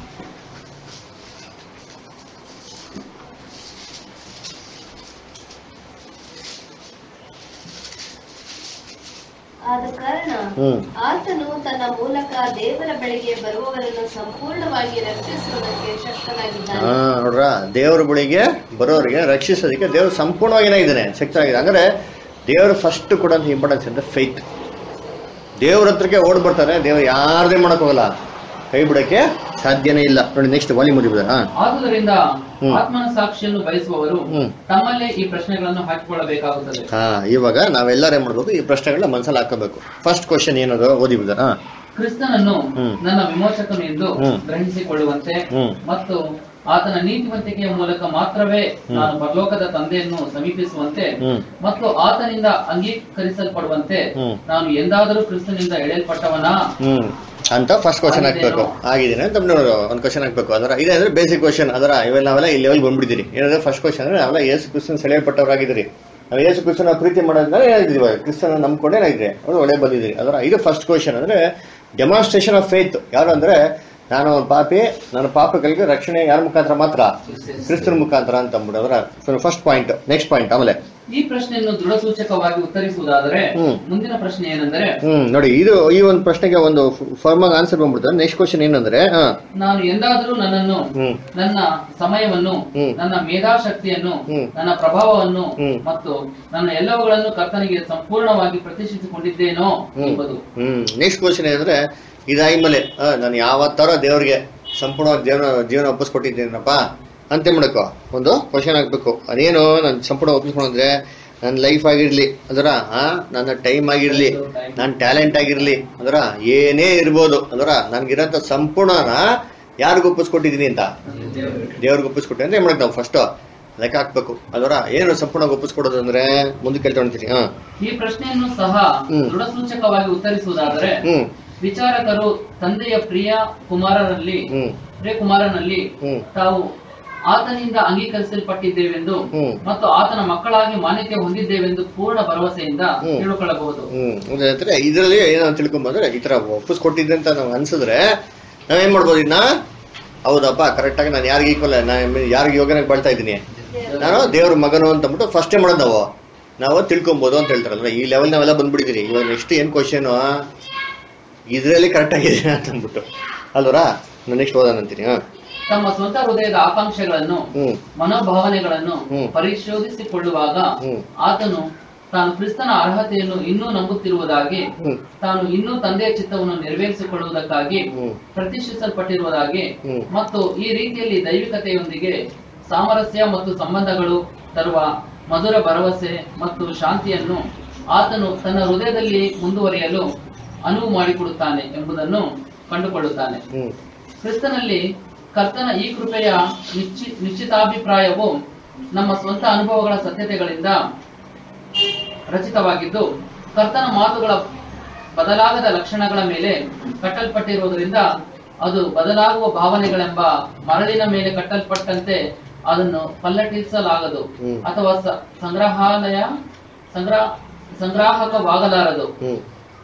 ಆದ ಕಾರಣ ಹ್ಮ್ ಆತನು ತನ್ನ ಮೂಲಕ ದೇವರ ಬಳಿಗೆ ಬರುವವರನ್ನು ಸಂಪೂರ್ಣವಾಗಿ ರಕ್ಷಿಸುವುದಕ್ಕೆ ಶಕ್ತನಾಗಿದ್ದಾನೆ ಹಾ ನೋಡ್ರ ದೇವ್ರ ಬಳಿಗೆ ಬರೋರಿಗೆ ರಕ್ಷಿಸೋದಕ್ಕೆ ದೇವ್ರು ಸಂಪೂರ್ಣವಾಗಿ ಏನಾಗಿದ್ದಾನೆ ಶಕ್ತಿ ಆಗಿದೆ ಅಂದ್ರೆ ದೇವರು ಫಸ್ಟ್ ಕೊಡೋಂಥ ಇಂಪಾರ್ಟೆನ್ಸ್ ಅಂದ್ರೆ ಫೈತ್ ದೇವ್ರ ಹತ್ರಕ್ಕೆ ಓಡ್ ಬರ್ತಾರೆ ದೇವ್ರು ಯಾರದೇ ಮಾಡಕ್ ಹೋಗಲ್ಲ ಕೈ ಬಿಡಕ್ಕೆ ಸಾಧ್ಯನೇ ಇಲ್ಲ ನೋಡಿ ನೆಕ್ಸ್ಟ್ ವಾಲಿ ಮುಗಿಬೋದ ಹಾ ಆದುದರಿಂದ ಹ್ಮ್. ಆತ್ಮನ ಸಾಕ್ಷಿಯನ್ನು ಬಯಸುವವರು ಹ್ಮ್. ತಮ್ಮಲ್ಲೇ ಈ ಪ್ರಶ್ನೆಗಳನ್ನು ಹಾಕಿಕೊಳ್ಳಬೇಕಾಗುತ್ತದೆ ಹಾ ಇವಾಗ ನಾವೆಲ್ಲರೂ ಏನ್ ಮಾಡ್ಬೇಕು ಈ ಪ್ರಶ್ನೆಗಳನ್ನ ಮನಸ್ಸಲ್ಲಿ ಹಾಕೋಬೇಕು ಫಸ್ಟ್ ಕ್ವಶನ್ ಏನದು ಓದಿಬೋದ ಹಾ ಕ್ರಿಸ್ತನನ್ನು ಹ್ಮ್. ನನ್ನ ವಿಮೋಚಕನು ಎಂದು ಹ್ಮ್. ಗ್ರಹಿಸಿಕೊಳ್ಳುವಂತೆ ಹ್ಮ್. ಮತ್ತು ಆತನ ನೀತಿವಂತಿಕೆಯ ಮೂಲಕ ಮಾತ್ರವೇ ನಾನು ಪರಲೋಕದ ತಂದೆಯನ್ನು ಸಮೀಪಿಸುವಂತೆ ಹ್ಮ್. ಮತ್ತು ಆತನಿಂದ ಅಂಗೀಕರಿಸಲ್ಪಡುವಂತೆ ಹ್ಮ್. ನಾನು ಎಂದಾದರೂ ಕ್ರಿಸ್ತನಿಂದ ಎಳೆಯಲ್ಪಟ್ಟವನಾ ಹ್ಮ್ ಅಂತ ಫಸ್ಟ್ ಕ್ವಶನ್ ಹಾಕ್ಬೇಕು ಆಗಿದ್ದೀನಿ ಅಂತ ನೋಡು ಒಂದು ಕ್ವಶನ್ ಹಾಕ್ಬೇಕು ಅದರ ಇದೆ ಅಂದ್ರೆ ಬೇಸಿಕ್ ಕ್ವಶನ್ ಅದರ ಇವೆಲ್ಲ ನಾವೆಲ್ಲ ಈ ಲೆವೆಲ್ ಬಂದ್ಬಿಟ್ಟಿದ್ದೀರಿ ಏನಂದ್ರೆ ಫಸ್ಟ್ ಕ್ವಶನ್ ಅಂದ್ರೆ ನಾವೆಲ್ಲ ಯೇಸು ಕ್ರಿಸ್ತನ್ ಸೆಳೆಯಲ್ಪಟ್ಟವರಾಗಿದ್ದೀರಿ ನಾವು ಯೇಸು ಕ್ರಿಸ್ತನ ಪ್ರೀತಿ ಮಾಡೋದ್ಮೇಲೆ ಏನಾಗಿದ್ದೀವಿ ಕ್ರಿಸ್ತನ ನಂಬ್ಕೊಂಡೇ ಏನಾಗಿದ್ರಿ ಅವ್ರು ಒಳ್ಳೆ ಬಂದಿದ್ದೀರಿ ಅದರ ಇದು ಫಸ್ಟ್ ಕ್ವಶನ್ ಅಂದ್ರೆ ಡೆಮಾನ್ಸ್ಟ್ರೇಷನ್ ಆಫ್ ಫೇತ್ ಯಾರು ಅಂದ್ರೆ ನಾನು ಒಂದು ಪಾಪಿ ನನ್ನ ಪಾಪಗಳಿಗೆ ರಕ್ಷಣೆ ಯಾರ ಮುಖಾಂತರ ಮಾತ್ರ ಕ್ರಿಸ್ತನ ಮುಖಾಂತರ ಅಂತ ಅಂದ್ಬಿಡು ಅದರ ಫಸ್ಟ್ ಪಾಯಿಂಟ್ ನೆಕ್ಸ್ಟ್ ಪಾಯಿಂಟ್ ಆಮೇಲೆ ಈ ಪ್ರಶ್ನೆಯನ್ನು ದೃಢ ಸೂಚಕವಾಗಿ ಉತ್ತರಿಸುವುದಾದರೆ ಹ್ಮ್. ಮುಂದಿನ ಪ್ರಶ್ನೆ ಏನೆಂದರೆ ಹ್ಮ್ ನೋಡಿ ಇದು ಈ ಒಂದು ಪ್ರಶ್ನೆಗೆ ಒಂದು ಫರ್ಮ್ ಆಗಿ ಆನ್ಸರ್ ಬಂದ್ಬಿಡ್ತಾರೆ ನೆಕ್ಸ್ಟ್ ಕ್ವಶನ್ ಏನಂದ್ರೆ ಹಾ ನಾನು ಎಂದಾದರೂ ನನ್ನನ್ನು ಹ್ಮ್ ನನ್ನ ಸಮಯವನ್ನು ಹ್ಮ್. ನನ್ನ ಮೇಧಾಶಕ್ತಿಯನ್ನು ಹ್ಮ್. ನನ್ನ ಪ್ರಭಾವವನ್ನು ಹ್ಮ್. ಮತ್ತು ನನ್ನ ಎಲ್ಲವುಗಳನ್ನು ಕರ್ತನಿಗೆ ಸಂಪೂರ್ಣವಾಗಿ ಪ್ರತಿಷ್ಠಿಸಿಕೊಂಡಿದ್ದೇನೋ ಹ್ಮ್. ಎಂಬುದು ಹ್ಮ್ ನೆಕ್ಸ್ಟ್ ಕ್ವಶನ್ ಏನಂದ್ರೆ ಇದಾದ್ಮೇಲೆ ಆ, ನಾನು ಯಾವತ್ತಾರ ದೇವ್ರಿಗೆ ಸಂಪೂರ್ಣವಾಗಿ ದೇವರ ಜೀವನ ಒಪ್ಪಿಸ್ಕೊಟ್ಟಿದ್ದೀನಪ್ಪ ಅಂತ ಮಾಡಬೇಕು ಒಂದು ಕ್ವಶನ್ ಹಾಕ್ಬೇಕು ಅದೇನು ನಾನು ಸಂಪೂರ್ಣ ಒಪ್ಪಿಸ್ಕೊಂಡ್ರೆ ನನ್ನ ಲೈಫ್ ಆಗಿರ್ಲಿ ಅದರ ಆ ನನ್ನ ಟೈಮ್ ಆಗಿರ್ಲಿ ನನ್ನ ಟ್ಯಾಲೆಂಟ್ ಆಗಿರ್ಲಿ ಅದರ ಏನೇ ಇರ್ಬೋದು ಅದರ ನನ್ಗಿರೋಂಥ ಸಂಪೂರ್ಣನ ಯಾರಿಗೂ ಒಪ್ಪಿಸ್ಕೊಟ್ಟಿದ್ದೀನಿ ಅಂತ ದೇವ್ರಿಗೆ ಒಪ್ಪಿಸ್ಕೊಟ್ಟೆ ಅಂದ್ರೆ ಏನ್ ಮಾಡಕ್ ನಾವು ಫಸ್ಟ್ ಲೆಕ್ಕ ಹಾಕ್ಬೇಕು ಅದರ ಏನು ಸಂಪೂರ್ಣ ಒಪ್ಪಿಸ್ಕೊಡೋದು ಅಂದ್ರೆ ಮುಂದಕ್ಕೆ ಹೇಳ್ಕೊಂತೀನಿ ಹಾ ಈ ಪ್ರಶ್ನೆಯನ್ನು ಸಹ ಹ್ಮ್. ದೃಢ ಸೂಚಕವಾಗಿ ಉತ್ತರಿಸುವುದಾದರೆ ಹ್ಮ್ ವಿಚಾರಕರು ತಂದೆಯ ಪ್ರಿಯ ಕುಮಾರರಲ್ಲಿ ಹ್ಮ್ ಪ್ರಿಯ ಕುಮಾರನಲ್ಲಿ ಹ್ಮ್ ತಾವು ಆತನಿಂದ ಅಂಗೀಕರಿಸಲ್ಪಟ್ಟಿದ್ದೇವೆಂದು ಹ್ಮ್. ಮತ್ತು ಆತನ ಮಕ್ಕಳಾಗಿ ಮಾನ್ಯತೆ ಹೊಂದಿದ್ದೇವೆಂದು ಪೂರ್ಣ ಭರವಸೆಯಿಂದ ಹ್ಮ್. ತಿಳ್ಕೊಳ್ಳಬಹುದು ಹ್ಮ್ ಅಂದ್ರೆ ಇದರಲ್ಲಿ ಏನೋ ತಿಳ್ಕೊಂಬಂದ್ರೆ ಈ ತರ ಒಪ್ಪಿಸ್ಕೊಟ್ಟಿದ್ದೆ ಅಂತ ನಾವು ಅನ್ಸಿದ್ರೆ ನಾವೇನ್ ಮಾಡ್ಬೋದು ಇನ್ನ ಹೌದಪ್ಪ ಕರೆಕ್ಟ್ ಆಗಿ ನಾನು ಯಾರಿಗೆ ಈಕ್ವಲ್ ನಾನು ಯಾರಿಗೆ ಯೋಗನಾಗಿ ಬಾಳ್ತಾ ಇದ್ದೀನಿ ನಾನು ದೇವ್ರ ಮಗನು ಅಂತ ಅಂದ್ಬಿಟ್ಟು ಫಸ್ಟೇ ಮಾಡೋದು ನಾವು ನಾವು ತಿಳ್ಕೊಬೋದು ಅಂತ ಹೇಳ್ತಾರಲ್ಲ ಈ ಲೆವೆಲ್ ನಾವೆಲ್ಲ ಬಂದ್ಬಿಟ್ಟಿದ್ದೀರಿ ಇವಾಗ ನೆಕ್ಸ್ಟ್ ಏನ್ ಕ್ವಶನ್ ಇದ್ರಲ್ಲಿ ಕರೆಕ್ಟ್ ಆಗಿದೆ ಅಂತ ಅಂದ್ಬಿಟ್ಟು ಅಲ್ವರಾ ನಾನು ನೆಕ್ಸ್ಟ್ ಓದೋಣ ಅಂತೀನಿ ಹಾ ತಮ್ಮ ಸ್ವಂತ ಹೃದಯದ ಆಕಾಂಕ್ಷೆಗಳನ್ನು ಹ್ಮ್ ಮನೋಭಾವನೆಗಳನ್ನು ಹ್ಮ್. ಪರಿಶೋಧಿಸಿಕೊಳ್ಳುವಾಗ ಹ್ಮ್. ಆತನು ತಾನು ಕ್ರಿಸ್ತನ ಅರ್ಹತೆಯನ್ನು ಇನ್ನೂ ನಂಬುತ್ತಿರುವುದಾಗಿ ಹ್ಮ್ ತಾನು ಇನ್ನೂ ತಂದೆಯ ಚಿತ್ತವನ್ನು ನೆರವೇರಿಸಿಕೊಳ್ಳುವುದಕ್ಕಾಗಿ ಹ್ಮ್. ಪ್ರತಿಷ್ಠಿಸಲ್ಪಟ್ಟಿರುವುದಾಗಿ ಹ್ಮ್. ಮತ್ತು ಈ ರೀತಿಯಲ್ಲಿ ದೈವಿಕತೆಯೊಂದಿಗೆ ಸಾಮರಸ್ಯ ಮತ್ತು ಸಂಬಂಧಗಳು ತರುವ ಮಧುರ ಭರವಸೆ ಮತ್ತು ಶಾಂತಿಯನ್ನು ಆತನು ತನ್ನ ಹೃದಯದಲ್ಲಿ ಮುಂದುವರಿಯಲು ಅನುವು ಮಾಡಿಕೊಡುತ್ತಾನೆ ಎಂಬುದನ್ನು ಕಂಡುಕೊಳ್ಳುತ್ತಾನೆ ಹ್ಮ್ ಕ್ರಿಸ್ತನಲ್ಲಿ ಕರ್ತನ ಈ ಕೃಪೆಯ ನಿಶ್ಚಿ ನಿಶ್ಚಿತಾಭಿಪ್ರಾಯವು ನಮ್ಮ ಸ್ವಂತ ಅನುಭವಗಳ ಸತ್ಯತೆಗಳಿಂದ ರಚಿತವಾಗಿದ್ದು ಕರ್ತನ ಮಾತುಗಳ ಬದಲಾಗದ ಲಕ್ಷಣಗಳ ಮೇಲೆ ಕಟ್ಟಲ್ಪಟ್ಟಿರುವುದರಿಂದ ಅದು ಬದಲಾಗುವ ಭಾವನೆಗಳೆಂಬ ಮರಳಿನ ಮೇಲೆ ಕಟ್ಟಲ್ಪಟ್ಟಂತೆ ಅದನ್ನು ಪಲ್ಲಟಿಸಲಾಗದು ಹ್ಮ್. ಅಥವಾ ಸ- ಸಂಗ್ರಹಾಲಯ ಸಂಗ್ರಹ ಸಂಗ್ರಾಹಕವಾಗಲಾರದು ಹ್ಮ್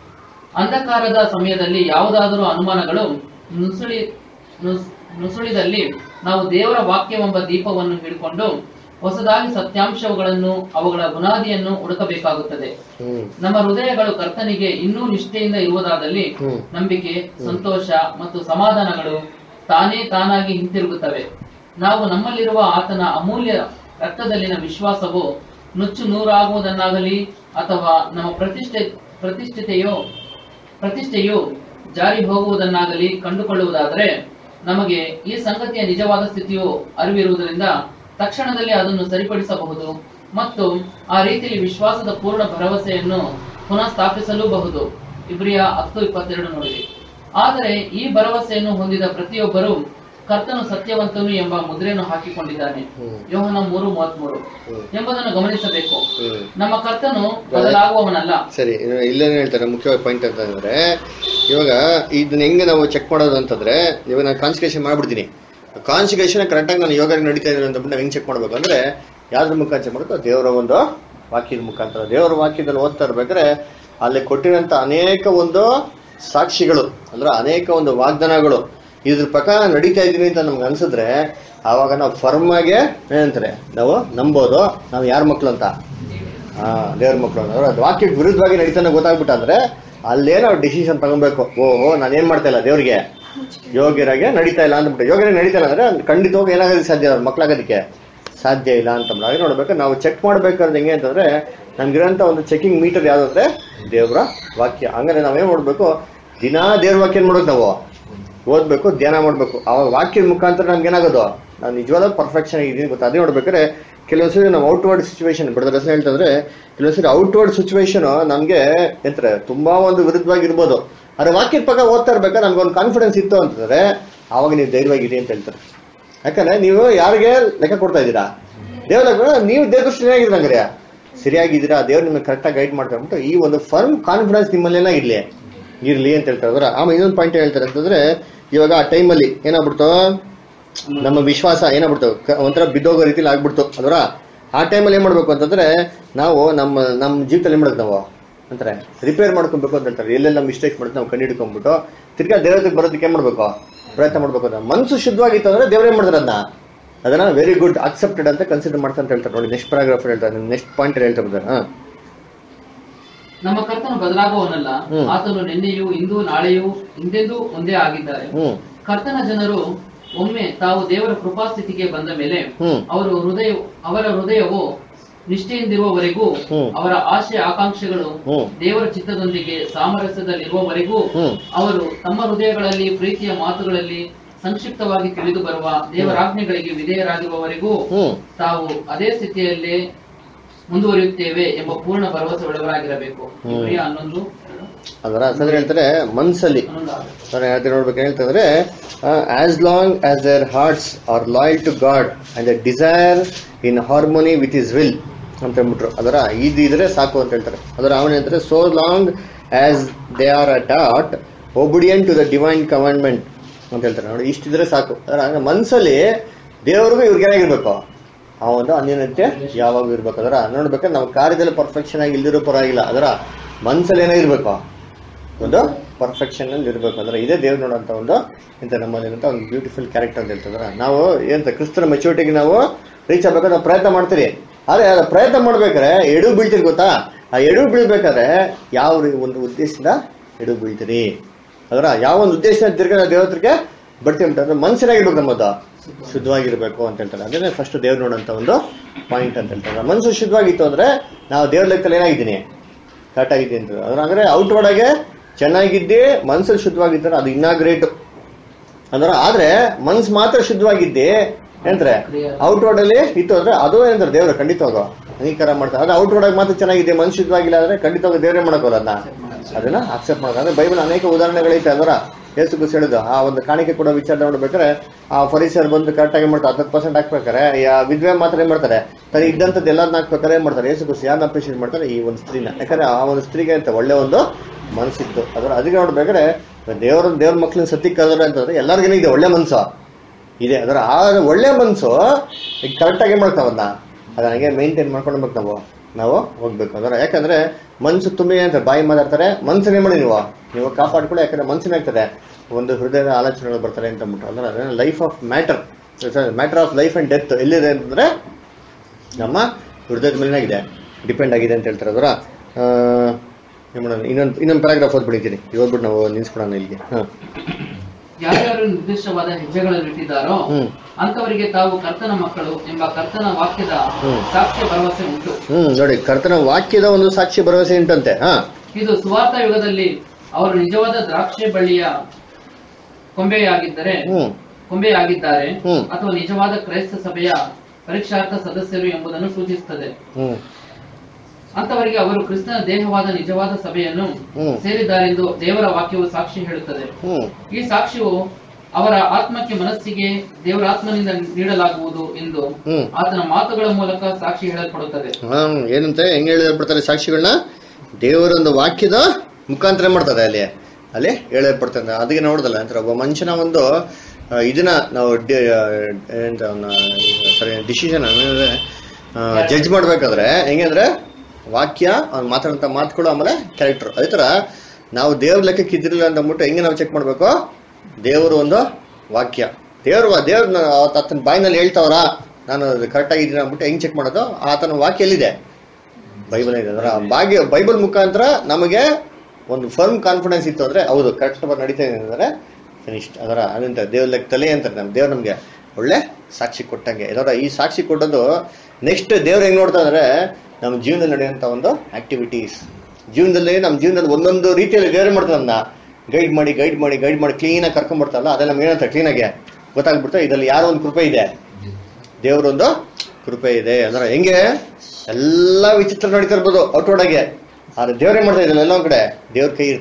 ಅಂಧಕಾರದ ಸಮಯದಲ್ಲಿ ಯಾವುದಾದರೂ ಅನುಮಾನಗಳು ನುಸುಳಿ ನುಸ್- ನುಸುಳಿದಲ್ಲಿ ನಾವು ದೇವರ ವಾಕ್ಯವೆಂಬ ದೀಪವನ್ನು ಹಿಡ್ಕೊಂಡು ಹೊಸದಾಗಿ ಸತ್ಯಾಂಶಗಳನ್ನು ಅವುಗಳ ಬುನಾದಿಯನ್ನು ಹುಡುಕಬೇಕಾಗುತ್ತದೆ ಹ್ಮ್ ನಮ್ಮ ಹೃದಯಗಳು ಕರ್ತನಿಗೆ ಇನ್ನೂ ನಿಷ್ಠೆಯಿಂದ ಇರುವುದಾದಲ್ಲಿ ಹ್ಮ್. ನಂಬಿಕೆ ಸಂತೋಷ ಮತ್ತು ಸಮಾಧಾನಗಳು ತಾನೇ ತಾನಾಗಿ ಹಿಂತಿರುಗುತ್ತವೆ ನಾವು ನಮ್ಮಲ್ಲಿರುವ ಆತನ ಅಮೂಲ್ಯ ರಕ್ತದಲ್ಲಿನ ವಿಶ್ವಾಸವು ನುಚ್ಚು ನೂರಾಗುವುದನ್ನಾಗಲಿ ಅಥವಾ ನಮ್ಮ ಪ್ರತಿಷ್ಠೆ ಪ್ರತಿಷ್ಠಿತೆಯೋ ಪ್ರತಿಷ್ಠೆಯು ಜಾರಿ ಹೋಗುವುದನ್ನಾಗಲಿ ಕಂಡುಕೊಳ್ಳುವುದಾದರೆ ನಮಗೆ ಈ ಸಂಗತಿಯ ನಿಜವಾದ ಸ್ಥಿತಿಯು ಅರಿವಿರುವುದರಿಂದ ತಕ್ಷಣದಲ್ಲಿ ಅದನ್ನು ಸರಿಪಡಿಸಬಹುದು ಮತ್ತು ಆ ರೀತಿಯಲ್ಲಿ ವಿಶ್ವಾಸದ ಪೂರ್ಣ ಭರವಸೆಯನ್ನು ಪುನಃ ಸ್ಥಾಪಿಸಲೂಬಹುದು ಇಬ್ರಿಯ ಹತ್ತು ಇಪ್ಪತ್ತೆರಡು ನೋಡಿರಿ ಆದರೆ ಈ ಭರವಸೆಯನ್ನು ಹೊಂದಿದ ಪ್ರತಿಯೊಬ್ಬರು ಕರ್ತನು ಸತ್ಯವಂತನು ಎಂಬ ಮುದ್ರೆಯನ್ನು ಹಾಕಿಕೊಂಡಿದ್ದಾನೆ ಹ್ಮ್. ಯೋಹನ ಮೂರು ಮೂವತ್ಮೂರು ಹ್ಮ್. ಎಂಬುದನ್ನು ಗಮನಿಸಬೇಕು ಹ್ಮ್ ನಮ್ಮ ಕರ್ತನು ಬದಲಾಗುವವನಲ್ಲ ಸರಿ ಇನ್ನು ಇಲ್ಲೇನು ಹೇಳ್ತಾರೆ ಮುಖ್ಯವಾಗಿ ಪಾಯಿಂಟ್ ಅಂತಂದ್ರೆ ಇವಾಗ ಇದನ್ನ ಹೆಂಗೆ ನಾವು ಚೆಕ್ ಮಾಡೋದು ಅಂತಂದ್ರೆ ಇವಾಗ ನಾನು ಕಾನ್ಸಿಗೇಷನ್ ಮಾಡ್ಬಿಡ್ತೀನಿ ಕಾನ್ಸಿಗೇಷನ್ ಕರೆಕ್ಟಾಗಿ ನಾನು ಯೋಗ ನಡೀತಾ ಇದ್ದೀನಿ ಅಂತ ನಾವು ಹೆಂಗೆ ಚೆಕ್ ಮಾಡ್ಬೇಕು ಅಂದ್ರೆ ಯಾವ್ದ್ರ ಮುಖಾಂತರ ಮಾಡಬೇಕು ದೇವರ ಒಂದು ವಾಕ್ಯದ ಮುಖಾಂತರ ದೇವರ ವಾಕ್ಯದಲ್ಲಿ ಓದ್ತಾ ಇರ್ಬೇಕಾದ್ರೆ ಅಲ್ಲಿ ಕೊಟ್ಟಿರೋಂಥ ಅನೇಕ ಒಂದು ಸಾಕ್ಷಿಗಳು ಅಂದ್ರೆ ಅನೇಕ ಒಂದು ವಾಗ್ದಾನಗಳು ಇದ್ರ ಪ್ರಕಾರ ನಡೀತಾ ಇದ್ದೀನಿ ಅಂತ ನಮ್ಗೆ ಅನ್ಸಿದ್ರೆ ಆವಾಗ ನಾವು ಫರ್ಮ್ ಆಗಿ ಏನಂತಾರೆ ನಾವು ನಂಬೋದು ನಾವು ಯಾರ ಮಕ್ಳು ಅಂತ ಹಾ ದೇವ್ರ ಮಕ್ಕಳು ಅಂದ್ರೆ ಅದು ವಾಕ್ಯಕ್ಕೆ ವಿರುದ್ಧವಾಗಿ ನಡೀತಾನೆ ಗೊತ್ತಾಗ್ಬಿಟ್ಟ ಅಂದ್ರೆ ಅಲ್ಲೇ ನಾವು ಡಿಸಿಷನ್ ತಗೊಬೇಕು ಓಹೋ ನಾನು ಏನ್ ಮಾಡ್ತಾ ಇಲ್ಲ ದೇವ್ರಿಗೆ ಯೋಗ್ಯರಾಗೆ ನಡೀತಾ ಇಲ್ಲ ಅಂದ್ಬಿಟ್ಟು ಯೋಗ್ಯರಾಗಿ ನಡೀತಾ ಇಲ್ಲ ಅಂದ್ರೆ ಖಂಡಿತವಾಗಿ ಏನಾಗೋದಕ್ಕೆ ಸಾಧ್ಯ ಅವ್ರ ಮಕ್ಳಾಗೋದಕ್ಕೆ ಸಾಧ್ಯ ಇಲ್ಲ ಅಂತ ಹಾಗೆ ನೋಡ್ಬೇಕು ನಾವು ಚೆಕ್ ಮಾಡ್ಬೇಕಾದ್ರೆ ಹೆಂಗೆ ಅಂತಂದ್ರೆ ನಮ್ಗಿರೋಂಥ ಒಂದು ಚೆಕಿಂಗ್ ಮೀಟರ್ ಯಾವ್ದಂದ್ರೆ ದೇವ್ರ ವಾಕ್ಯ ಹಂಗಾರೆ ನಾವೇನ್ ಮಾಡ್ಬೇಕು ದಿನಾ ದೇವ್ರ ವಾಕ್ಯ ಏನ್ ಮಾಡ್ಬೇಕು ನಾವು ಓದ್ಬೇಕು ಧ್ಯಾನ ಮಾಡ್ಬೇಕು ಅವಾಗ ವಾಕ್ಯದ ಮುಖಾಂತರ ನಮ್ಗೆ ಏನಾಗೋದು ನಾವು ನಿಜವಾದ ಪರ್ಫೆಕ್ಷನ್ ಇದೀನಿ ಗೊತ್ತಾ ಅದೇ ನೋಡ್ಬೇಕಾದ್ರೆ ಕೆಲವು ಸರಿ ನಾವು ಔಟ್ವರ್ಡ್ ಸಿಚುವೇಶನ್ ಬಿಡದ ರಸ ಹೇಳ್ತಂದ್ರೆ ಕೆಲವು ಸರಿ ಔಟ್ವರ್ಡ್ ಸಿಚುವೇಶನ್ ನಮ್ಗೆ ಎಂತಾರೆ ತುಂಬಾ ಒಂದು ವಿರುದ್ಧವಾಗಿರ್ಬೋದು ಅದ್ರ ವಾಕ್ಯದ ಪಕ್ಕ ಓದ್ತಾ ಇರ್ಬೇಕಾದ್ರೆ ನಮ್ಗೊಂದು ಕಾನ್ಫಿಡೆನ್ಸ್ ಇತ್ತು ಅಂತಂದ್ರೆ ಆವಾಗ ನೀವು ಧೈರ್ಯವಾಗಿರಿ ಅಂತ ಹೇಳ್ತಾರೆ ಯಾಕಂದ್ರೆ ನೀವು ಯಾರಿಗೆ ಲೆಕ್ಕ ಕೊಡ್ತಾ ಇದ್ದೀರಾ ದೇವ್ರ ಲೆಕ್ಕ ನೀವು ದೇವ್ರ ಸರಿಯಾಗಿದ್ದೀರ ಹಂಗಾರೆ ಸರಿಯಾಗಿದ್ದೀರಾ ದೇವ್ರು ನಿಮ್ಮನ್ನ ಕರೆಕ್ಟಾಗಿ ಗೈಡ್ ಮಾಡ್ತಾರೆ ಅಂದ್ಬಿಟ್ಟು ಈ ಒಂದು ಫರ್ಮ್ ಕಾನ್ಫಿಡೆನ್ಸ್ ನಿಮ್ಮಲ್ಲೇನ ಇರ್ಲಿ ಇರ್ಲಿ ಅಂತ ಹೇಳ್ತಾರೆ ಅದರ ಆಮೇಲೆ ಇನ್ನೊಂದು ಪಾಯಿಂಟ್ ಹೇಳ್ತಾರೆ ಅಂತಂದ್ರೆ ಇವಾಗ ಆ ಟೈಮಲ್ಲಿ ಏನಾಗ್ಬಿಡ್ತು ನಮ್ಮ ವಿಶ್ವಾಸ ಏನಾಗ್ಬಿಡ್ತು ಕ- ಒಂಥರ ಬಿದ್ದೋಗೋ ರೀತಿಲಿ ಆಗ್ಬಿಡ್ತು ಅದರ ಆ ಟೈಮಲ್ಲಿ ಏನ್ ಮಾಡ್ಬೇಕು ಅಂತಂದ್ರೆ ನಾವು ನಮ್ಮ ನಮ್ಮ ಜೀವಿತದಲ್ಲಿ ಏನ್ ಮಾಡ್ಬೇಕು ನಾವು ಅಂತಾರೆ ರಿಪೇರ್ ಮಾಡ್ಕೊಬೇಕು ಅಂತ ಹೇಳ್ತಾರೆ ಎಲ್ಲೆಲ್ಲ ಮಿಸ್ಟೇಕ್ ಮಾಡುತ್ತೆ ನಾವು ಕಂಡು ಹಿಡ್ಕೊಂಡ್ಬಿಟ್ಟು ತಿರ್ಗಾ ದೇವರಿಗೆ ಬರೋದಕ್ಕೆ ಏನ್ ಮಾಡ್ಬೇಕು ಪ್ರಯತ್ನ ಮಾಡ್ಬೇಕು ಅಂತ ಮನಸ್ಸು ಶುದ್ಧವಾಗಿತ್ತು ಅಂದ್ರೆ ದೇವ್ರು ಏನ್ ಮಾಡ್ತಾರೆ ಅದನ್ನ ಅದನ್ನ ವೆರಿ ಗುಡ್ ಅಕ್ಸೆಪ್ಟೆಡ್ ಅಂತ ಕನ್ಸಿಡರ್ ಮಾಡ್ತಾ ಅಂತ ಹೇಳ್ತಾರೆ ನೋಡಿ ನೆಕ್ಸ್ಟ್ ಪ್ಯಾರಾಗ್ರಾಫ್ ಹೇಳ್ತಾರೆ ನೆಕ್ಸ್ಟ್ ಪಾಯಿಂಟ್ ಹೇಳ್ತಾ ಬರ್ತಾರೆ ಹಾ ನಮ್ಮ ಕರ್ತನು ಬದಲಾಗುವವನಲ್ಲ ಹ್ಮ್. ಆತನು ನಿನ್ನೆಯೂ ಇಂದು ನಾಳೆಯೂ ಹಿಂದೆಂದೂ ಒಂದೇ ಆಗಿದ್ದಾರೆ ಹ್ಮ್ ಕರ್ತನ ಜನರು ಒಮ್ಮೆ ತಾವು ದೇವರ ಕೃಪಾಸ್ಥಿತಿಗೆ ಬಂದ ಮೇಲೆ ಹ್ಮ್ ಅವರು ಹೃದಯ ಅವರ ಹೃದಯವು ನಿಷ್ಠೆಯಿಂದಿರುವವರೆಗೂ ಹ್ಮ್. ಅವರ ಆಶೆ ಆಕಾಂಕ್ಷೆಗಳು ಹ್ಮ್. ದೇವರ ಚಿತ್ತದೊಂದಿಗೆ ಸಾಮರಸ್ಯದಲ್ಲಿರುವವರೆಗೂ ಹ್ಮ್. ಅವರು ತಮ್ಮ ಹೃದಯಗಳಲ್ಲಿ ಪ್ರೀತಿಯ ಮಾತುಗಳಲ್ಲಿ ಸಂಕ್ಷಿಪ್ತವಾಗಿ ತಿಳಿದು ಬರುವ ದೇವರಾಜ್ಞೆಗಳಿಗೆ ವಿಧೇಯರಾಗಿರುವವರೆಗೂ ಹ್ಮ್ ತಾವು ಅದೇ ಸ್ಥಿತಿಯಲ್ಲೇ ಮುಂದುವರಿಯುತ್ತೇವೆ ಎಂಬ ಪೂರ್ಣ ಭರವಸೆ ಉಳ್ಳವರಾಗಿರಬೇಕು ಹ್ಮ್. ಇಬ್ರಿಯ ಹನ್ನೊಂದು ಅದರ ಸರಿ ಹೇಳ್ತಾರೆ ಮನ್ಸಲ್ಲಿ ಹನ್ನೊಂದು ಆರು. ಸರ್ ಹೇಳ್ತಾರೆ ನೋಡ್ಬೇಕು ಹೇಳ್ತಂದ್ರೆ as long as their hearts are loyal to God and the desire in harmony with his will ಅಂತ ಹೇಳ್ಬಿಟ್ರು ಅದರ ಇದು ಇದ್ರೆ ಸಾಕು ಅಂತ ಹೇಳ್ತಾರೆ ಅದರ ಅವನ ಹೇಳ್ತಾರೆ so long as they are a dot obedient to the divine commandment ಅಂತ ಹೇಳ್ತಾರೆ ನೋಡಿ ಇಷ್ಟಿದ್ರೆ ಸಾಕು ಅದರ ಹಂಗ ಮನ್ಸಲ್ಲಿ ದೇವ್ರಿಗೂ ಇವ್ರಿಗೆ ಏನಾಗಿರ್ಬೇಕು ಆ ಒಂದು ಅನ್ಯೋನ್ಯತೆ ಯಾವಾಗ ಇರ್ಬೇಕು ಅದರ ನೋಡ್ಬೇಕಾದ್ರೆ ನಾವು ಕಾರ್ಯದಲ್ಲಿ ಪರ್ಫೆಕ್ಷನ್ ಆಗಿ ಇಲ್ದಿರೋ ಪರವಾಗಿಲ್ಲ ಅದರ ಮನ್ಸಲ್ಲಿ ಏನಾಗಿರ್ಬೇಕು ಒಂದು ಪರ್ಫೆಕ್ಷನ್ ಅಲ್ಲಿ ಇರಬೇಕು ಅಂದ್ರೆ ಇದೇ ದೇವ್ರು ನೋಡೋಂಥ ಒಂದು ಇಂಥ ನಮ್ಮಲ್ಲಿರುವಂಥ ಒಂದು ಬ್ಯೂಟಿಫುಲ್ ಕ್ಯಾರೆಕ್ಟರ್ ಅಂತ ಹೇಳ್ತಂದ್ರೆ ನಾವು ಏನಂತ ಕ್ರಿಸ್ತನ ಮೆಚುರಿಟಿಗೆ ನಾವು ರೀಚ್ ಆಗ್ಬೇಕಾದ್ರೆ ನಾವು ಪ್ರಯತ್ನ ಮಾಡ್ತೀರಿ ಆದ್ರೆ ಅದು ಪ್ರಯತ್ನ ಮಾಡ್ಬೇಕಾದ್ರೆ ಎಡು ಬೀಳ್ತೀರಿ ಗೊತ್ತಾ ಆ ಎಡು ಬೀಳ್ಬೇಕಾದ್ರೆ ಯಾವ ರೀ- ಒಂದು ಉದ್ದೇಶದಿಂದ ಎಡು ಬೀಳ್ತೀರಿ ಅದರ ಯಾವ ಒಂದು ಉದ್ದೇಶದಿಂದ ತಿರ್ಗಾ ನಾವು ದೇವ್ರ ಹತ್ರಕ್ಕೆ ಬರ್ತೀವಿ ಅಂತಂದ್ರೆ ಮನ್ಸಿನಾಗಿರ್ಬೇಕು ನಮ್ಮದು ಶುದ್ಧವಾಗಿರ್ಬೇಕು ಅಂತ ಹೇಳ್ತಾರೆ ಅದೇ ಫಸ್ಟ್ ದೇವ್ರು ನೋಡೋಂಥ ಒಂದು ಪಾಯಿಂಟ್ ಅಂತ ಹೇಳ್ತಾರೆ ಮನಸ್ಸು ಶುದ್ಧವಾಗಿತ್ತು ಅಂದ್ರೆ ನಾವು ದೇವ್ರ ಲೆಕ್ಕದಲ್ಲಿ ಏನಾಗಿದ್ದೀನಿ ಕರೆಕ್ಟ್ ಆಗಿದೆ ಅಂತ ಅದ್ರ ಅಂದ್ರೆ ಔಟ್ವರ್ಡ್ ಆಗಿ ಚೆನ್ನಾಗಿದ್ದೆ ಮನ್ಸಲ್ಲಿ ಶುದ್ಧವಾಗಿದ್ದಾರೆ ಅದು ಇನ್ನೂ ಗ್ರೇಟ್ ಅಂದ್ರೆ ಆದ್ರೆ ಮನ್ಸ್ ಮಾತ್ರ ಶುದ್ಧವಾಗಿದ್ದೆ ಏನಂತಾರೆ ಔಟ್ವರ್ಡ್ ಅಲ್ಲಿ ಇತ್ತು ಅಂದ್ರೆ ಅದು ಏನಂತಾರೆ ದೇವ್ರ ಖಂಡಿತವಾಗ ಅಂಗೀಕಾರ ಮಾಡ್ತಾರೆ ಅದು ಔಟ್ವರ್ಡ್ ಆಗಿ ಮಾತ್ರ ಚೆನ್ನಾಗಿದೆ ಮನ್ಸು ಶುದ್ಧವಾಗಿಲ್ಲ ಅಂದ್ರೆ ಖಂಡಿತವಾಗಿ ದೇವ್ರೇ ಮಾಡೋಕೋಲ್ಲ ಅದನ್ನ ಅದನ್ನ ಅಕ್ಸೆಪ್ಟ್ ಮಾಡೋದು ಅಂದ್ರೆ ಬೈಬಲ್ ಅನೇಕ ಉದಾಹರಣೆಗಳೈತೆ ಅದರ ಯೇಸು ಕ್ರಿಸ್ತ ಹೇಳಿದ್ದು ಆ ಒಂದು ಕಾಣಿಕೆ ಕೊಡೋ ವಿಚಾರ ನೋಡ್ಬೇಕಾದ್ರೆ ಆ ಫರೀಸರ್ ಬಂದು ಕರೆಕ್ಟ್ ಆಗಿ ಮಾಡ್ತಾರೆ ಹತ್ತು ಪರ್ಸೆಂಟ್ ಹಾಕ್ಬೇಕಾರೆ ಆ ವಿದ್ವೆ ಮಾತ್ರ ಏನ್ ಮಾಡ್ತಾರೆ ತನಗೆ ಇದ್ದಂಥದ್ದು ಎಲ್ಲದನ್ನ ಹಾಕ್ಬೇಕಾರೆ ಏನ್ ಮಾಡ್ತಾರೆ ಯೇಸು ಕ್ರಿಸ್ತ ಯಾರನ್ನ ಅಪ್ರಿಷಿಯೇಟ್ ಮಾಡ್ತಾರೆ ಈ ಒಂದು ಸ್ತ್ರೀನ ಯಾಕಂದ್ರೆ ಆ ಒಂದು ಸ್ತ್ರೀಗೆ ಅಂತ ಒಳ್ಳೆ ಒಂದು ಮನಸ್ಸಿತ್ತು ಅದರ ಅದಕ್ಕೆ ನೋಡ್ಬೇಕಾದ್ರೆ ದೇವ್ರ ದೇವ್ರ ಮಕ್ಳನ್ನ ಸತ್ಯಕ್ಕೆ ಕರೆದ್ರೆ ಅಂತಂದ್ರೆ ಎಲ್ಲರಿಗೂ ಇದೆ ಒಳ್ಳೆ ಮನ್ಸು ಇದೆ ಅದರ ಆ ಒಳ್ಳೆ ಮನ್ಸು ಈಗ ಕರೆಕ್ಟಾಗಿ ಏನ್ ಮಾಡ್ತಾವನ್ನ ಅದನ್ನ ಹಂಗೆ ಮೇಂಟೈನ್ ಮಾಡ್ಕೊಂಡು ನಾವು ನಾವು ಹೋಗ್ಬೇಕು ಅದರ ಯಾಕಂದ್ರೆ ಮನ್ಸು ತುಂಬಿ ಅಂತ ಬಾಯಿ ಮಾತಾಡ್ತಾರೆ ಮನ್ಸನ್ನ ಏನ್ ಮಾಡಿ ನೀವು ನೀವು ಕಾಪಾಡ್ಕೊಳ್ಳಿ ಯಾಕಂದ್ರೆ ಮನ್ಸಿನಾಗ್ತದೆ ಒಂದು ಹೃದಯದ ಆಲೋಚನೆಗಳು ಬರ್ತಾರೆ ಅಂತ ಅಂದ್ಬಿಟ್ಟು ಅಂದ್ರೆ life of matter matter of life and death ಎಲ್ಲಿದೆ ಅಂತಂದ್ರೆ ನಮ್ಮ ಹೃದಯದ ಮೇಲಿನಾಗಿದೆ ಡಿಪೆಂಡ್ ಆಗಿದೆ ಅಂತ ಹೇಳ್ತಾರೆ ಅದರ ಇನ್ನೊಂದು ಇನ್ನೊಂದು ಪ್ಯಾರಾಗ್ರಾಫ್ ಓದ್ಬಿಟ್ಟಿದ್ದೀನಿ ಓದ್ಬಿಟ್ಟು ನಾವು ನಿಲ್ಸ್ಬಿಡೋಣ ಇಲ್ಲಿಗೆ ಹಾಂ ಯಾರ್ಯಾರು ನಿರ್ದಿಷ್ಟವಾದ ಹೆಜ್ಜೆಗಳನ್ನು ಇಟ್ಟಿದ್ದಾರೋ ಹ್ಮ್. ಅಂತವರಿಗೆ ತಾವು ಕರ್ತನ ಮಕ್ಕಳು ಎಂಬ ಕರ್ತನ ವಾಕ್ಯದ ಹ್ಮ್. ಸಾಕ್ಷ್ಯ ಭರವಸೆ ಉಂಟು ಹ್ಮ್ ನೋಡಿ ಕರ್ತನ ವಾಕ್ಯದ ಒಂದು ಸಾಕ್ಷಿ ಭರವಸೆ ಉಂಟಂತೆ ಹಾ ಇದು ಸುವಾರ್ಥ ಯುಗದಲ್ಲಿ ಅವರು ನಿಜವಾದ ದ್ರಾಕ್ಷಿ ಬಳ್ಳಿಯ ಕೊಂಬೆಯಾಗಿದ್ದರೆ ಹ್ಮ್ ಕೊಂಬೆಯಾಗಿದ್ದಾರೆ ಹ್ಮ್. ಅಥವಾ ನಿಜವಾದ ಕ್ರೈಸ್ತ ಸಭೆಯ ಪರೀಕ್ಷಾರ್ಥ ಸದಸ್ಯರು ಎಂಬುದನ್ನು ಸೂಚಿಸುತ್ತದೆ ಹ್ಮ್ ಅಂತವರಿಗೆ ಅವರು ಕ್ರಿಸ್ತನ ದೇಹವಾದ ನಿಜವಾದ ಸಭೆಯನ್ನು ಹ್ಮ್. ಸೇರಿದ್ದಾರೆಂದು ದೇವರ ವಾಕ್ಯವು ಸಾಕ್ಷಿ ಹೇಳುತ್ತದೆ ಹ್ಮ್ ಈ ಸಾಕ್ಷ್ಯವು ಅವರ ಆತ್ಮಕ್ಕೆ ಮನಸ್ಸಿಗೆ ದೇವರ ಆತ್ಮನಿಂದ ನೀಡಲಾಗುವುದು ಎಂದು ಹ್ಮ್. ಆತನ ಮಾತುಗಳ ಮೂಲಕ ಸಾಕ್ಷಿ ಹೇಳಲ್ಪಡುತ್ತದೆ ಹ್ಮ್ ಏನಂತೆ ಹೆಂಗ್ ಹೇಳ್ಬಿಡ್ತಾರೆ ಸಾಕ್ಷಿಗಳನ್ನ ದೇವರ ಒಂದು ವಾಕ್ಯದ ಮುಖಾಂತರ ಏನ್ ಮಾಡ್ತಾರೆ ಅಲ್ಲಿ ಅಲ್ಲಿ ಹೇಳಲ್ಪಡ್ತಾರೆ ಅದಕ್ಕೆ ನೋಡ್ದಲ್ಲ ಅಂತ ಒಬ್ಬ ಮನುಷ್ಯನ ಒಂದು ಆ, ಇದನ್ನ ನಾವು ಡಿ- ಆ, ಎಂತ ಅವ್ನ, ಸರಿ ಡಿಸಿಷನ್ ಜಡ್ಜ್ ಮಾಡ್ಬೇಕಾದ್ರೆ ಹೆಂಗೆ ಅಂದ್ರೆ ವಾಕ್ಯ ಅವ್ನು ಮಾತಾಡಂತ ಮಾತುಗಳು ಆಮೇಲೆ ಕ್ಯಾರೆಕ್ಟರ್ ಅದೇ ತರ ನಾವು ದೇವ್ರ ಲೆಕ್ಕಕ್ಕೆ ಇದ್ರಿಲ್ಲ ಅಂತ ಅಂದ್ಬಿಟ್ಟು ಹೆಂಗೆ ನಾವು ಚೆಕ್ ಮಾಡ್ಬೇಕು ದೇವರು ಒಂದು ವಾಕ್ಯ ದೇವ್ರ ದೇವ್ರ ಆತನ ಬಾಯಿನಲ್ಲಿ ಹೇಳ್ತಾವ್ರ ನಾನು ಕರೆಕ್ಟ್ ಆಗಿದ್ದೀನಿ ಅಂದ್ಬಿಟ್ಟು ಹೆಂಗ್ ಚೆಕ್ ಮಾಡೋದು ಆತನ ವಾಕ್ಯ ಎಲ್ಲಿದೆ ಬೈಬಲ್ ಇದೆ ಅದರ ಭಾಗ್ಯ ಬೈಬಲ್ ಮುಖಾಂತರ ನಮಗೆ ಒಂದು ಫರ್ಮ್ ಕಾನ್ಫಿಡೆನ್ಸ್ ಇತ್ತು ಅಂದ್ರೆ ಹೌದು ಕರೆಕ್ಟ್ ನಡೀತಾ ಇದೆ ಅಂದ್ರೆ ಫಿನಿಶ್ಡ್ ಅದರ ಅದಂತ ದೇವ್ರ ಲೆಕ್ಕ ತಲೆ ಅಂತಾರೆ ನಮ್ಮ ದೇವ್ರು ನಮಗೆ ಒಳ್ಳೆ ಸಾಕ್ಷಿ ಕೊಟ್ಟಂಗೆ ಇದರ ಈ ಸಾಕ್ಷಿ ಕೊಟ್ಟದ್ದು ನೆಕ್ಸ್ಟ್ ದೇವ್ರು ಹೆಂಗ್ ನೋಡ್ತಾ ಅಂದ್ರೆ ನಮ್ಮ ಜೀವನದಲ್ಲಿ ನಡೆಯುವಂಥ ಒಂದು ಆಕ್ಟಿವಿಟೀಸ್ ಜೀವನದಲ್ಲಿ ನಮ್ಮ ಜೀವನದಲ್ಲಿ ಒಂದೊಂದು ರೀತಿಯಲ್ಲಿ ದೇವ್ರು ಮಾಡ್ತಾರೆ ನಮ್ಮನ್ನ ಗೈಡ್ ಮಾಡಿ ಗೈಡ್ ಮಾಡಿ ಗೈಡ್ ಮಾಡಿ ಕ್ಲೀನಾಗಿ ಕರ್ಕೊಂಡ್ಬರ್ತಾರಲ್ಲ ಅದೆಲ್ಲ ನಮ್ಗೆ ಏನಂತ ಕ್ಲೀನಾಗಿ ಗೊತ್ತಾಗ್ಬಿಡ್ತಾ ಇದರಲ್ಲಿ ಯಾರೋ ಒಂದು ಕೃಪೆ ಇದೆ ದೇವರೊಂದು ಕೃಪೆ ಇದೆ ಅಂದ್ರೆ ಹೆಂಗೆ ಎಲ್ಲ ವಿಚಿತ್ರ ನಡೀತಾ ಇರ್ಬೋದು ಔಟ್ವರ್ಡ್ ಆಗಿ ಆದ್ರೆ ದೇವ್ರೇ ಮಾಡ್ತಾ ಇದ್ದಿಲ್ಲ ಎಲ್ಲ ಒಂದ್ ಕಡೆ ದೇವ್ರ ಕೈ ಇರ್ತಾರೆ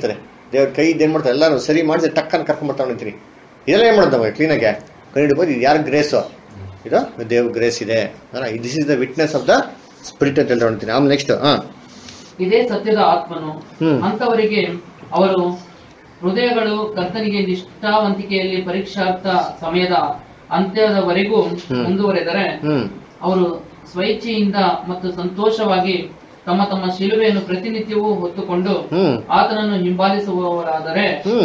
ದೇವ್ರ ಕೈ ಏನು ಮಾಡ್ತಾರೆ ಎಲ್ಲರೂ ಸರಿ ಮಾಡಿಸಿ ಟಕ್ಕನ್ ಕರ್ಕೊಂಡ್ಬರ್ತಾವೆ ನಿಂತೀನಿ ಇದೆಲ್ಲ ಏನು ಮಾಡೋದು ನಮಗೆ ಕ್ಲೀನಾಗೆ ಕೈ ಹಿಡಿಬೋದು ಇದು ಯಾರ ಗ್ರೇಸು ಇದು ದೇವ್ ಗ್ರೇಸ್ ಇದೆ this is the witness of the spirit ಅಂತ ಹೇಳ್ತಾ ಹೊಂತೀನಿ ಆಮೇಲೆ ನೆಕ್ಸ್ಟ್ ಹಾಂ ಇದೇ ಸತ್ಯದ ಆತ್ಮನು ಹ್ಮ್. ಅಂತವರಿಗೆ ಅವರು ಹೃದಯಗಳು ಕರ್ತನಿಗೆ ನಿಷ್ಠಾವಂತಿಕೆಯಲ್ಲಿ ಪರೀಕ್ಷಾರ್ಥ ಸಮಯದ ಅಂತ್ಯದವರೆಗೂ ಹ್ಮ್. ಮುಂದುವರೆದರೆ ಹ್ಞೂ ಅವರು ಸ್ವಇಚ್ಛೆಯಿಂದ ಮತ್ತು ಸಂತೋಷವಾಗಿ ತಮ್ಮ ತಮ್ಮ ಶಿಲುಬೆಯನ್ನು ಪ್ರತಿನಿತ್ಯವೂ ಹೊತ್ತುಕೊಂಡು ಹ್ಞೂ ಆತನನ್ನು ಹಿಂಬಾಲಿಸುವವರಾದರೆ ಹ್ಞೂ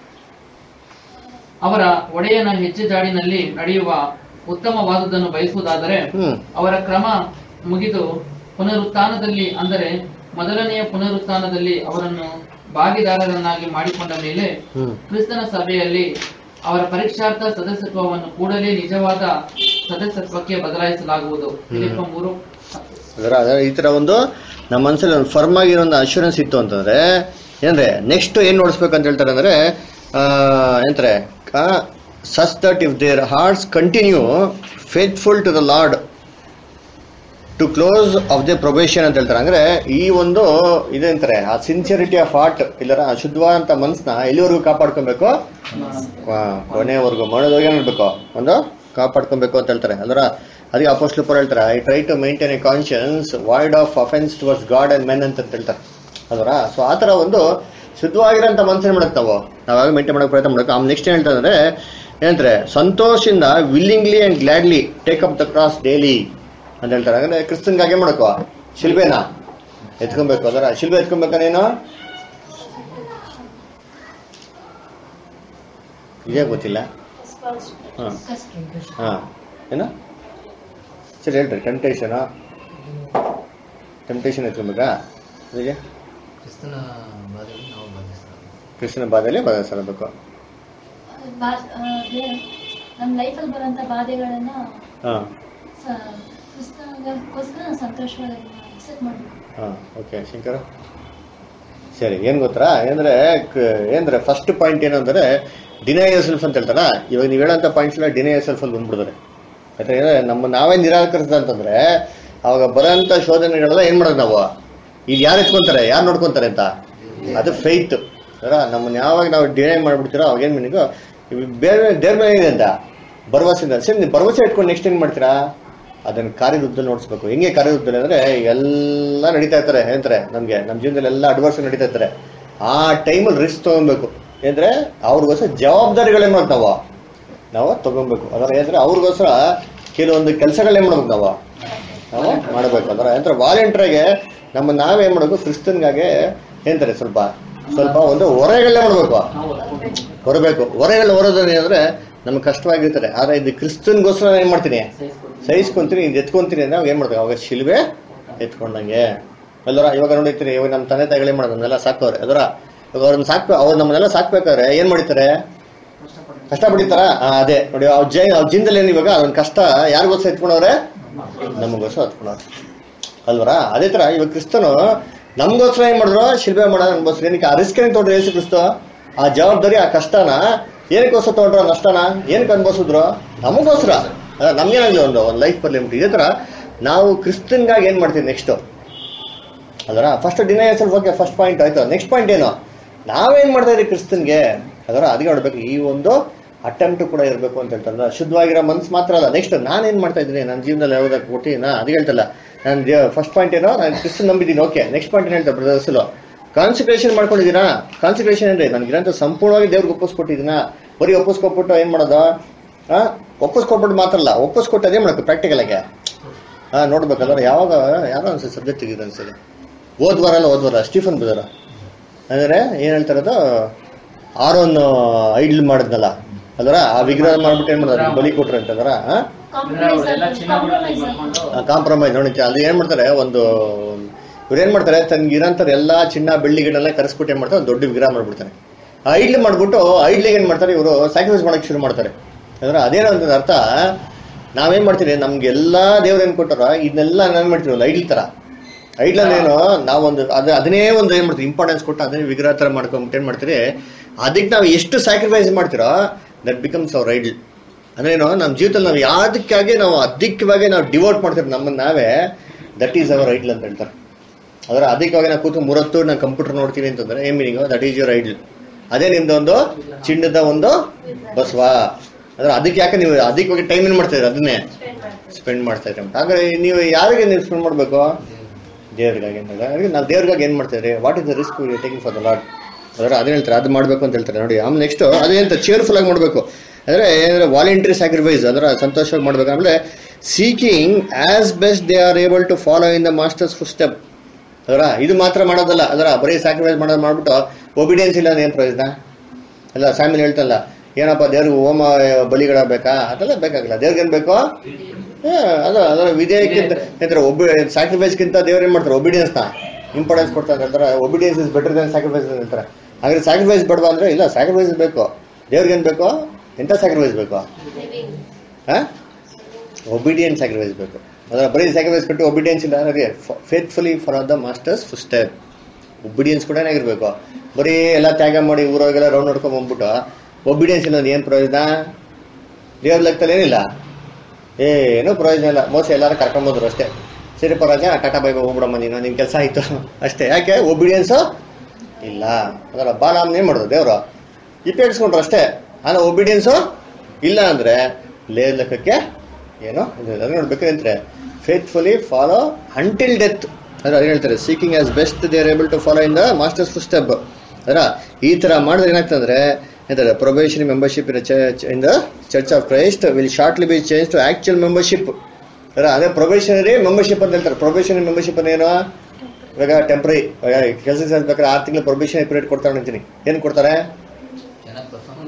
ಅವರ ಒಡೆಯನ ಹೆಜ್ಜೆ ಜಾಡಿನಲ್ಲಿ ನಡೆಯುವ ಉತ್ತಮವಾದುದನ್ನು ಬಯಸುವುದಾದರೆ ಹ್ಞೂ ಅವರ ಕ್ರಮ ಮುಗಿದು ಪುನರುತ್ಥಾನದಲ್ಲಿ ಅಂದರೆ ಮೊದಲನೆಯ ಪುನರುತ್ಥಾನದಲ್ಲಿ ಅವರನ್ನು ಭಾಗಿದಾರರನ್ನಾಗಿ ಮಾಡಿಕೊಂಡ ಮೇಲೆ ಹ್ಞೂ ಕ್ರಿಸ್ತನ ಸಭೆಯಲ್ಲಿ ಅವರ ಪರೀಕ್ಷಾರ್ಥ ಸದಸ್ಯತ್ವವನ್ನು ಕೂಡಲೇ ನಿಜವಾದ ಸದಸ್ಯತ್ವಕ್ಕೆ ಬದಲಾಯಿಸಲಾಗುವುದು ಫಿಲಿಪ್ಪ ಮೂರು ಅದರ ಅದರ ಈ ಥರ ಒಂದು ನಮ್ಮ ಮನಸ್ಸಲ್ಲಿ ಒಂದು ಫರ್ಮ್ ಆಗಿರೋ ಒಂದು ಅಶ್ಯೂರೆನ್ಸ್ ಇತ್ತು ಅಂತಂದ್ರೆ ಏನಂದ್ರೆ ನೆಕ್ಸ್ಟ್ ಏನು ನೋಡಿಸ್ಬೇಕು ಅಂತ ಹೇಳ್ತಾರೆ ಅಂದ್ರೆ ಏನಂತಾರೆ such that if their hearts continue faithful to the Lord to close of the probation ಅಂತ ಹೇಳ್ತಾರೆ ಅಂದ್ರೆ ಈ ಒಂದು ಇದಂತಾರೆ ಆ ಸಿನ್ಸಿಯರಿಟಿ ಆಫ್ ಹಾರ್ಟ್ ಇಲ್ಲರ ಆ ಶುದ್ಧವಾದಂತ ಮನಸ್ಸನ್ನ ಎಲ್ಲಿವರೆಗೂ ಕಾಪಾಡ್ಕೊಬೇಕು ಆ, ಕೊನೆವರೆಗೂ ಮಾಡೋದೋಗಿ ಏನಿರ್ಬೇಕು ಒಂದು ಕಾಪಾಡ್ಕೊಬೇಕು ಅಂತ ಹೇಳ್ತಾರೆ ಅದರ ಅದಕ್ಕೆ ಅಪೋಸ್ಟ್ಲು ಪರ ಹೇಳ್ತಾರೆ I try to maintain a conscience void of offence towards God and men ಅಂತ ಹೇಳ್ತಾರೆ ಅದರ ಸೊ ಆ ಥರ ಒಂದು ಶುದ್ಧವಾಗಿರೋಂಥ ಮನಸ್ಸನ್ನು ಮಾಡಕ್ಕೆ ನಾವು ನಾವಾಗ ಮೇಂಟೈನ್ ಮಾಡೋಕೆ ಪ್ರಯತ್ನ ಮಾಡಬೇಕು ಆಮೇಲೆ ನೆಕ್ಸ್ಟ್ ಹೇಳ್ತಾ ಅಂದ್ರೆ ಏನಂತಾರೆ ಸಂತೋಷದಿಂದ willingly and gladly take up the cross daily ಅಂತ ಹೇಳ್ತಾರೆ ಅಂದ್ರೆ ಕ್ರಿಸ್ತನ್ಗಾಗೆ ಮಾಡಬೇಕು ಶಿಲ್ಬೆನ ಎತ್ಕೊಬೇಕು ಅದರ ಶಿಲ್ಬೆ ಎತ್ಕೊಬೇಕಾನೇನು ಇದೇ ಗೊತ್ತಿಲ್ಲ ಹಾಂ ಹಾಂ ಏನು ಸರಿ ಹೇಳ್ರಿ ಟೆಂಪ್ಟೇಷನು ಟೆಂಪ್ಟೇಷನ್ ಎತ್ಕೊಬೇಕಾ ಅದಕ್ಕೆ ಕ್ರಿಸ್ತನ ಬಾಧೆಯನ್ನು ನಾವು ಬಾಧಿಸ್ತಾರೆ ಕೃಷ್ಣನ ಬಾಧೆಯಲ್ಲಿ ಬದಲಿಸಬೇಕು ಬಾ- ಆ, ದೇ- ನಮ್ಮ ಲೈಫಲ್ಲಿ ಬರೋಂಥ ಬಾಧೆಗಳನ್ನ ಹಾಂ ಸ- ಕ್ರಿಸ್ತನಿಗೋಸ್ಕರ ಸಂತೋಷವಾಗಿ ಅಕ್ಸೆಪ್ಟ್ ಮಾಡಬೇಕು ಹಾಂ ಓಕೆ ಶಂಕರ ಸರಿ ಏನು ಗೊತ್ತಾ ಏನಂದ್ರೆ ಏನಂದ್ರೆ ಫಸ್ಟ್ ಪಾಯಿಂಟ್ ಏನು ಅಂದರೆ ಡಿನೈ ಸೆಲ್ಫ್ ಅಂತ ಹೇಳ್ತಾರ ಇವಾಗ ನೀವು ಹೇಳೋಂಥ ಪಾಯಿಂಟ್ಸ್ನ ಡಿನೈ ಸೆಲ್ಫ್ ಅಲ್ಲಿ ಬಂದ್ಬಿಡ್ತಾರೆ ಯಾಕಂದ್ರೆ ಏನಂದ್ರೆ ನಮ್ಮ ನಾವೇ ನಿರಾಕರಿಸಿದ ಅಂತಂದ್ರೆ ಅವಾಗ ಬರೋಂಥ ಶೋಧನೆಗಳೆಲ್ಲ ಏನು ಮಾಡೋದು ನಾವು ಈಗ ಯಾರು ಎತ್ಕೊಂತಾರೆ ಯಾರು ನೋಡ್ಕೊಂತಾರೆ ಅಂತ ಅದು ಫೈತ್ ಅದರ ನಮ್ಮನ್ನ ಯಾವಾಗ ನಾವು ಡಿನೈ ಮಾಡ್ಬಿಡ್ತೀರೋ ಅವಾಗ ಏನು ಮೀನಿಂಗು ಬೇರೆ ದೇವ್ರ ಮೇಲೆ ಇದೆ ಅಂತ ಭರವಸೆಯಿಂದ ಸರಿ ನೀವು ಭರವಸೆ ಇಟ್ಕೊಂಡು ನೆಕ್ಸ್ಟ್ ಏನು ಮಾಡ್ತೀರಾ ಅದನ್ನ ಕಾರ್ಯರೂಪದಲ್ಲಿ ನೋಡಿಸ್ಬೇಕು ಹೆಂಗೆ ಕಾರ್ಯರೂಪದಲ್ಲಿ ಅಂದ್ರೆ ಎಲ್ಲ ನಡೀತಾ ಇರ್ತಾರೆ ಹೇಳ್ತಾರೆ ನಮ್ಗೆ ನಮ್ಮ ಜೀವನದಲ್ಲಿ ಎಲ್ಲ ಅಡ್ವಾನ್ಸ್ ನಡೀತಾ ಇರ್ತಾರೆ ಆ ಟೈಮಲ್ಲಿ ರಿಸ್ಕ್ ತಗೊಬೇಕು ಅಂದ್ರೆ ಅವ್ರಿಗೋಸ್ಕರ ಜವಾಬ್ದಾರಿಗಳೇನ್ ಮಾಡ್ತಾವ ನಾವು ತಗೊಬೇಕು ಅದರ ಏನಂದ್ರೆ ಅವ್ರಿಗೋಸ್ಕರ ಕೆಲವೊಂದು ಕೆಲಸಗಳೇನ್ ಮಾಡ್ಬೇಕು ನಾವು ನಾವು ಮಾಡಬೇಕು ಅಂದ್ರೆ ಅಂದ್ರೆ ವಾಲಂಟಿಯರ್ಗೆ ನಮ್ಮ ನಾವೇನ್ ಮಾಡಬೇಕು ಕ್ರಿಸ್ತನ್ಗಾಗೆ ಏನಂತಾರೆ ಸ್ವಲ್ಪ ಸ್ವಲ್ಪ ಒಂದು ಹೊರೆಗಳೇ ಮಾಡ್ಬೇಕು ಹೊರಬೇಕು ಹೊರೆಗಳು ಹೊರೋದು ಏನಂದ್ರೆ ನಮ್ಗೆ ಕಷ್ಟವಾಗಿರ್ತಾರೆ ಆದ್ರೆ ಇದು ಕ್ರಿಸ್ತನ್ಗೋಸ್ಕರ ನಾನು ಏನ್ ಮಾಡ್ತೀನಿ ಸಹಿಸ್ಕೊಂತೀನಿ ಇದು ಎತ್ಕೊಂತೀನಿ ಅಂದ್ರೆ ಅವಾಗ ಏನ್ ಮಾಡ್ತಾರೆ ಅವಾಗ ಶಿಲ್ವೆ ಎತ್ಕೊಂಡಂಗೆ ಅಲ್ಲರ ಇವಾಗ ನೋಡಿರ್ತೀನಿ ಇವಾಗ ನಮ್ಮ ತಂದೆ ತಾಯಿಗಳು ಏನ್ ಮಾಡೋದು ನಮ್ನೆಲ್ಲ ಸಾಕೋರೆ ಅದರ ಇವಾಗ ಅವ್ರನ್ನ ಸಾಕ್ ಅವ್ರು ನಮ್ಮನ್ನೆಲ್ಲ ಸಾಕ್ಬೇಕಾದ್ರೆ ಏನ್ ಮಾಡಿತಾರೆ ಕಷ್ಟ ಪಡಿತಾರ ಅದೇ ನೋಡಿ ಅವ್ರ ಜೈ ಅವ್ರ ಜೀವನದಲ್ಲಿ ಏನು ಇವಾಗ ಅದೊಂದು ಕಷ್ಟ ಯಾರಿಗೋಸ್ಕರ ಎತ್ಕೊಂಡವ್ರೆ ನಮಗೋಸ್ಕರ ಎತ್ಕೊಂಡವ್ರೆ ಅಲ್ವರ ಅದೇ ತರ ಇವಾಗ ಕ್ರಿಸ್ತನು ನಮಗೋಸ್ಕರ ಏನ್ ಮಾಡಿದ್ರು ಶಿಲ್ಪೆ ಮಾಡೋದು ಅನ್ಬೋಸ್ಕರ ಏನಕ್ಕೆ ಆ ರಿಸ್ಕ್ ಏನಕ್ಕೆ ತೊಗೊಂಡ್ರೆ ಯೇಸು ಕ್ರಿಸ್ತ ಆ ಜವಾಬ್ದಾರಿ ಆ ಕಷ್ಟನ ಏನಕ್ಕೋಸ್ಕರ ತೊಗೊಂಡ್ರು ಆ ನಷ್ಟನ ಏನಕ್ಕೆ ಅನ್ಭವಿಸಿದ್ರು ನಮಗೋಸ್ಕರ ಅದ ನಮ್ಗೇನಾಗಲಿ ಒಂದು ಒಂದು ಲೈಫ್ ಬರ್ಲಿ ಅಂದ್ಬಿಟ್ಟು ಇದೇ ತರ ನಾವು ಕ್ರಿಸ್ತನ್ಗಾಗಿ ಏನ್ ಮಾಡ್ತೀವಿ ನೆಕ್ಸ್ಟ್ ಅದರ first deny self okay first point ಆಯ್ತು ನೆಕ್ಸ್ಟ್ ಪಾಯಿಂಟ್ ಏನು ನಾವೇನ್ ಮಾಡ್ತಾ ಇದೀವಿ ಕ್ರಿಸ್ತನ್ಗೆ ಅದರ ಅದಕ್ಕೆ ನೋಡ್ಬೇಕು ಈ ಒಂದು ಅಟೆಂಪ್ಟ್ ಕೂಡ ಇರಬೇಕು ಅಂತ ಹೇಳ್ತಾರೆ ಶುದ್ಧವಾಗಿರೋ ಮನ್ಸು ಮಾತ್ರ ಅಲ್ಲ ನೆಕ್ಸ್ಟ್ ನಾನೇನ್ ಮಾಡ್ತಾ ಇದ್ದೀನಿ ನನ್ನ ಜೀವನದಲ್ಲಿ ಯಾವ್ದಕ್ಕೆ ಕೊಟ್ಟು ನಾ ಅದಕ್ಕೆ ಹೇಳ್ತಲ್ಲ ನಾನು ಫಸ್ಟ್ ಪಾಯಿಂಟ್ ಏನೋ ನಾನು ಕ್ರಿಸ್ತನ್ ನಂಬಿದ್ದೀನಿ ಓಕೆ ನೆಕ್ಸ್ಟ್ ಪಾಯಿಂಟ್ ಏನು ಹೇಳ್ತಾರೆ ಬ್ರದರ್ಸಲು ಕಾನ್ಸಂಟ್ರೇಷನ್ ಮಾಡ್ಕೊಂಡಿದ್ದೀರಾ ಕಾನ್ಸಂಟ್ರೇಷನ್ ಏನ್ರಿ ನನಗಿರಂತ ಸಂಪೂರ್ಣವಾಗಿ ದೇವ್ರಿಗೆ ಒಪ್ಪಿಸ್ಕೊಟ್ಟಿದ್ದೀನ ಬರೀ ಒಪ್ಪಿಸ್ಕೊಟ್ಬಿಟ್ಟು ಏನ್ ಮಾಡೋದು ಆ ಒಪ್ಪಿಸ್ಕೊಟ್ಬಿಟ್ಟು ಮಾತ್ರ ಅಲ್ಲ ಒಪ್ಪಿಸ್ಕೊಟ್ಟು ಅದೇ ಮಾಡಬೇಕು ಪ್ರಾಕ್ಟಿಕಲ್ ಆಗಿ ಹಾ ನೋಡ್ಬೇಕಲ್ಲ ಯಾವಾಗ ಯಾರೋ ಅನ್ಸುತ್ತೆ ಸಬ್ಜೆಕ್ಟ್ ತೆಗೆದು ಅನ್ಸುತ್ತೆ ಓದ್ವಾರ ಅಲ್ಲ ಓದ್ವಾರ ಸ್ಟೀಫನ್ ಬದರ ಅಂದ್ರೆ ಏನ್ ಹೇಳ್ತಾರದು ಆರೋನ್ ಐಡ್ಲ್ ಮಾಡಿದ್ನಲ್ಲ ಅದರ ಆ ವಿಗ್ರಹ ಮಾಡ್ಬಿಟ್ಟು ಏನ್ ಮಾಡೋದು ಬಲಿ ಕೊಟ್ರು ಅಂತಂದ್ರ ಕಾಂಪ್ರಮೈಸ್ ಎಲ್ಲ ಚಿನ್ನ ಕಾಂಪ್ರಮೈಸ್ ಮಾಡ್ಕೊಂಡು ಕಾಂಪ್ರಮೈಸ್ ನೋಡಿ ಅದು ಏನ್ ಮಾಡ್ತಾರೆ ಒಂದು ಇವ್ರು ಏನ್ ಮಾಡ್ತಾರೆ ತನ್ಗೆ ಇರೋಂಥದ್ದು ಎಲ್ಲಾ ಚಿನ್ನ ಬೆಳ್ಳಿಗಳನ್ನೆಲ್ಲ ಕರೆಸ್ಬಿಟ್ಟು ಏನ್ ಮಾಡ್ತಾರೆ ಒಂದು ದೊಡ್ಡ ವಿಗ್ರಹ ಮಾಡ್ಬಿಡ್ತಾರೆ ಆ ಐಡ್ಲ್ ಮಾಡ್ಬಿಟ್ಟು ಐಡ್ಲಿಗೆ ಏನ್ ಮಾಡ್ತಾರೆ ಇವರು ಸ್ಯಾಕ್ರಿಫೈಸ್ ಮಾಡಕ್ ಶುರು ಮಾಡ್ತಾರೆ ಅಂದ್ರೆ ಅದೇನೋ ಅಂತ ಅರ್ಥ ನಾವೇನ್ ಮಾಡ್ತೀವಿ ನಮ್ಗೆ ಎಲ್ಲಾ ದೇವ್ರು ಏನ್ ಕೊಟ್ಟಾರ ಇದನ್ನೆಲ್ಲ ನಾವೇನ್ ಮಾಡ್ತೀವಿ ಒಂದು ಐಡ್ಲ್ ತರ ಐಡ್ಲ್ ಅಂದ್ರೆ ಏನು ನಾವೊಂದು ಅದು ಅದನ್ನೇ ಒಂದು ಏನ್ ಮಾಡ್ತೀವಿ ಇಂಪಾರ್ಟೆನ್ಸ್ ಕೊಟ್ಟು ಅದನ್ನೇ ವಿಗ್ರಹ ತರ ಮಾಡ್ಕೊಂಡ್ಬಿಟ್ಟು ಏನ್ ಮಾಡ್ತೀರಿ ಅದಕ್ಕೆ ನಾವು ಎಷ್ಟು ಸ್ಯಾಕ್ರಿಫೈಸ್ ಮಾಡ್ತೀರೋ ದಟ್ ಬಿಕಮ್ಸ್ ಅವರ್ ಐಡ್ಲ್ ಅಂದ್ರೆ ಏನು ನಮ್ಮ ಜೀವಿತದಲ್ಲಿ ನಾವು ಯಾವ್ದಕ್ಕಾಗಿ ನಾವು ಅಧಿಕವಾಗಿ ನಾವು ಡಿವೋಟ್ ಮಾಡ್ತೀವಿ ನಮ್ಮನ್ನ ನಾವೇ ದಟ್ ಈಸ್ ಅವರ್ ಐಡ್ಲ್ ಅಂತ ಹೇಳ್ತಾರೆ ಅದರ ಅಧಿಕವಾಗಿ ನಾವು ಕೂತು ಮೂರತ್ತು ನಾನು ಕಂಪ್ಯೂಟರ್ ನೋಡ್ತೀನಿ ಅಂತಂದ್ರೆ ಏನ್ meaning that is your idol ಅದೇ ನಿಮ್ದೊಂದು ಚಿನ್ನದ ಒಂದು ಬಸವ ಅಂದ್ರೆ ಅದಕ್ಕೆ ಯಾಕೆ ನೀವು ಅಧಿಕವಾಗಿ ಟೈಮ್ ಏನ್ ಮಾಡ್ತಾ ಇದ್ದೀರಾ ಅದನ್ನೇ ಸ್ಪೆಂಡ್ ಮಾಡ್ತಾರೆ ಸ್ಪೆಂಡ್ ಮಾಡ್ತಾ ಇದ್ರೆ ಹಾಗಾದ್ರೆ ನೀವು ಯಾರಿಗೆ ನೀವು ಸ್ಪೆಂಡ್ ಮಾಡಬೇಕು ದೇವ್ರಿಗಾಗಿ ಅಂತ ಹೇಳಿದ್ರೆ ನಾವು ದೇವ್ರಿಗಾಗಿ ಏನು ಮಾಡ್ತಾರೆ what is the risk taking for the Lord ಅದರ ಅದೇ ಹೇಳ್ತಾರೆ ಅದು ಮಾಡಬೇಕು ಅಂತ ಹೇಳ್ತಾರೆ ನೋಡಿ ಆಮೇಲೆ ನೆಕ್ಸ್ಟ್ ಅದೇಂತ ಚೇರ್ಫುಲ್ ಆಗಿ ಮಾಡಬೇಕು ಅಂದರೆ ಏನಂದ್ರೆ ವಾಲಂಟ್ರಿ ಸ್ಯಾಕ್ರಿಫೈಸ್ ಅದರ ಸಂತೋಷವಾಗಿ ಮಾಡ್ಬೇಕು ಆಮೇಲೆ seeking as best they are able to follow in the master's foot step ಅದರ ಇದು ಮಾತ್ರ ಮಾಡೋದಲ್ಲ ಅದರ ಬರೀ ಸ್ಯಾಕ್ರಿಫೈಸ್ ಮಾಡೋದು ಮಾಡ್ಬಿಟ್ಟು ಒಬಿಡಿಯನ್ಸ್ ಇಲ್ಲ ಏನು ಪ್ರಯೋಜನ ಅಲ್ಲ ಸ್ಯಾಮಿಲ್ ಹೇಳ್ತಲ್ಲ ಏನಪ್ಪ ದೇವ್ರಿಗೆ ಹೋಮ ಬಲಿಗಳಾಗಬೇಕಾ ಅದೆಲ್ಲ ಬೇಕಾಗಿಲ್ಲ ದೇವ್ರಿಗೆ ಏನು ಬೇಕು ಹಾ, ಅದ ಅದರ ವಿಧೇಯಕ್ಕಿಂತ ಯಾಕಂದ್ರೆ ಒಬ್ಬ ಸ್ಯಾಕ್ರಿಫೈಸ್ಗಿಂತ ದೇವ್ರು ಏನ್ ಮಾಡ್ತಾರೆ ಒಬಿಡಿಯನ್ಸ್ನ ಇಂಪಾರ್ಟೆನ್ಸ್ ಕೊಡ್ತಾರೆ ಹೇಳ್ತಾರೆ obedience is better than sacrifice ಅಂತ ಹೇಳ್ತಾರೆ ಹಾಗಾದ್ರೆ ಸ್ಯಾಕ್ರಿಫೈಸ್ ಬೇಡವಾ ಅಂದ್ರೆ ಇಲ್ಲ ಸ್ಯಾಕ್ರಿಫೈಸ್ ಬೇಕು ದೇವ್ರಿಗೆ ಏನ್ ಬೇಕು ಎಂತ ಸ್ಯಾಕ್ರಿಫೈಸ್ ಬೇಕು ಲಿವಿಂಗ್ ಹಾ ಒಬಿಡಿಯನ್ಸ್ ಸ್ಯಾಕ್ರಿಫೈಸ್ ಬೇಕು ಅದರ ಬರೀ ಸ್ಯಾಕ್ರಿಫೈಸ್ ಕೊಟ್ಟು ಒಬಿಡಿಯನ್ಸ್ ಇಲ್ಲ ಹಾಗೆ faithfully for the master's foot step obedience ಕೂಡ ಏನಾಗಿರ್ಬೇಕು ಬರೀ ಎಲ್ಲ ತ್ಯಾಗ ಮಾಡಿ ಊರಾಗೆಲ್ಲ ರೌಂಡ್ ನೋಡ್ಕೊಂಡ್ ಬಂದ್ಬಿಟ್ಟು ಒಬಿಡಿಯನ್ಸ್ ಇಲ್ಲ ಏನು ಪ್ರಯೋಜನ ದೇವ್ರ ಲೆಕ್ಕದಲ್ಲಿ ಏನಿಲ್ಲ ಏನೂ ಪ್ರಯೋಜನ ಇಲ್ಲ ಮೋಸ ಎಲ್ಲರೂ ಕರ್ಕೊಂಬೋದ್ರು ಅಷ್ಟೇ ಸರಿ ಪರಾಜ ಟಾಟಾ ಬೈ ಹೋಗ್ಬಿಡಮ್ಮ ನೀನು ನಿನ್ ಕೆಲಸ ಆಯ್ತು ಅಷ್ಟೇ ಯಾಕೆ ಒಬಿಡಿಯನ್ಸು ಇಲ್ಲ ಅದರ ಬಾಲಾಮ್ನ ಏನ್ ಮಾಡೋದು ದೇವರು ಇಪ್ಪೇಟ್ಸ್ಕೊಂಡ್ರು ಅಷ್ಟೇ ಆದ್ರೆ ಒಬಿಡಿಯನ್ಸು ಇಲ್ಲ ಅಂದ್ರೆ ಲೇ ಲೆಕ್ಕಕ್ಕೆ ಏನೋ ಅದು ನೋಡ್ಬೇಕು ಅಂದ್ರೆ ಫೇತ್ಫುಲಿ ಫಾಲೋ ಅಂಟಿಲ್ ಡೆತ್ ಅಂದ್ರೆ ಅದೇನ್ ಹೇಳ್ತಾರೆ seeking as best they are able to follow in the master's foot step ಅದರ ಈ ತರ ಮಾಡಿದ್ರೆ ಏನಾಗ್ತಂದ್ರೆ ಎಂತಾರೆ probation membership in in the church of Christ will shortly be change to actual membership ಅದರ ಅದೇ ಪ್ರೊಬೇಷನರಿ ಮೆಂಬರ್ಶಿಪ್ ಅಂತ ಹೇಳ್ತಾರೆ ಪ್ರೊಬೇಷನರಿ ಮೆಂಬರ್ಶಿಪ್ ಏನು ಇವಾಗ ಟೆಂಪ್ರರಿ ಕೆಲಸ ಸೇರ್ಬೇಕಾದ್ರೆ ಆರು ತಿಂಗಳು ಪ್ರೊಬೇಷನರಿ ಪೀರಿಯಡ್ ಕೊಡ್ತಾರೆ ಅಂತೀನಿ ಏನು ಕೊಡ್ತಾರೆ ಚೆನ್ನಾಗಿ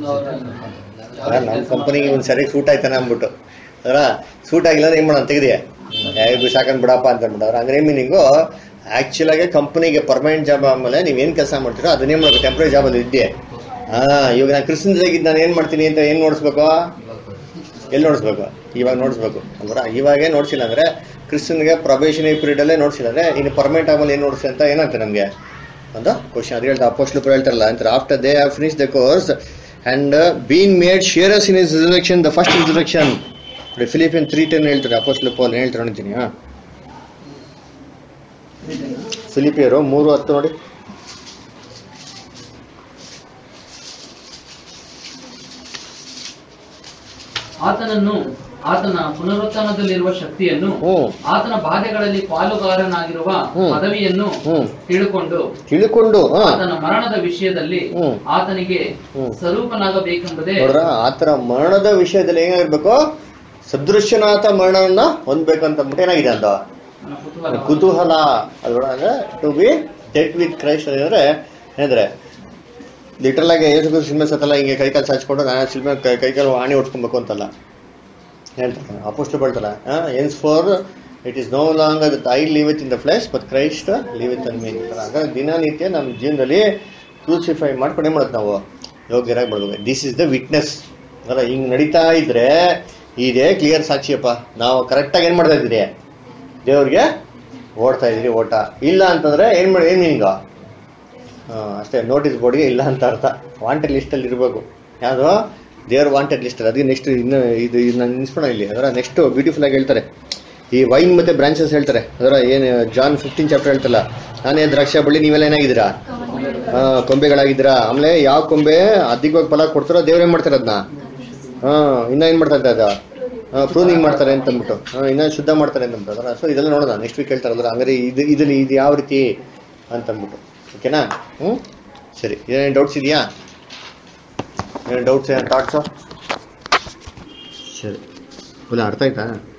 ಅಲ್ಲ, ನಮ್ಮ ಕಂಪನಿಗೆ ಒಂದು ಸರಿಯಾಗಿ ಸೂಟ್ ಆಯ್ತಾನೆ ಅಂದ್ಬಿಟ್ಟು ಅದರ ಸೂಟ್ ಆಗಿಲ್ಲ ಅಂದ್ರೆ ಏನ್ ಮಾಡೋಣ ತೆಗೆದಿಯೇ ಸಾಕನ್ ಬಿಡಪ್ಪ ಅಂತ ಅಂದ್ಬಿಟ್ಟು ಅವ್ರ ಹಂಗ್ರೆ ಮೀನಿಂಗು ಆಕ್ಚುಲ್ ಆಗಿ ಕಂಪನಿಗೆ ಪರ್ಮನೆಂಟ್ ಜಾಬ್ ಆದ್ಮೇಲೆ ನೀವು ಏನ್ ಕೆಲಸ ಮಾಡ್ತೀರೋ ಅದನ್ನೇ ಮಾಡ್ಬೇಕು ಟೆಂಪ್ರರಿ ಜಾಬ್ ಅಲ್ಲಿ ಇದ್ದೆ ಹಾ ಇವಾಗ ನಾನು ಕ್ರಿಸ್ತನ್ದಾಗಿದ್ದು ನಾನು ಏನ್ ಮಾಡ್ತೀನಿ ಅಂತ ಏನ್ ನೋಡಿಸ್ಬೇಕು ಎಲ್ಲಿ ನೋಡಿಸ್ಬೇಕು ಇವಾಗ ನೋಡಿಸ್ಬೇಕು ಅಂದ್ರೆ ಇವಾಗೇ ನೋಡ್ಸಿಲ್ಲ ಅಂದ್ರೆ ಕ್ರಿಸ್ತನ್ಗೆ ಪ್ರೊಬೇಷನರಿ ಪೀರಿಯಡ್ ಅಲ್ಲೇ ನೋಡ್ಸಿಲ್ಲ ಅಂದ್ರೆ ಇನ್ನು ಪರ್ಮನೆಂಟ್ ಆದ್ಮೇಲೆ ಏನ್ ನೋಡಿಸಿ ಅಂತ ಏನಾಗ್ತದೆ ನಮ್ಗೆ ಒಂದು ಕ್ವಶನ್ ಅದು ಹೇಳ್ತಾ ಅಪೋಸ್ಟ್ಲು ಹೇಳ್ತಾರಲ್ಲ ಅಂತಾರೆ after they have finish the course and been made sharers in his resurrection the first resurrection Philippian three ten ಹೇಳ್ತಾರೆ ಅಪೋಸ್ಟ್ಲು ಪೋಲ್ ಹೇಳ್ತಾರೆ ನೋಡ್ತೀನಿ ಹಾ ಫಿಲಿಪಿಯರು ಮೂರು ಹತ್ತು ನೋಡಿ ಆತನನ್ನು ಆತನ ಪುನರುತ್ಥಾನದಲ್ಲಿರುವ ಶಕ್ತಿಯನ್ನು ಹ್ಮ್ ಆತನ ಬಾಧೆಗಳಲ್ಲಿ ಪಾಲುಗಾರನಾಗಿರುವ ಹ್ಮ್. ಪದವಿಯನ್ನು ಹ್ಮ್ ತಿಳುಕೊಂಡು ತಿಳ್ಕೊಂಡು ಹಾ ಆತನ ಮರಣದ ವಿಷಯದಲ್ಲಿ ಹ್ಮ್. ಆತನಿಗೆ ಹ್ಮ್. ಸ್ವರೂಪನಾಗಬೇಕೆಂಬುದೇ ನೋಡ್ರ ಆತರ ಮರಣದ ವಿಷಯದಲ್ಲಿ ಏನಾಗಿರ್ಬೇಕು ಸದೃಶ್ಯನಾಥ ಮರಣವನ್ನ ಹೊಂದ್ಬೇಕು ಅಂತ ಅಂದ್ಬಿಟ್ಟು ಏನಾಗಿದೆ ಅಂತ ನನ್ನ ಕುತೂಹಲ. ಕುತೂಹಲ ಅದ್ರೊಳಗೆ to be dead with Christ ಅಂದ್ರೆ ಏನಂದ್ರೆ ಲಿಟರಲ್ ಆಗಿ ಯೇಸು ಕ್ರಿಸ್ತ ಸಿನಿಮಾ ಸತ್ತಲ್ಲ ಹಿಂಗೆ ಕೈಕಾಲು ಸಾಚ್ಕೊಂಡು ನಾನು ಸಿನಿಮಾ ಕೈಕಾಲು ಆಣಿ ಹೊಡ್ಸ್ಕೊಬೇಕು ಅಂತಲ್ಲ ಹೇಳ್ತಾರೆ ಅಪೋಸ್ಟು ಬಳ್ತಲ್ಲ ಎನ್ಸ್ for it is no long that I liveth in the flesh but Christ liveth in ಮೀನ್ ಹಾಗಾಗಿ ದಿನನಿತ್ಯ ನಮ್ಮ ಜೀವನದಲ್ಲಿ ಕ್ರೂಸಿಫೈ ಮಾಡ್ಕೊಂಡು ಏನು ಮಾಡೋದು ನಾವು ಯೋಗ್ಯರಾಗಿ ಮಾಡ್ಬೇಕು ದಿಸ್ ಇಸ್ ದ ವಿಟ್ನೆಸ್ ಅಂದ್ರೆ ಹಿಂಗ್ ನಡೀತಾ ಇದ್ರೆ ಇದೇ ಕ್ಲಿಯರ್ ಸಾಕ್ಷಿಯಪ್ಪ ನಾವು ಕರೆಕ್ಟಾಗಿ ಏನು ಮಾಡ್ತಾ ಇದ್ದೀರಿ ದೇವ್ರಿಗೆ ಓಡ್ತಾ ಇದ್ದೀರಿ ಓಟ ಇಲ್ಲ ಅಂತಂದ್ರೆ ಏನು ಮಾಡಿ ಏನು ಮೀನಿಂಗ ಅಷ್ಟೇ ನೋಟಿಸ್ ಬೋರ್ಡ್ಗೆ ಇಲ್ಲ ಅಂತ ಅರ್ಥ ವಾಂಟೆಡ್ ಲಿಸ್ಟಲ್ಲಿ ಇರಬೇಕು ಯಾವುದು ದೇವ್ರ ವಾಂಟೆಡ್ ಲಿಸ್ಟ್ ಅದಕ್ಕೆ ನೆಕ್ಸ್ಟ್ ಇನ್ನು ಇದು ಇದು ನಾನು ನಿಲ್ಸ್ಕೊಳ ಇಲ್ಲಿ ಅದರ ನೆಕ್ಸ್ಟ್ ಬ್ಯೂಟಿಫುಲ್ ಆಗಿ ಹೇಳ್ತಾರೆ ಈ ವೈನ್ ಮತ್ತೆ ಬ್ರಾಂಚಸ್ ಹೇಳ್ತಾರೆ ಅದರ ಏನು ಜಾನ್ ಫಿಫ್ಟೀನ್ ಚಾಪ್ಟರ್ ಹೇಳ್ತಲ್ಲ ನಾನೇ ದ್ರಾಕ್ಷ ಬಳ್ಳಿ ನೀವೆಲ್ಲ ಏನಾಗಿದ್ದೀರಾ ಆ, ಕೊಂಬೆಗಳಾಗಿದ್ದೀರಾ ಆಮೇಲೆ ಯಾವ ಕೊಂಬೆ ಅಧಿಕವಾಗಿ ಫಲ ಕೊಡ್ತಾರೋ ದೇವ್ರ ಏನ್ ಮಾಡ್ತಾರೆ ಅದನ್ನ ಹಾ ಇನ್ನ ಏನ್ ಮಾಡ್ತಾರೆ ಅದ ಪ್ರೂನಿಂಗ್ ಮಾಡ್ತಾರೆ ಅಂತ ಅಂದ್ಬಿಟ್ಟು ಹಾ, ಇನ್ನ ಶುದ್ಧ ಮಾಡ್ತಾರೆ ಅಂತ ಅಂದ್ಬಿಟ್ಟು ಅದರ ಸೊ ಇದೆಲ್ಲ ನೋಡೋಣ ನೆಕ್ಸ್ಟ್ ವೀಕ್ ಹೇಳ್ತಾರಲ್ಲ ಹಂಗಾರೆ ಇದು ಇದ್ರಲ್ಲಿ ಇದು ಯಾವ ರೀತಿ ಅಂತ ಅಂದ್ಬಿಟ್ಟು ಓಕೆನಾ ಹ್ಞೂ ಸರಿ ಏನೇನು ಡೌಟ್ಸ್ ಇದೆಯಾ ಏನು ಡೌಟ್ಸ್ ಏನು ಥಾಟ್ಸು ಸರಿ ಫುಲ್ ಅರ್ಥ ಆಯ್ತಾ